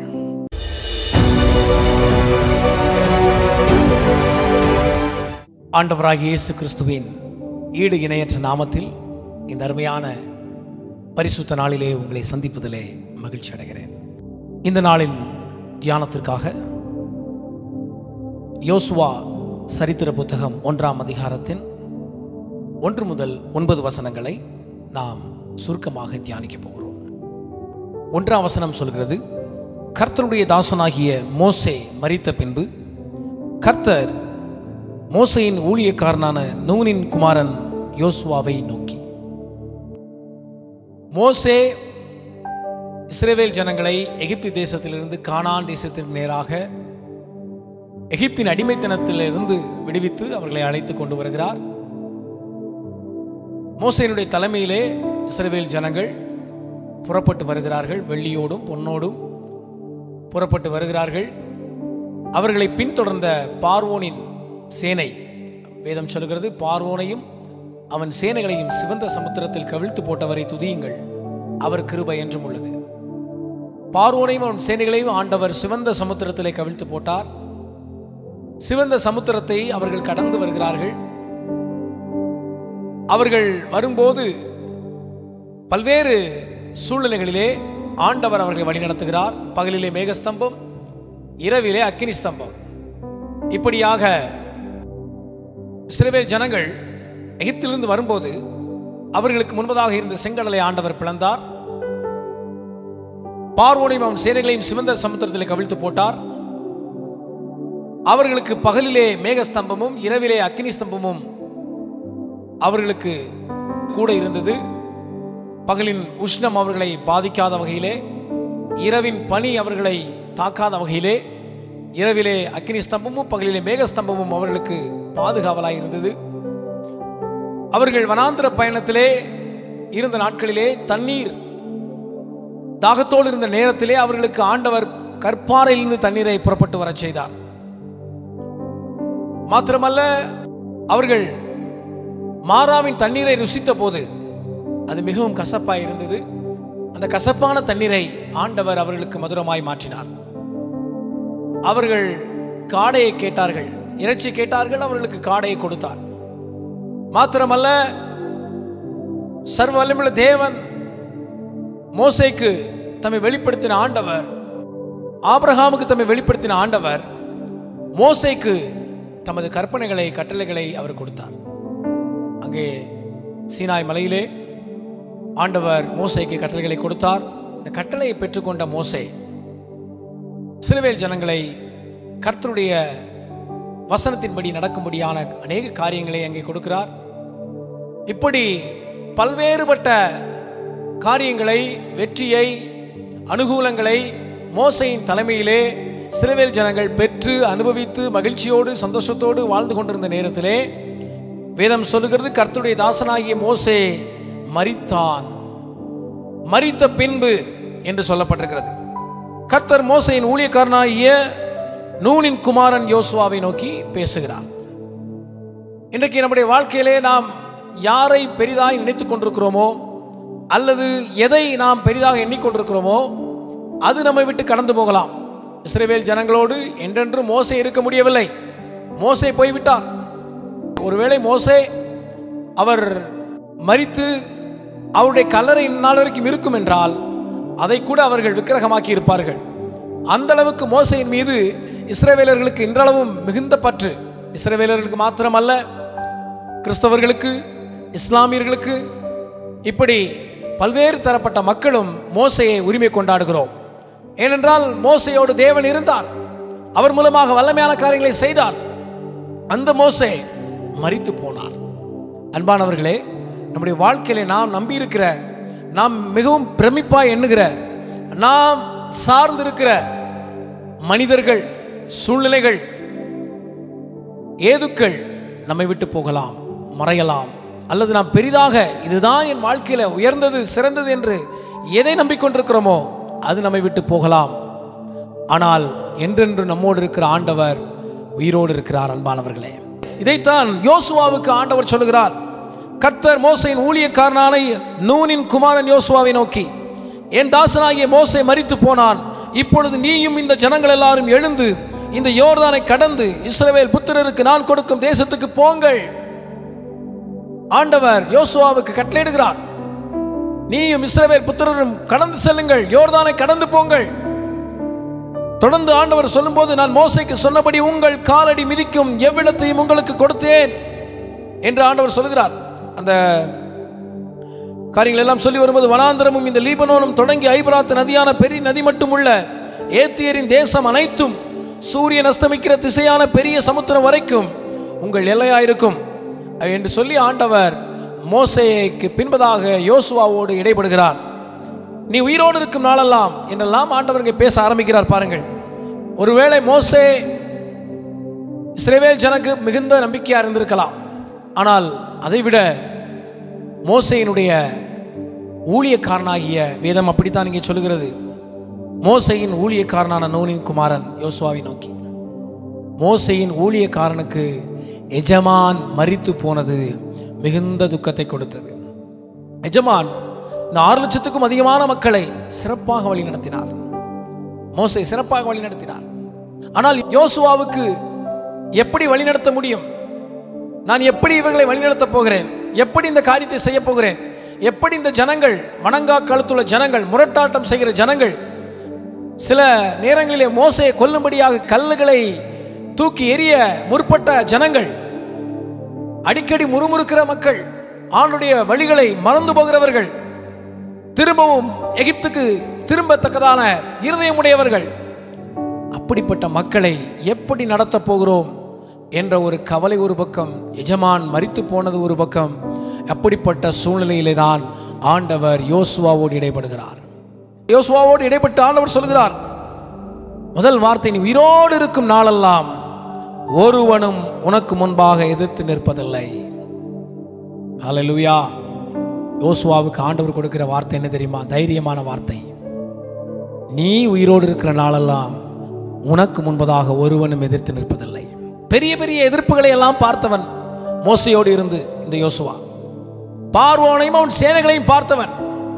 ஆண்டவராகிய இயேசு கிறிஸ்துவின் ஈடு இணையற்ற நாமத்தில் இந்த அருமையான பரிசுத்த நாளிலே உங்களை சந்திப்பதிலே மகிழ்ச்சி அடைகிறேன் இந்த நாளின் தியானத்திற்காக யோசுவா சரித்திர புத்தகம் ஒன்றாம் அதிகாரத்தின் ஒன்று முதல் ஒன்பது வசனங்களை நாம் சுருக்கமாக தியானிக்க போகிறோம் ஒன்றாம் வசனம் சொல்கிறது கர்த்தருடைய தாசனாகிய மோசே மரித்த பின்பு கர்த்தர் மோசையின் ஊழியக்காரனான நூனின் குமாரன் யோசுவாவை நோக்கி மோசே இஸ்ரேவேல் ஜனங்களை எகிப்து தேசத்திலிருந்து கானான் தேசத்திற்கு நேராக எகிப்தின் அடிமைத்தனத்திலிருந்து விடுவித்து அவர்களை அழைத்து கொண்டு வருகிறார் மோசையினுடைய தலைமையிலே இஸ்ரவேல் ஜனங்கள் புறப்பட்டு வருகிறார்கள் வெள்ளியோடும் பொன்னோடும் புறப்பட்டு வருகிறார்கள் அவர்களை பின்தொடர்ந்த பார்வோனின் சேனை வேதம் சொல்கிறது பார்வோனையும் அவன் சேனைகளையும் சிவந்த சமுத்திரத்தில் கவிழ்த்து போட்டவரை துதியுங்கள் அவர் கிருபை என்றும் உள்ளது பார்வோனையும் அவன் சேனைகளையும் ஆண்டவர் சிவந்த சமுத்திரத்திலே கவிழ்த்து போட்டார் சிவந்த சமுத்திரத்தை அவர்கள் கடந்து வருகிறார்கள் அவர்கள் வரும்போது பல்வேறு சூழ்நிலைகளிலே ஆண்டவர் அவர்களை வழிநடத்துகிறார் பகலிலே மேகஸ்தம்பம் இரவிலே அக்கினி ஸ்தம்பம் இப்படியாக இஸ்ரவேல் ஜனங்கள் எகிப்திலிருந்து வரும்போது அவர்களுக்கு முன்பதாக இருந்த செங்கடலை ஆண்டவர் பிளந்தார் பார்வோனையும் அவன் சேனைகளையும் சிவந்த சமுத்திரத்தில் கவிழ்த்து போட்டார் அவர்களுக்கு பகலிலே மேகஸ்தம்பமும் இரவிலே அக்கினி ஸ்தம்பமும் அவர்களுக்கு கூட இருந்தது பகலின் உஷ்ணம் அவர்களை பாதிக்காத வகையிலே இரவின் பனி அவர்களை தாக்காத வகையிலே இரவிலே அக்கினி ஸ்தம்பமும் பகலிலே மேகஸ்தம்பமும் அவர்களுக்கு பாதுகாவலாய் இருந்தது அவர்கள் வனாந்திர பயணத்திலே இருந்த நாட்களிலே தண்ணீர் தாகத்தோடு இருந்த நேரத்திலே அவர்களுக்கு ஆண்டவர் கற்பாறையிலிருந்து தண்ணீரை புறப்பட்டு வரச் செய்தார் மாத்திரமல்ல அவர்கள் மாறாவின் தண்ணீரை ருசித்த போது அது மிகவும் கசப்பாய் இருந்தது அந்த கசப்பான தண்ணீரை ஆண்டவர் அவர்களுக்கு மதுரமாய் மாற்றினார் அவர்கள் காடையை கேட்டார்கள் இறைச்சி கேட்டார்கள் அவர்களுக்கு காடையை கொடுத்தார் மாத்திரமல்ல சர்வ வல்லமையுள்ள தேவன் மோசேக்கு தம்மை வெளிப்படுத்தின ஆண்டவர் ஆபிரகாமுக்கு தம்மை வெளிப்படுத்தின ஆண்டவர் மோசேக்கு தமது கற்பனைகளை கட்டளைகளை அவர் கொடுத்தார் அங்கே சீனாய் மலையிலே ஆண்டவர் மோசேக்கு கட்டளைகளை கொடுத்தார் இந்த கட்டளையை பெற்றுக்கொண்ட மோசே சிலுவேல் ஜனங்களை கர்த்தருடைய வசனத்தின்படி நடக்கும்படியான அநேக காரியங்களை அங்கே கொடுக்கிறார் இப்படி பல்வேறுபட்ட காரியங்களை வெற்றியை அனுகூலங்களை மோசையின் தலைமையிலே சிலுவேல் ஜனங்கள் பெற்று அனுபவித்து மகிழ்ச்சியோடு சந்தோஷத்தோடு வாழ்ந்து கொண்டிருந்த நேரத்திலே வேதம் சொல்லுகிறது கர்த்தருடைய தாசனாகிய மோசே மரித்தான் மரித்த பின்பு என்று சொல்லப்பட்டிருக்கிறது கர்த்தர் மோசையின் ஊழியக்காரனாகிய நூனின் குமாரன் யோசுவாவை நோக்கி பேசுகிறார் இன்றைக்கு நம்முடைய வாழ்க்கையிலே நாம் யாரை பெரிதாய் நினைத்துக் கொண்டிருக்கிறோமோ அல்லது எதை நாம் பெரிதாக எண்ணிக்கொண்டிருக்கிறோமோ அது நம்மை விட்டு கடந்து போகலாம் இஸ்ரவேல் ஜனங்களோடு என்றென்றும் மோசே இருக்க முடியவில்லை மோசே போய்விட்டார் ஒருவேளை மோசே அவர் மரித்து அவருடைய கல்லறை இந்நாள் வரைக்கும் இருக்கும் என்றால் அதை கூட அவர்கள் விக்கிரகமாக்கி இருப்பார்கள் அந்த அளவுக்கு மோசையின் மீது இஸ்ரவேலர்களுக்கு இன்றளவும் மிகுந்த பற்று இஸ்ரவேலர்களுக்கு மாத்திரமல்ல கிறிஸ்தவர்களுக்கு இஸ்லாமியர்களுக்கு இப்படி பல்வேறு தரப்பட்ட மக்களும் மோசையை உரிமை கொண்டாடுகிறோம் ஏனென்றால் மோசையோடு தேவன் இருந்தார் அவர் மூலமாக வல்லமையான காரியங்களை செய்தார் அந்த மோசே மரித்து போனார் அன்பானவர்களே நம்முடைய வாழ்க்கையில நாம் நம்பியிருக்கிற நாம் மிகவும் பிரமிப்பாய் எண்ணுகிற நாம் சார்ந்திருக்கிற மனிதர்கள் சூழ்நிலைகள் ஏதுக்கள் நம்மை விட்டு போகலாம் மறையலாம் அல்லது நாம் பெரிதாக இதுதான் என் வாழ்க்கையில உயர்ந்தது சிறந்தது என்று எதை நம்பிக்கொண்டிருக்கிறோமோ அது நம்மை விட்டு போகலாம் ஆனால் என்றென்று நம்மோடு இருக்கிற ஆண்டவர் உயிரோடு இருக்கிறார் அன்பானவர்களே இதைத்தான் யோசுவாவுக்கு ஆண்டவர் சொல்லுகிறார் கர்த்தர் மோசையின் ஊழியக்காரனான நூனின் குமாரன் யோசுவாவை நோக்கி என் தாசனாகிய மோசை மரித்து போனான் இப்பொழுது நீயும் இந்த ஜனங்கள் எல்லாரும் எழுந்து இந்த யோர்தானை கடந்து இஸ்ரவேல் புத்திரருக்கு நான் கொடுக்கும் தேசத்துக்கு போங்கள் ஆண்டவர் யோசுவாவுக்கு கட்டளையிடுகிறார் நீயும் இஸ்ரவேல் புத்திரரும் கடந்து செல்லுங்கள் யோர்தானை கடந்து போங்கள் தொடர்ந்து ஆண்டவர் சொல்லும்போது நான் மோசைக்கு சொன்னபடி உங்கள் காலடி மிதிக்கும் எவ்விடத்தையும் உங்களுக்கு கொடுத்தேன் என்று ஆண்டவர் சொல்லுகிறார் அந்த காரியங்கள் எல்லாம் சொல்லி வரும்போது வனாந்திரமும் இந்த லீபனோனும் தொடங்கி ஐபராத் நதியான பெரிய நதி மட்டும் உள்ள ஏத்தியரின் தேசம் அனைத்தும் சூரியன் அஸ்தமிக்கிற திசையான பெரிய சமுத்திரம் வரைக்கும் உங்கள் எல்லையாயிருக்கும் என்று சொல்லி ஆண்டவர் மோசேக்கு பின்பதாக யோசுவாவோடு இடைபடுகிறார் நீ உயிரோடு இருக்கும் நாளெல்லாம் என்றெல்லாம் ஆண்டவர் இங்கே பேச ஆரம்பிக்கிறார் பாருங்கள் ஒருவேளை மோசே இஸ்ரேவேல் ஜனக்கு மிகுந்த நம்பிக்கையாக இருந்திருக்கலாம் ஆனால் அதைவிட மோசையினுடைய ஊழியக்காரனாகிய வேதம் அப்படித்தான் இங்கே சொல்லுகிறது மோசையின் ஊழியக்காரனான நூனின் குமாரன் யோசுவாவை நோக்கி மோசையின் ஊழியக்காரனுக்கு எஜமான் மரித்து போனது மிகுந்த துக்கத்தை கொடுத்தது எஜமான் இந்த ஆறு லட்சத்துக்கும் அதிகமான மக்களை சிறப்பாக வழி நடத்தினார் மோசை சிறப்பாக வழி நடத்தினார் ஆனால் யோசுவாவுக்கு எப்படி வழிநடத்த முடியும் நான் எப்படி இவர்களை வழிநடத்தப் போகிறேன் எப்படி இந்த காரியத்தை செய்ய போகிறேன் எப்படி இந்த ஜனங்கள் வணங்கா கழுத்துள்ள ஜனங்கள் முரட்டாட்டம் செய்கிற ஜனங்கள் சில நேரங்களிலே மோசையை கொல்லும்படியாக கல்லுகளை தூக்கி எறிய முற்பட்ட ஜனங்கள் அடிக்கடி முறுமுறுக்கிற மக்கள் ஆண்டுடைய வழிகளை மறந்து போகிறவர்கள் திரும்பவும் எகிப்துக்கு திரும்பத்தக்கதான இருதயமுடையவர்கள் அப்படிப்பட்ட மக்களை எப்படி நடத்தப் போகிறோம் என்ற ஒரு கவலை ஒரு பக்கம் எஜமான் மரித்து போனது ஒரு பக்கம் அப்படிப்பட்ட சூழ்நிலையிலே தான் ஆண்டவர் யோசுவாவோடு இடைப்படுகிறார் யோசுவாவோடு இடைப்பட்டு ஆண்டவர் சொல்கிறார் முதல் வார்த்தை நீ உயிரோடு இருக்கும் நாளெல்லாம் ஒருவனும் உனக்கு முன்பாக எதிர்த்து நிற்பதில்லை ஹalleluya யோசுவாவுக்கு ஆண்டவர் கொடுக்கிற வார்த்தை என்ன தெரியுமா தைரியமான வார்த்தை நீ உயிரோடு இருக்கிற நாளெல்லாம் உனக்கு முன்பதாக ஒருவனும் எதிர்த்து நிற்பதில்லை பெரிய பெரிய எதிர்ப்புகளை எல்லாம் பார்த்தவன் மோசையோடு இருந்து இந்த யோசுவா பார்வோனையும் அவன் சேனைகளையும் பார்த்தவன்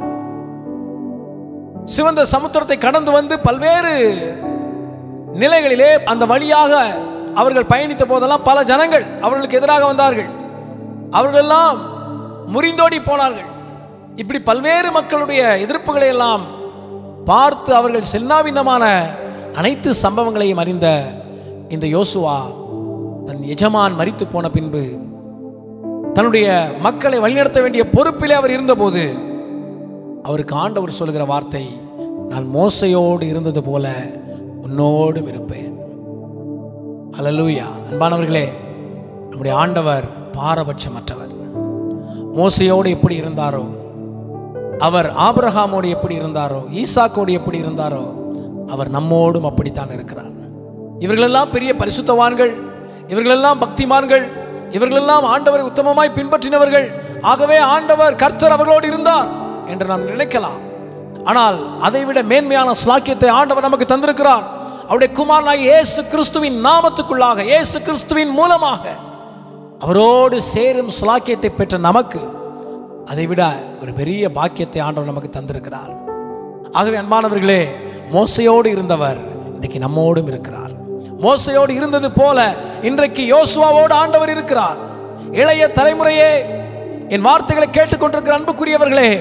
சிவந்த சமுத்திரத்தை கடந்து வந்து பல்வேறு நிலைகளிலே அந்த வழியாக அவர்கள் பயணித்த போதெல்லாம் பல ஜனங்கள் அவர்களுக்கு எதிராக வந்தார்கள் அவர்களெல்லாம் முறிந்தோடி போனார்கள் இப்படி பல்வேறு மக்களுடைய எதிர்ப்புகளை எல்லாம் பார்த்து அவர்கள் செல்லாவினமான அனைத்து சம்பவங்களையும் அறிந்த இந்த யோசுவா தன் எஜமான் மரித்து போன பின்பு தன்னுடைய மக்களை வழிநடத்த வேண்டிய பொறுப்பிலே அவர் இருந்தபோது அவருக்கு ஆண்டவர் சொல்லுகிற வார்த்தை நான் மோசையோடு இருந்தது போல உன்னோடும் இருப்பேன் அல்லேலூயா அன்பானவர்களே நம்முடைய ஆண்டவர் பாரபட்சமற்றவர் மோசையோடு எப்படி இருந்தாரோ அவர் ஆபிரகாமோடு எப்படி இருந்தாரோ ஈசாக்கோடு எப்படி இருந்தாரோ அவர் நம்மோடும் அப்படித்தான் இருக்கிறார் இவர்களெல்லாம் பெரிய பரிசுத்தவான்கள் இவர்களெல்லாம் பக்திமான்கள் இவர்களெல்லாம் ஆண்டவரை உத்தமமாய் பின்பற்றினவர்கள் ஆகவே ஆண்டவர் கர்த்தர் அவர்களோடு இருந்தார் என்று நாம் நினைக்கலாம் ஆனால் அதைவிட மேன்மையான ஸ்லாக்கியத்தை ஆண்டவர் நமக்கு தந்திருக்கிறார் அவருடைய குமாரனாகிய இயேசு கிறிஸ்துவின் நாமத்துக்குள்ளாக இயேசு கிறிஸ்துவின் மூலமாக அவரோடு சேரும் ஸ்லாக்கியத்தை பெற்ற நமக்கு அதைவிட ஒரு பெரிய பாக்கியத்தை ஆண்டவர் நமக்கு தந்திருக்கிறார் ஆகவே அன்பானவர்களே மோசையோடு இருந்தவர் இன்றைக்கு நம்மோடும் இருக்கிறார் மோசையோடு இருந்தது போல இன்றைக்கு யோசுவாவோடு ஆண்டவர் இருக்கிறார் இளைய தலைமுறையே என் வார்த்தைகளை கேட்டுக்கொண்டிருக்கிற அன்புக்குரியவர்களே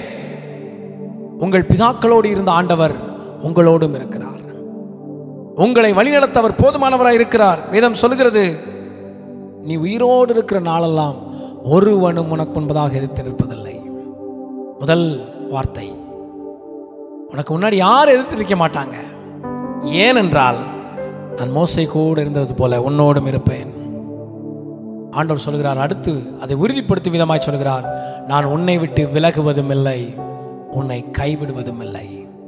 உங்கள் பிதாக்களோடு இருந்த ஆண்டவர் உங்களோடும் இருக்கிறார் உங்களை வழிநடத்த அவர் போதுமானவராய் இருக்கிறார் வேதம் சொல்லுகிறது நீ உயிரோடு இருக்கிற நாளெல்லாம் ஒருவனும் உனக்கு முன்பதாக எதிர்த்து நிற்பதில்லை முதல் வார்த்தை உனக்கு முன்னாடி யாரும் எதிர்த்து நிற்க மாட்டாங்க ஏனென்றால் நான் மோசை கூட இருந்தது போல உன்னோடும் இருப்பேன் ஆண்டவர் சொல்கிறார் அடுத்து அதை உறுதிப்படுத்தும் விதமாய் சொல்கிறார் நான் உன்னை விட்டு விலகுவதும் இல்லை உன்னை கைவிடுவதும் இல்லை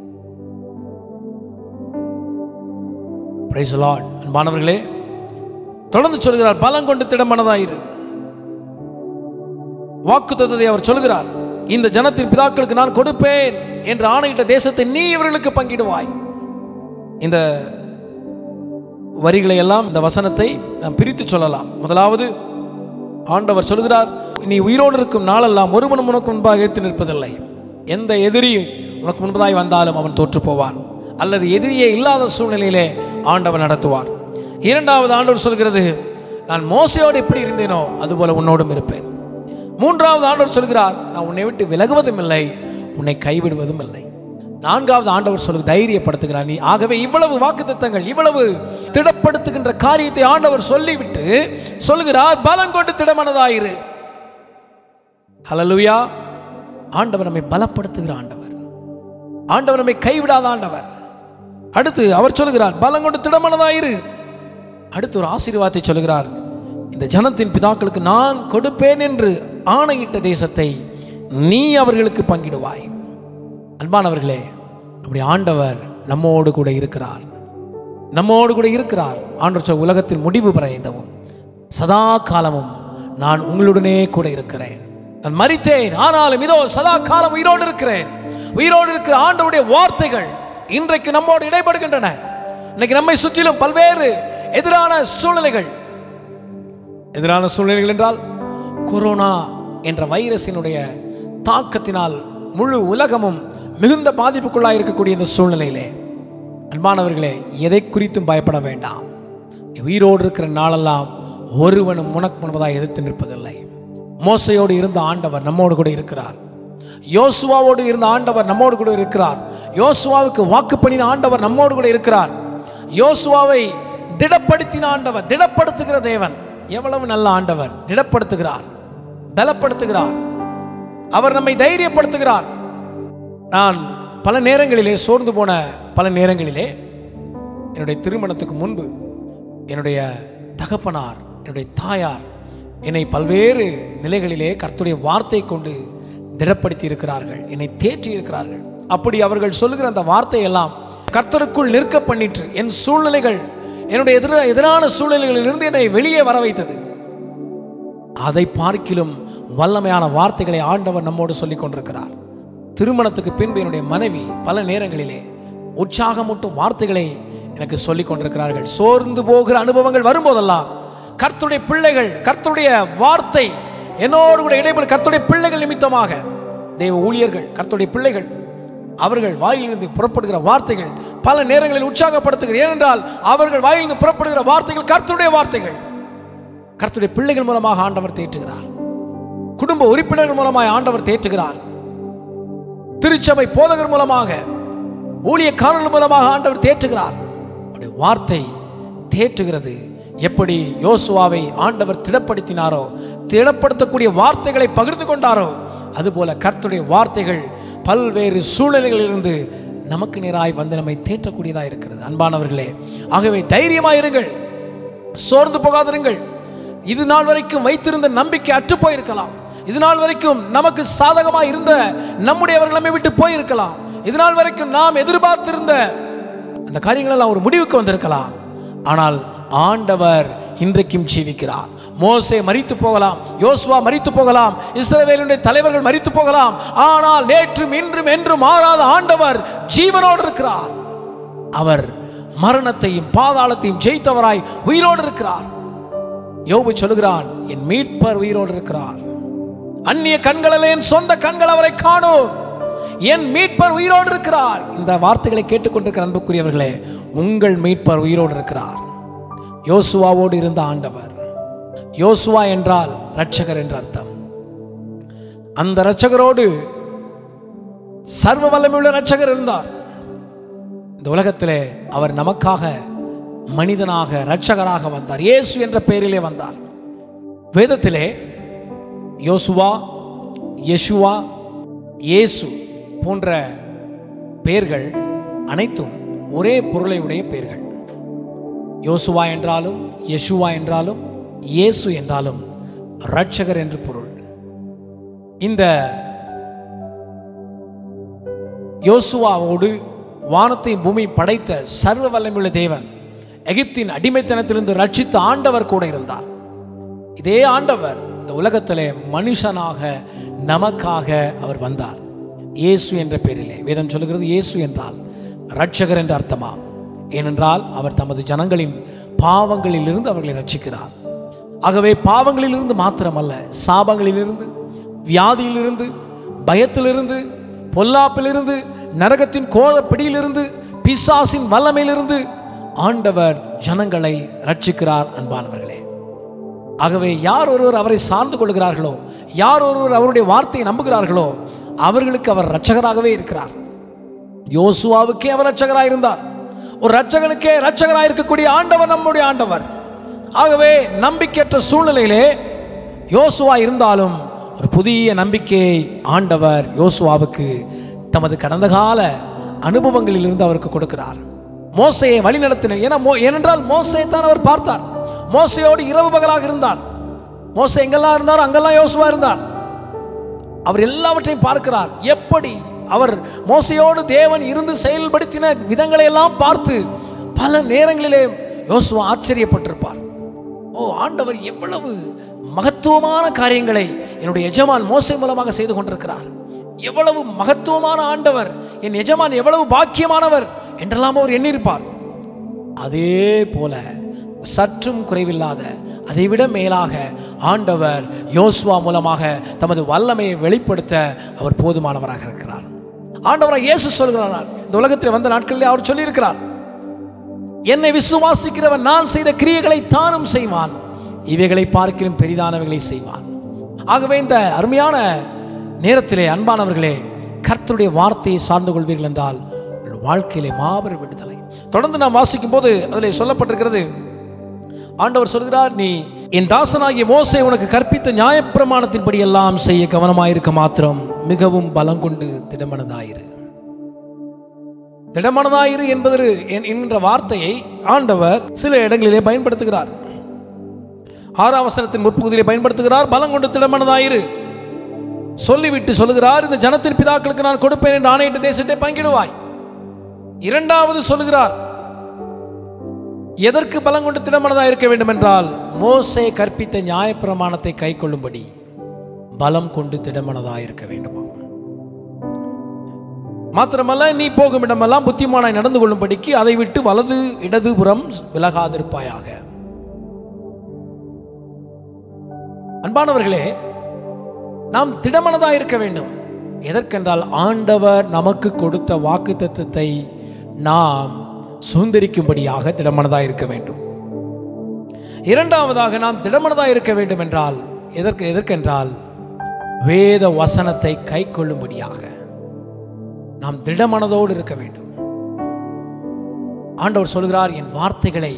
Praise the Lord. அன்பானவர்களே தொடர்ந்து சொல்கிறார் பலம் கொண்டு திடமனதாயிரு வாக்கு அவர் சொல்கிறார் இந்த ஜனத்தின் பிதாக்களுக்கு நான் கொடுப்பேன் என்று ஆணையிட்ட தேசத்தை நீ இவர்களுக்கு பங்கிடுவாய் இந்த வரிகளை எல்லாம் இந்த வசனத்தை நாம் பிரித்து சொல்லலாம் முதலாவது ஆண்டவர் சொல்கிறார் நீ உயிரோடு இருக்கும் நாளெல்லாம் ஒருவனும் உனக்கு முன்பாக ஏற்று நிற்பதில்லை எந்த எதிரி உனக்கு முன்பதாய் வந்தாலும் அவன் தோற்று போவான் அல்லது எதிரியே இல்லாத சூழ்நிலையிலே ஆண்டவன் நடத்துவார் இரண்டாவது ஆண்டவர் சொல்கிறது நான் மோசையோடு எப்படி இருந்தேனோ அதுபோல உன்னோடும் இருப்பேன் மூன்றாவது ஆண்டவர் சொல்கிறார் நான் உன்னை விட்டு விலகுவதும் இல்லை உன்னை கைவிடுவதும் இல்லை நான்காவது ஆண்டவர் சொல்லு தைரியப்படுத்துகிறார் நீ ஆகவே இவ்வளவு வாக்குத்தத்தங்கள் இவ்வளவு திடப்படுத்துகின்ற காரியத்தை ஆண்டவர் சொல்லிவிட்டு சொல்லுகிறார் பலம் கொண்டு திடமனதாயிரு ஹalleluya ஆண்டவர் நம்மை பலப்படுத்துகிற ஆண்டவர் ஆண்டவர் நம்மை கைவிடாத ஆண்டவர் அடுத்து அவர் சொல்லுகிறார் பலம் கொண்டு திடமனதாயிரு அடுத்து ஒரு ஆசீர்வாதத்தை சொல்லுகிறார் இந்த ஜனத்தின் பிதாக்களுக்கு நான் கொடுப்பேன் என்று ஆணையிட்ட தேசத்தை நீ அவர்களுக்கு பங்கிடுவாய் அன்பானவர்களே அப்படி ஆண்டவர் நம்மோடு கூட இருக்கிறார் நம்மோடு கூட இருக்கிறார் ஆண்டவர் சொல் உலகத்தின் முடிவு பறைந்தவும் சதா காலமும் நான் உங்களுடனே கூட இருக்கிறேன் நான் மரித்தேன் ஆனாலும் இதோ சதா காலம் உயிரோடு இருக்கிறேன் உயிரோடு இருக்கிற ஆண்டவருடைய வார்த்தைகள் இன்றைக்கு நம்மோடு இடைப்படுகின்றன இன்னைக்கு நம்மை சுற்றிலும் பல்வேறு எதிரான சூழ்நிலைகள் எதிரான சூழ்நிலைகள் என்றால் கொரோனா என்ற வைரஸினுடைய தாக்கத்தினால் முழு உலகமும் மிகுந்த பாதிப்புக்குள்ளாக இருக்கக்கூடிய இந்த சூழ்நிலையிலே அன்பானவர்களே எதை குறித்தும் பயப்பட வேண்டாம் நீ உயிரோடு இருக்கிற நாளெல்லாம் ஒருவனும் உனக்கு முன்பதாக எதிர்த்து நிற்பதில்லை மோசையோடு இருந்த ஆண்டவர் நம்மோடு கூட இருக்கிறார் யோசுவாவோடு இருந்த ஆண்டவர் நம்மோடு கூட இருக்கிறார் யோசுவாவுக்கு வாக்கு பண்ணின ஆண்டவர் நம்மோடு கூட இருக்கிறார் யோசுவாவை திடப்படுத்தின ஆண்டவர் திடப்படுத்துகிற தேவன் எவ்வளவு நல்ல ஆண்டவர் திடப்படுத்துகிறார் பலப்படுத்துகிறார் அவர் நம்மை தைரியப்படுத்துகிறார் நான் பல நேரங்களிலே சோர்ந்து போன பல நேரங்களிலே என்னுடைய திருமணத்துக்கு முன்பு என்னுடைய தகப்பனார் என்னுடைய தாயார் என்னை பல்வேறு நிலைகளிலே கர்த்தருடைய வார்த்தை கொண்டு திடப்படுத்தி இருக்கிறார்கள் என்னை தேற்றி இருக்கிறார்கள் அப்படி அவர்கள் சொல்லுகிற அந்த வார்த்தையெல்லாம் கர்த்தருக்குள் நிற்க பண்ணிற்று என் சூழ்நிலைகள் என்னுடைய எதிர எதிரான சூழ்நிலைகளிலிருந்து என்னை வெளியே வர வைத்தது அதை பார்க்கிலும் வல்லமையான வார்த்தைகளை ஆண்டவர் நம்மோடு சொல்லிக் கொண்டிருக்கிறார் திருமணத்துக்கு பின்பு என்னுடைய மனைவி பல நேரங்களிலே உற்சாகமூட்டும் வார்த்தைகளை எனக்கு சொல்லிக் கொண்டிருக்கிறார்கள் சோர்ந்து போகிற அனுபவங்கள் வரும்போதெல்லாம் கர்த்தருடைய பிள்ளைகள் கர்த்தருடைய வார்த்தை என்னோடு கூட இடைப்பட கர்த்தருடைய பிள்ளைகள் நிமித்தமாக தெய்வ ஊழியர்கள் கர்த்தருடைய பிள்ளைகள் அவர்கள் வாயிலிருந்து புறப்படுகிற வார்த்தைகள் பல நேரங்களில் உற்சாகப்படுத்துகிற ஏனென்றால் அவர்கள் வாயிலிருந்து புறப்படுகிற வார்த்தைகள் கர்த்தருடைய வார்த்தைகள் கர்த்தருடைய பிள்ளைகள் மூலமாக ஆண்டவர் தேற்றுகிறார் குடும்ப உறுப்பினர்கள் மூலமாய் ஆண்டவர் தேற்றுகிறார் திருச்சபை போதகர் மூலமாக ஊழியக்காரர்கள் மூலமாக ஆண்டவர் தேற்றுகிறார் அவருடைய வார்த்தை தேற்றுகிறது எப்படி யோசுவாவை ஆண்டவர் திடப்படுத்தினாரோ திடப்படுத்தக்கூடிய வார்த்தைகளை பகிர்ந்து கொண்டாரோ அதுபோல கர்த்தருடைய வார்த்தைகள் பல்வேறு சூழ்நிலைகளிலிருந்து நமக்கு நேராய் வந்து நம்மை தேற்றக்கூடியதாக இருக்கிறது அன்பானவர்களே ஆகவே தைரியமாய் இருங்கள் சோர்ந்து போகாதிருங்கள் இது நாள் வரைக்கும் வைத்திருந்த நம்பிக்கை அற்று போயிருக்கலாம் இது நாள் வரைக்கும் நமக்கு சாதகமாக இருந்த நம்முடையவர்கள் நம்மை விட்டு போயிருக்கலாம் இது நாள் வரைக்கும் நாம் எதிர்பார்த்திருந்த அந்த காரியங்கள் எல்லாம் ஒரு முடிவுக்கு வந்திருக்கலாம் ஆனால் ஆண்டவர் இன்றைக்கும் ஜீவிக்கிறார் மோசே மரித்து போகலாம் யோசுவா மரித்து போகலாம் இஸ்ரவேலுடைய தலைவர்கள் மரித்து போகலாம் ஆனால் நேற்றும் இன்றும் என்றும் மாறாத ஆண்டவர் ஜீவனோடு இருக்கிறார் அவர் மரணத்தையும் பாதாளத்தையும் ஜெயித்தவராய் உயிரோடு இருக்கிறார் யோபு சொல்லுகிறான் என் மீட்பர் உயிரோடு இருக்கிறார் அந்நிய கண்களில் என் சொந்த கண்கள் அவரை காணும் என் மீட்பர் உயிரோடு இருக்கிறார் இந்த வார்த்தைகளை கேட்டுக்கொண்டிருக்கிற அன்புக்குரியவர்களே உங்கள் மீட்பர் உயிரோடு இருக்கிறார் யோசுவாவோடு இருந்த ஆண்டவர் யோசுவா என்றால் இரட்சகர் என்ற அர்த்தம் அந்த இரட்சகரோடு சர்வ வல்லமையுள்ள இரட்சகர் இருந்தார் இந்த உலகத்திலே அவர் நமக்காக மனிதனாக இரட்சகராக வந்தார் இயேசு என்ற பெயரிலே வந்தார் வேதத்திலே யோசுவா யெஷுவா இயேசு போன்ற பெயர்கள் அனைத்தும் ஒரே பொருளை உடைய பெயர்கள் யோசுவா என்றாலும் யெஷுவா என்றாலும் இயேசு என்றாலும் இரட்சகர் என்று பொருள் இந்த யோசுவாவோடு வானத்தையும் பூமி படைத்த சர்வ வல்லமையுள்ள தேவன் எகிப்தின் அடிமைத்தனத்திலிருந்து ரட்சித்த ஆண்டவர் கூட இருந்தார் இதே ஆண்டவர் இந்த உலகத்திலே மனுஷனாக நமக்காக அவர் வந்தார் இயேசு என்ற பெயரிலே வேதம் சொல்லுகிறது இயேசு என்றால் ரட்சகர் என்று அர்த்தமாம் ஏனென்றால் அவர் தமது ஜனங்களின் பாவங்களிலிருந்து அவர்களை ரட்சிக்கிறார் ஆகவே பாவங்களிலிருந்து மாத்திரமல்ல சாபங்களிலிருந்து வியாதியிலிருந்து பயத்திலிருந்து பொல்லாப்பிலிருந்து நரகத்தின் கோர பிடியிலிருந்து பிசாசின் வல்லமையிலிருந்து ஆண்டவர் ஜனங்களை ரட்சிக்கிறார் அன்பானவர்களே ஆகவே யார் ஒருவர் அவரை சார்ந்து கொள்கிறார்களோ யார் ஒருவர் அவருடைய வார்த்தையை நம்புகிறார்களோ அவர்களுக்கு அவர் இரட்சகராகவே இருக்கிறார் யோசுவாவுக்கே அவர் இரட்சகராக இருந்தார் ஒரு இரட்சகனுக்கே இரட்சகராக இருக்கக்கூடிய ஆண்டவர் நம்முடைய ஆண்டவர் ஆகவே நம்பிக்கையற்ற சூழ்நிலையிலே யோசுவா இருந்தாலும் ஒரு புதிய நம்பிக்கையை ஆண்டவர் யோசுவாவுக்கு தமது கடந்த கால அனுபவங்களிலிருந்து அவருக்கு கொடுக்கிறார் மோசையை வழிநடத்தின ஏன்னா மோ- ஏனென்றால் மோசையை தான் அவர் பார்த்தார் மோசையோடு இரவு பகலாக இருந்தார் மோசை எங்கெல்லாம் இருந்தார் அங்கெல்லாம் யோசுவா இருந்தார் அவர் எல்லாவற்றையும் பார்க்கிறார் எப்படி அவர் மோசையோடு தேவன் இருந்து செயல்படுத்தின விதங்களை எல்லாம் பார்த்து பல நேரங்களிலே யோசுவா ஆச்சரியப்பட்டிருப்பார் ஓ ஆண்டவர் எவ்வளவு மகத்துவமான காரியங்களை என்னுடைய எஜமான் மோசை மூலமாக செய்து கொண்டிருக்கிறார் எவ்வளவு மகத்துவமான ஆண்டவர் என் எஜமான் எவ்வளவு பாக்கியமானவர் என்றெல்லாம் அவர் எண்ணியிருப்பார் அதே போல சற்றும் குறைவில்லாத அதைவிட மேலாக ஆண்டவர் யோசுவா மூலமாக தமது வல்லமையை வெளிப்படுத்த அவர் போதுமானவராக இருக்கிறார் ஆண்டவராக இயேசு சொல்கிறார் இந்த உலகத்தில் வந்த நாட்களிலே அவர் சொல்லியிருக்கிறார் என்னை விசுவாசிக்கிறவன் நான் செய்த கிரியைகளை தானும் செய்வான் இவைகளை பார்க்கிலும் பெரிதானவைகளை செய்வான் ஆகவே இந்த அருமையான நேரத்திலே அன்பானவர்களே கர்த்தருடைய வார்த்தையை சார்ந்து கொள்வீர்கள் என்றால் உங்கள் வாழ்க்கையிலே மாபெரும் விடுதலை தொடர்ந்து நாம் வாசிக்கும் போது அதில் சொல்லப்பட்டிருக்கிறது ஆண்டவர் சொல்கிறார் நீ என் தாசனாகிய மோசே உனக்கு கற்பித்த நியாயப்பிரமாணத்தின்படி எல்லாம் செய்ய கவனமாயிருக்க மாத்திரம் மிகவும் பலம் கொண்டு திடமனதாயிரு திடமனதாயிரு என்பது என்- என்கின்ற வார்த்தையை ஆண்டவர் சில இடங்களிலே பயன்படுத்துகிறார் ஆறாம் வசனத்தின் முற்பகுதியிலே பயன்படுத்துகிறார் பலம் கொண்டு திடமனதாயிரு சொல்லிவிட்டு சொல்லுகிறார் இந்த ஜனத்தின் பிதாக்களுக்கு நான் கொடுப்பேன் என்று ஆணையிட்ட தேசத்தை பங்கிடுவாய் இரண்டாவது சொல்லுகிறார் எதற்கு பலம் கொண்டு திடமனதாக இருக்க வேண்டும் என்றால் மோசே கற்பித்த நியாயப்பிரமாணத்தை கை கொள்ளும்படி பலம் கொண்டு திடமனதாக இருக்க வேண்டுமா மாத்திரமல்ல நீ போகும் இடமெல்லாம் புத்திமானாய் நடந்து கொள்ளும்படிக்கு அதை விட்டு வலது இடதுபுறம் விலகாதிருப்பாயாக அன்பானவர்களே நாம் திடமனதாக இருக்க வேண்டும் எதற்கென்றால் ஆண்டவர் நமக்கு கொடுத்த வாக்கு தத்துவத்தை நாம் சுதந்திரிக்கும்படியாக திடமனதாக இருக்க வேண்டும் இரண்டாவதாக நாம் திடமனதாக இருக்க வேண்டும் என்றால் எதற்கு எதற்கென்றால் வேத வசனத்தை கை கொள்ளும்படியாக நாம் திடமனதோடு இருக்க வேண்டும் ஆண்டவர் சொல்கிறார் என் வார்த்தைகளை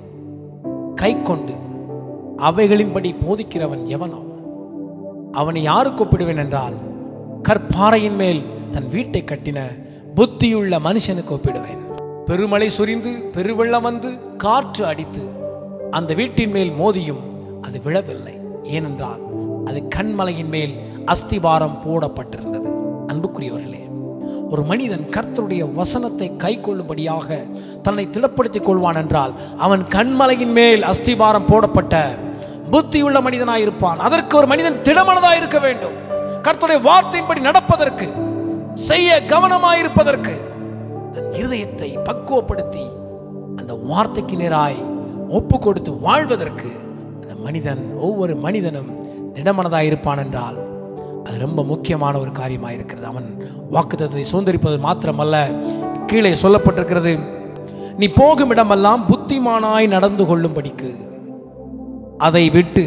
கை கொண்டு அவைகளின்படி போதிக்கிறவன் எவனோ அவனை யாருக்கு ஒப்பிடுவேன் என்றால் கற்பாறையின் மேல் தன் வீட்டை கட்டின புத்தியுள்ள மனுஷனுக்கு ஒப்பிடுவேன் பெருமழை சொரிந்து பெருவெள்ளம் வந்து காற்று அடித்து அந்த வீட்டின் மேல் மோதியும் அது விழவில்லை ஏனென்றால் அது கண்மலையின் மேல் அஸ்திபாரம் போடப்பட்டிருந்தது அன்புக்குரியவர்களே ஒரு மனிதன் கர்த்தருடைய வசனத்தை கை கொள்ளும்படியாக தன்னை திடப்படுத்திக் கொள்வான் என்றால் அவன் கண்மலையின் மேல் அஸ்திபாரம் போடப்பட்ட புத்தியுள்ள மனிதனாய் இருப்பான் அதற்கு ஒரு மனிதன் திடமனதாய் இருக்க வேண்டும் கர்த்தருடைய வார்த்தையின்படி நடப்பதற்கு செய்ய கவனமாய் இருப்பதற்கு தன் இருதயத்தை பக்குவப்படுத்தி அந்த வார்த்தைக்கு நேராய் ஒப்பு கொடுத்து வாழ்வதற்கு அந்த மனிதன் ஒவ்வொரு மனிதனும் திடமனதாய் இருப்பான் என்றால் அது ரொம்ப முக்கியமான ஒரு காரியமாக இருக்கிறது அவன் வாக்குத்தத்தை சுதந்திரிப்பது மாத்திரமல்ல கீழே சொல்லப்பட்டிருக்கிறது நீ போகும் இடமெல்லாம் புத்திமானாய் நடந்து கொள்ளும்படிக்கு அதை விட்டு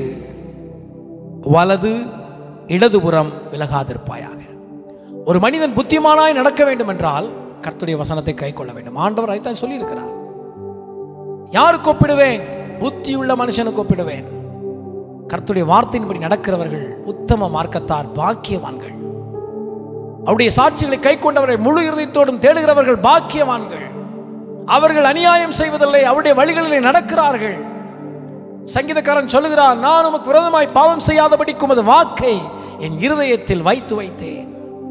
வலது இடதுபுறம் விலகாதிருப்பாயாக ஒரு மனிதன் புத்திமானாய் நடக்க வேண்டும் என்றால் கர்த்தருடைய வசனத்தை கை கொள்ள வேண்டும் ஆண்டவர் அதைத்தான் சொல்லியிருக்கிறார் யாருக்கு ஒப்பிடுவேன் புத்தியுள்ள மனுஷனுக்கு ஒப்பிடுவேன் கர்த்தருடைய வார்த்தையின்படி நடக்கிறவர்கள் உத்தம மார்க்கத்தார் பாக்கியவான்கள் அவருடைய சாட்சிகளை கை கொண்டவரை முழு இருதயத்தோடும் தேடுகிறவர்கள் பாக்கியவான்கள் அவர்கள் அநியாயம் செய்வதில்லை அவருடைய வழிகளிலே நடக்கிறார்கள் சங்கீதக்காரன் சொல்லுகிறார் நான் உமக்கு விரோதமாய் பாவம் செய்யாதபடிக்கும் அது வாக்கை என் இருதயத்தில் வைத்து வைத்தேன்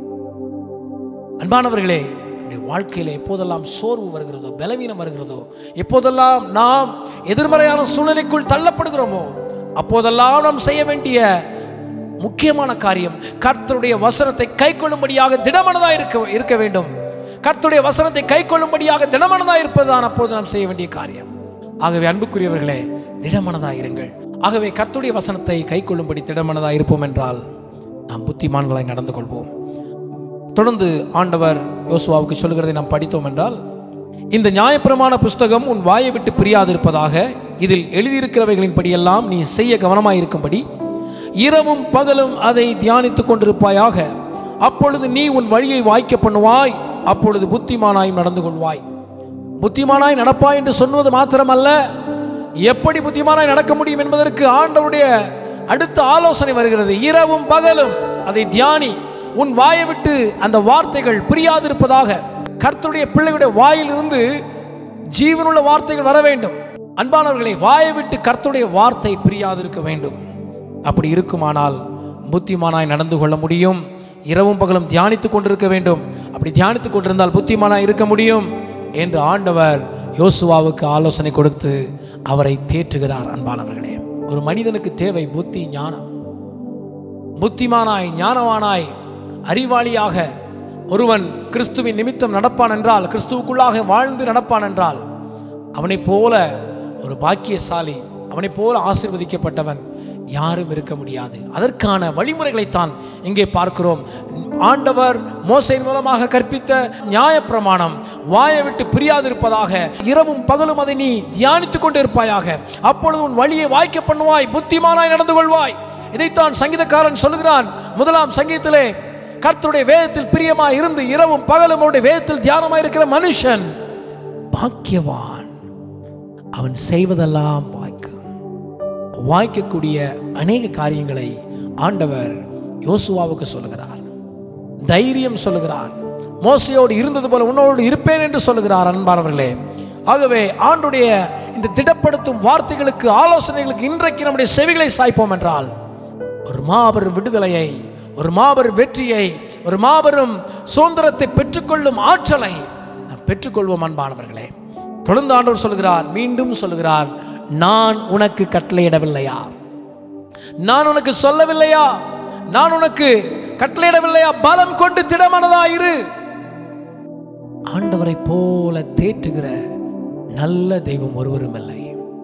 அன்பானவர்களே நம்முடைய வாழ்க்கையில எப்போதெல்லாம் சோர்வு வருகிறதோ பலவீனம் வருகிறதோ எப்போதெல்லாம் நாம் எதிர்மறையான சூழ்நிலைக்குள் தள்ளப்படுகிறோமோ அப்போதெல்லாம் நாம் செய்ய வேண்டிய முக்கியமான காரியம் கர்த்தருடைய வசனத்தை கை கொள்ளும்படியாக திடமனதாக இருக்க இருக்க வேண்டும் கர்த்தருடைய வசனத்தை கை கொள்ளும்படியாக திடமனதாக இருப்பதுதான் அப்போது நாம் செய்ய வேண்டிய காரியம் ஆகவே அன்புக்குரியவர்களே திடமனதாக இருங்கள் ஆகவே கர்த்தருடைய வசனத்தை கை கொள்ளும்படி திடமனதாக இருப்போம் என்றால் நாம் புத்திமான்களாய் நடந்து கொள்வோம் தொடர்ந்து ஆண்டவர் யோசுவாவுக்கு சொல்கிறதை நாம் படித்தோம் என்றால் இந்த நியாயப்பிரமாண புஸ்தகம் உன் வாயை விட்டு பிரியாதிருப்பதாக இதில் எழுதியிருக்கிறவைகளின்படியெல்லாம் நீ செய்ய கவனமாயிருக்கும்படி இரவும் பகலும் அதை தியானித்துக் கொண்டிருப்பாயாக அப்பொழுது நீ உன் வழியை வாய்க்க பண்ணுவாய் அப்பொழுது புத்திமானாய் நடந்து கொள்வாய் புத்திமானாய் நடப்பாய் என்று சொன்னது மாத்திரமல்ல எப்படி புத்திமானாய் நடக்க முடியும் என்பதற்கு ஆண்டவருடைய அடுத்த ஆலோசனை வருகிறது இரவும் பகலும் அதை தியானி உன் வாயை விட்டு அந்த வார்த்தைகள் பிரியாதிருப்பதாக கர்த்தருடைய பிள்ளைகளுடைய வாயிலிருந்து ஜீவனுள்ள வார்த்தைகள் வர வேண்டும் அன்பானவர்களை வாயை விட்டு கர்த்தருடைய வார்த்தை பிரியாதிருக்க வேண்டும் அப்படி இருக்குமானால் புத்திமானாய் நடந்து கொள்ள முடியும் இரவும் பகலும் தியானித்துக் கொண்டிருக்க வேண்டும் அப்படி தியானித்துக் கொண்டிருந்தால் புத்திமானாய் இருக்க முடியும் என்று ஆண்டவர் யோசுவாவுக்கு ஆலோசனை கொடுத்து அவரை தேற்றுகிறார் அன்பானவர்களே ஒரு மனிதனுக்கு தேவை புத்தி ஞானம் புத்திமானாய் ஞானவானாய் அறிவாளியாக ஒருவன் கிறிஸ்துவின் நிமித்தம் நடப்பான் என்றால் கிறிஸ்துவுக்குள்ளாக வாழ்ந்து நடப்பான் என்றால் அவனைப் போல ஒரு பாக்கியசாலி அவனைப் போல ஆசீர்வதிக்கப்பட்டவன் யாரும் இருக்க முடியாது அதற்கான வழிமுறைகளைத்தான் இங்கே பார்க்கிறோம் ஆண்டவர் மோசையின் மூலமாக கற்பித்த நியாயப்பிரமாணம் வாயை விட்டு பிரியாதிருப்பதாக இரவும் பகலும் அதை நீ தியானித்துக் கொண்டிருப்பாயாக அப்பொழுது உன் வழியை வாய்க்க பண்ணுவாய் புத்திமானாய் நடந்து கொள்வாய் இதைத்தான் சங்கீதக்காரன் சொல்லுகிறான் முதலாம் சங்கீதத்திலே கர்த்தருடைய வேதத்தில் பிரியமாய் இருந்து இரவும் பகலும் அவருடைய வேதத்தில் தியானமாய் இருக்கிற மனுஷன் பாக்கியவான் அவன் செய்வதெல்லாம் வாய்க்கும் வாய்க்கக்கூடிய அநேக காரியங்களை ஆண்டவர் யோசுவாவுக்கு சொல்லுகிறார் தைரியம் சொல்லுகிறார் மோசையோடு இருந்தது போல உன்னோடு இருப்பேன் என்று சொல்லுகிறார் அன்பானவர்களே ஆகவே ஆண்டுடைய இந்த திடப்படுத்தும் வார்த்தைகளுக்கு ஆலோசனைகளுக்கு இன்றைக்கு நம்முடைய செவிகளை சாய்ப்போம் என்றால் ஒரு மாபெரும் விடுதலையை ஒரு மாபெரும் வெற்றியை ஒரு மாபெரும் சுதந்திரத்தை பெற்றுக்கொள்ளும் ஆற்றலை நாம் பெற்றுக்கொள்வோம் அன்பானவர்களே தொடர்ந்து ஆண்டவர் சொல்கிறார் மீண்டும் சொல்கிறார் நான் உனக்கு கட்டளையிடவில்லையா நான் உனக்கு சொல்லவில்லையா நான் உனக்கு கட்டளையிடவில்லையா பலம் கொண்டு திடமனதாயிரு ஆண்டவரை போல தேற்றுகிற நல்ல தெய்வம் ஒருவரும் இல்லை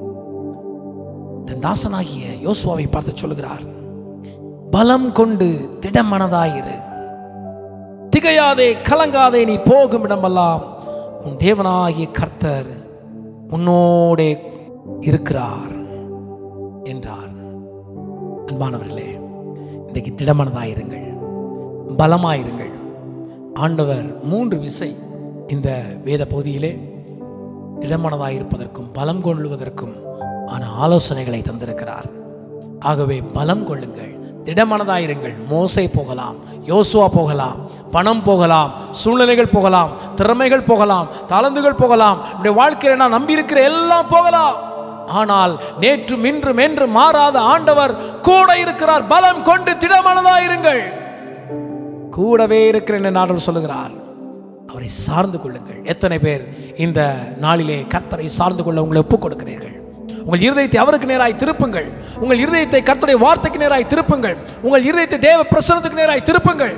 தன் தாசனாகிய யோசுவாவை பார்த்து சொல்லுகிறார் பலம் கொண்டு திடமனதாயிரு திகையாதே கலங்காதே நீ போகும் இடமெல்லாம் உன் தேவனாகிய கர்த்தர் உன்னோடே இருக்கிறார் என்றார் அன்பானவர்களே இன்றைக்கு திடமனதாயிருங்கள் பலமாயிருங்கள் ஆண்டவர் மூன்று விசை இந்த வேத பகுதியிலே திடமனதாயிருப்பதற்கும் பலம் கொள்ளுவதற்கும் ஆன ஆலோசனைகளை தந்திருக்கிறார் ஆகவே பலம் கொள்ளுங்கள் திடமனதாயிருங்கள் மோசை போகலாம் யோசுவா போகலாம் பணம் போகலாம் சூழ்நிலைகள் போகலாம் திறமைகள் போகலாம் தாளந்துகள் போகலாம் நம்முடைய வாழ்க்கையில் நான் நம்பியிருக்கிற எல்லாம் போகலாம் ஆனால் நேற்றும் இன்றும் என்று மாறாத ஆண்டவர் கூட இருக்கிறார் பலம் கொண்டு திடமனதாயிருங்கள் கூடவே இருக்கிறேன் என்று ஆண்டவர் சொல்லுகிறார் அவரை சார்ந்து கொள்ளுங்கள் எத்தனை பேர் இந்த நாளிலே கர்த்தரை சார்ந்து கொள்ள உங்களை ஒப்புக் கொடுக்கிறீர்கள் உங்கள் இருதயத்தை அவருக்கு நேராய் திருப்புங்கள் உங்கள் இருதயத்தை கர்த்தருடைய வார்த்தைக்கு நேராய் திருப்புங்கள் உங்கள் இருதயத்தை தேவ பிரசனத்துக்கு நேராய் திருப்புங்கள்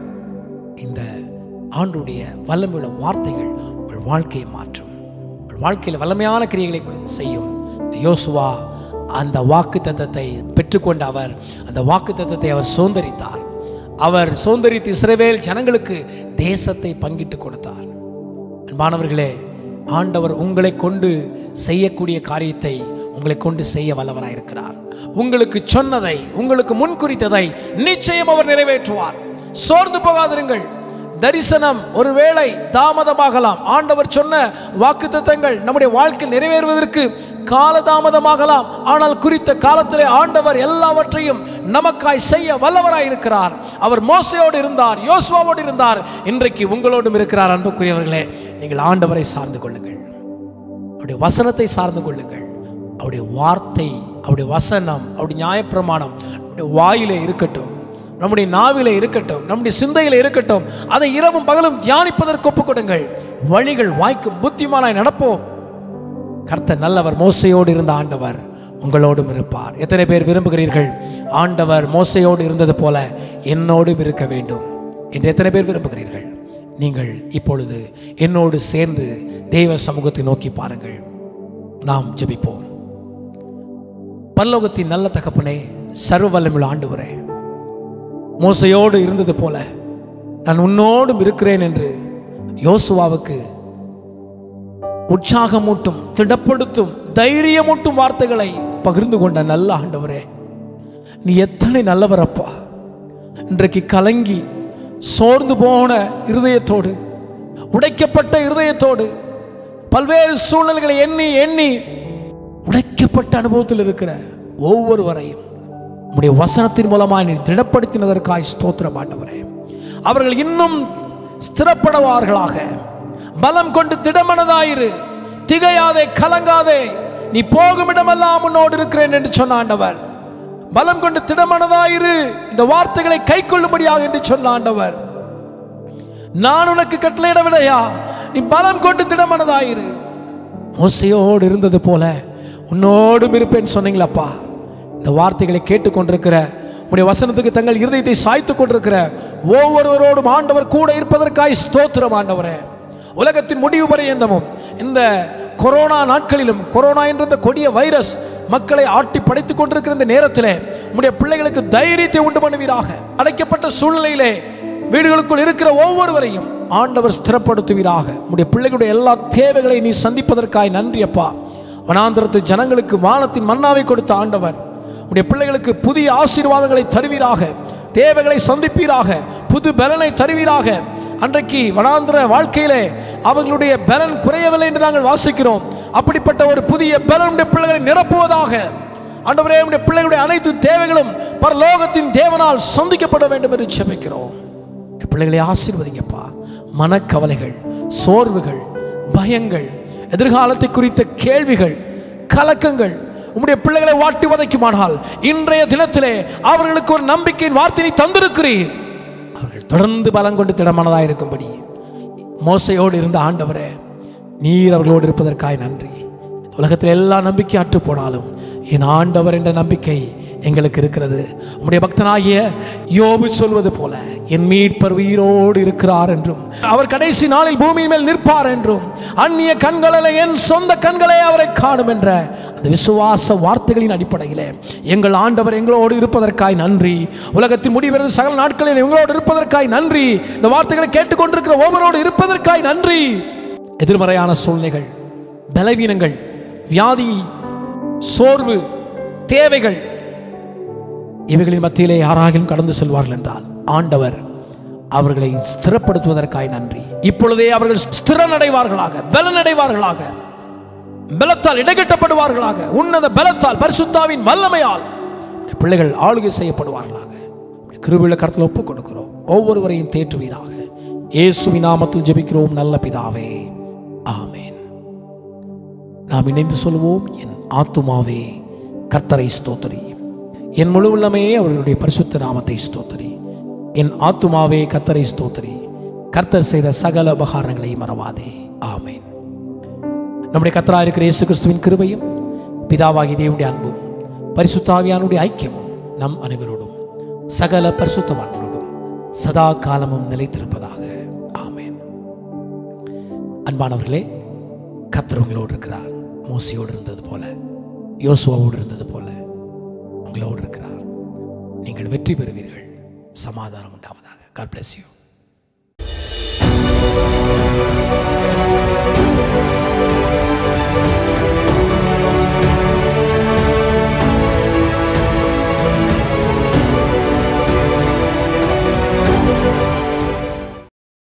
இந்த ஆண்டுடைய வல்லமையுள்ள வார்த்தைகள் உங்கள் வாழ்க்கையை மாற்றும் உங்கள் வாழ்க்கையில் வல்லமையான கிரியைகளை செய்யும் இந்த யோசுவா அந்த வாக்கு தத்தத்தை பெற்றுக்கொண்ட அவர் அந்த வாக்கு தத்தத்தை அவர் சுதந்திரித்தார் அவர் சுதந்திரித்து இஸ்ரவேல் ஜனங்களுக்கு தேசத்தை பங்கிட்டு கொடுத்தார் அன்பானவர்களே ஆண்டவர் உங்களை கொண்டு செய்யக்கூடிய காரியத்தை உங்களை கொண்டு செய்ய வல்லவராயிருக்கிறார் உங்களுக்கு சொன்னதை உங்களுக்கு முன்குறித்ததை நிச்சயம் அவர் நிறைவேற்றுவார் சோர்ந்து போகாதிருங்கள் தரிசனம் ஒருவேளை தாமதமாகலாம் ஆண்டவர் சொன்ன வாக்குத்தத்தங்கள் நம்முடைய வாழ்க்கையில் நிறைவேறுவதற்கு காலதாமதமாகலாம் ஆனால் குறித்த காலத்திலே ஆண்டவர் எல்லாவற்றையும் நமக்காய் செய்ய வல்லவராய் இருக்கிறார் அவர் மோசையோடு இருந்தார் யோசுவாவோடு இருந்தார் இன்றைக்கு உங்களோடும் இருக்கிறார் அன்புக்குரியவர்களே நீங்கள் ஆண்டவரை சார்ந்து கொள்ளுங்கள் அவருடைய வசனத்தை சார்ந்து கொள்ளுங்கள் அவருடைய வார்த்தை அவருடைய வசனம் அவருடைய நியாயப்பிரமாணம் அவருடைய வாயிலே இருக்கட்டும் நம்முடைய நாவிலே இருக்கட்டும் நம்முடைய சிந்தையில இருக்கட்டும் அதை இரவும் பகலும் தியானிப்பதற்கு ஒப்புக் கொடுங்கள் வழிகள் வாய்க்கும் புத்திமானாய் நடப்போம் கர்த்தர் நல்லவர் மோசையோடு இருந்த ஆண்டவர் உங்களோடும் இருப்பார் எத்தனை பேர் விரும்புகிறீர்கள் ஆண்டவர் மோசையோடு இருந்தது போல என்னோடும் இருக்க வேண்டும் என்று எத்தனை பேர் விரும்புகிறீர்கள் நீங்கள் இப்பொழுது என்னோடு சேர்ந்து தெய்வ சமூகத்தை நோக்கி பாருங்கள் நாம் ஜெபிப்போம் பல்லோகத்தின் நல்ல தகப்பனே சர்வ வல்லமுள்ள ஆண்டவரே மோசையோடு இருந்தது போல நான் உன்னோடும் இருக்கிறேன் என்று யோசுவாவுக்கு உற்சாகமூட்டும் திடப்படுத்தும் தைரியமூட்டும் வார்த்தைகளை பகிர்ந்து கொண்ட நல்ல ஆண்டவரே நீ எத்தனை நல்லவர் அப்பா இன்றைக்கு கலங்கி சோர்ந்து போன இருதயத்தோடு உடைக்கப்பட்ட இருதயத்தோடு பல்வேறு சூழ்நிலைகளை எண்ணி எண்ணி உடைக்கப்பட்ட அனுபவத்தில் இருக்கிற ஒவ்வொருவரையும் உம்முடைய வசனத்தின் மூலமாக நீ திடப்படுத்தினதற்காய் ஸ்தோத்திரம் ஆண்டவரே அவர்கள் இன்னும் ஸ்திரப்படுவார்களாக பலம் கொண்டு திடமனதாயிரு திகையாதே கலங்காதே நீ போகும் இடமெல்லாம் உன்னோடு இருக்கிறேன் என்று சொன்ன ஆண்டவர் பலம் கொண்டு திடமனதாயிரு இந்த வார்த்தைகளை கை கொள்ளும்படியாக என்று சொன்ன ஆண்டவர் நான் உனக்கு கட்டளையிடவில்லையா நீ பலம் கொண்டு திடமனதாயிரு மோசையோடு இருந்தது போல உன்னோடும் இருப்பேன் சொன்னீங்களப்பா இந்த வார்த்தைகளை கேட்டுக்கொண்டிருக்கிற உடைய வசனத்துக்கு தங்கள் இருதயத்தை சாய்த்து கொண்டிருக்கிற ஒவ்வொருவரோடும் ஆண்டவர் கூட இருப்பதற்காய் ஸ்தோத்திரம் ஆண்டவரே உலகத்தின் முடிவு பரியந்தமும் இந்த கொரோனா நாட்களிலும் கொரோனா என்ற இந்த கொடிய வைரஸ் மக்களை ஆட்டி படைத்துக் கொண்டிருக்கிற இந்த நேரத்திலே உடைய பிள்ளைகளுக்கு தைரியத்தை உண்டு பண்ணுவீராக அடைக்கப்பட்ட சூழ்நிலையிலே வீடுகளுக்குள் இருக்கிற ஒவ்வொருவரையும் ஆண்டவர் ஸ்திரப்படுத்துவீராக உடைய பிள்ளைகளுடைய எல்லா தேவைகளை நீ சந்திப்பதற்காய் நன்றி அப்பா வனாந்திரத்து ஜனங்களுக்கு வானத்தின் மன்னாவை கொடுத்த ஆண்டவர் உடைய பிள்ளைகளுக்கு புதிய ஆசீர்வாதங்களை தருவீராக தேவைகளை சந்திப்பீராக புது பலனை தருவீராக அன்றைக்கு வனாந்திர வாழ்க்கையிலே அவர்களுடைய பலன் குறையவில்லை என்று நாங்கள் வாசிக்கிறோம் அப்படிப்பட்ட ஒரு புதிய பலன் உடைய பிள்ளைகளை நிரப்புவதாக ஆண்டவரே உடைய பிள்ளைகளுடைய அனைத்து தேவைகளும் பரலோகத்தின் தேவனால் சந்திக்கப்பட வேண்டும் என்று செபிக்கிறோம் என் பிள்ளைகளை ஆசீர்வதிங்கப்பா மனக்கவலைகள் சோர்வுகள் பயங்கள் எதிர்காலத்தை குறித்த கேள்விகள் கலக்கங்கள் உம்முடைய பிள்ளைகளை வாட்டி வதைக்குமானால் இன்றைய தினத்திலே அவர்களுக்கு ஒரு நம்பிக்கையின் வார்த்தையை தந்திருக்கிறீர் அவர்கள் தொடர்ந்து பலம் கொண்டு திடமானதாக இருக்கும்படி மோசையோடு இருந்த ஆண்டவரே நீர் அவர்களோடு இருப்பதற்காய் நன்றி உலகத்தில் எல்லா நம்பிக்கை அற்று போனாலும் என் ஆண்டவர் என்ற நம்பிக்கை எங்களுக்கு இருக்கிறது உம்முடைய பக்தனாகிய யோபு சொல்வது போல என் மீட்பர் உயிரோடு இருக்கிறார் என்றும் அவர் கடைசி நாளில் பூமியின் மேல் நிற்பார் என்றும் அந்நிய கண்களில் என் சொந்த கண்களே அவரை காணும் என்ற அந்த விசுவாச வார்த்தைகளின் அடிப்படையில் எங்கள் ஆண்டவர் எங்களோடு இருப்பதற்காய் நன்றி உலகத்தின் முடிவிறது சகல நாட்களில் எங்களோடு இருப்பதற்காய் நன்றி இந்த வார்த்தைகளை கேட்டுக்கொண்டிருக்கிற ஒவ்வொருவரோடு இருப்பதற்காய் நன்றி எதிர்மறையான சூழ்நிலைகள் பலவீனங்கள் வியாதி சோர்வு தேவைகள் இவைகளின் மத்தியிலே யாராகிலும் கடந்து செல்வார்கள் என்றால் ஆண்டவர் அவர்களை ஸ்திரப்படுத்துவதற்காய் நன்றி இப்பொழுதே அவர்கள் ஸ்திரனடைவார்களாக பலனடைவார்களாக பலத்தால் இடைகட்டப்படுவார்களாக உன்னத பலத்தால் பரிசுத்தாவின் வல்லமையால் உம்முடைய பிள்ளைகள் ஆளுகை செய்யப்படுவார்களாக கிருபில கருத்தில் ஒப்புக் கொடுக்கிறோம் ஒவ்வொருவரையும் தேற்றுவீராக இயேசுவின் நாமத்தில் ஜெபிக்கிறோம் நல்ல பிதாவே ஆமென் நாம் இணைந்து சொல்லுவோம் என் ஆத்துமாவே கர்த்தரை ஸ்தோத்திரி என் முழு உள்ளமே அவர்களுடைய பரிசுத்த நாமத்தை ஸ்தோத்திரி என் ஆத்துமாவே கர்த்தரை ஸ்தோத்திரி கர்த்தர் செய்த சகல உபகாரங்களை மறவாதே ஆமென் நம்முடைய கர்த்தராக இருக்கிற இயேசு கிறிஸ்துவின் கிருபையும் பிதாவாகி தேவனுடைய அன்பும் பரிசுத்தாவியானுடைய ஐக்கியமும் நம் அனைவரோடும் சகல பரிசுத்தவான்களோடும் சதா காலமும் நிலைத்திருப்பதாக ஆமென் அன்பானவர்களே கர்த்தர் உங்களோடு இருக்கிறார் மோசியோடு இருந்தது போல யோசுவாவோடு இருந்தது போல உங்களோடு இருக்கிறார் நீங்கள் வெற்றி பெறுவீர்கள் சமாதானம் உண்டாவதாக காட் bless you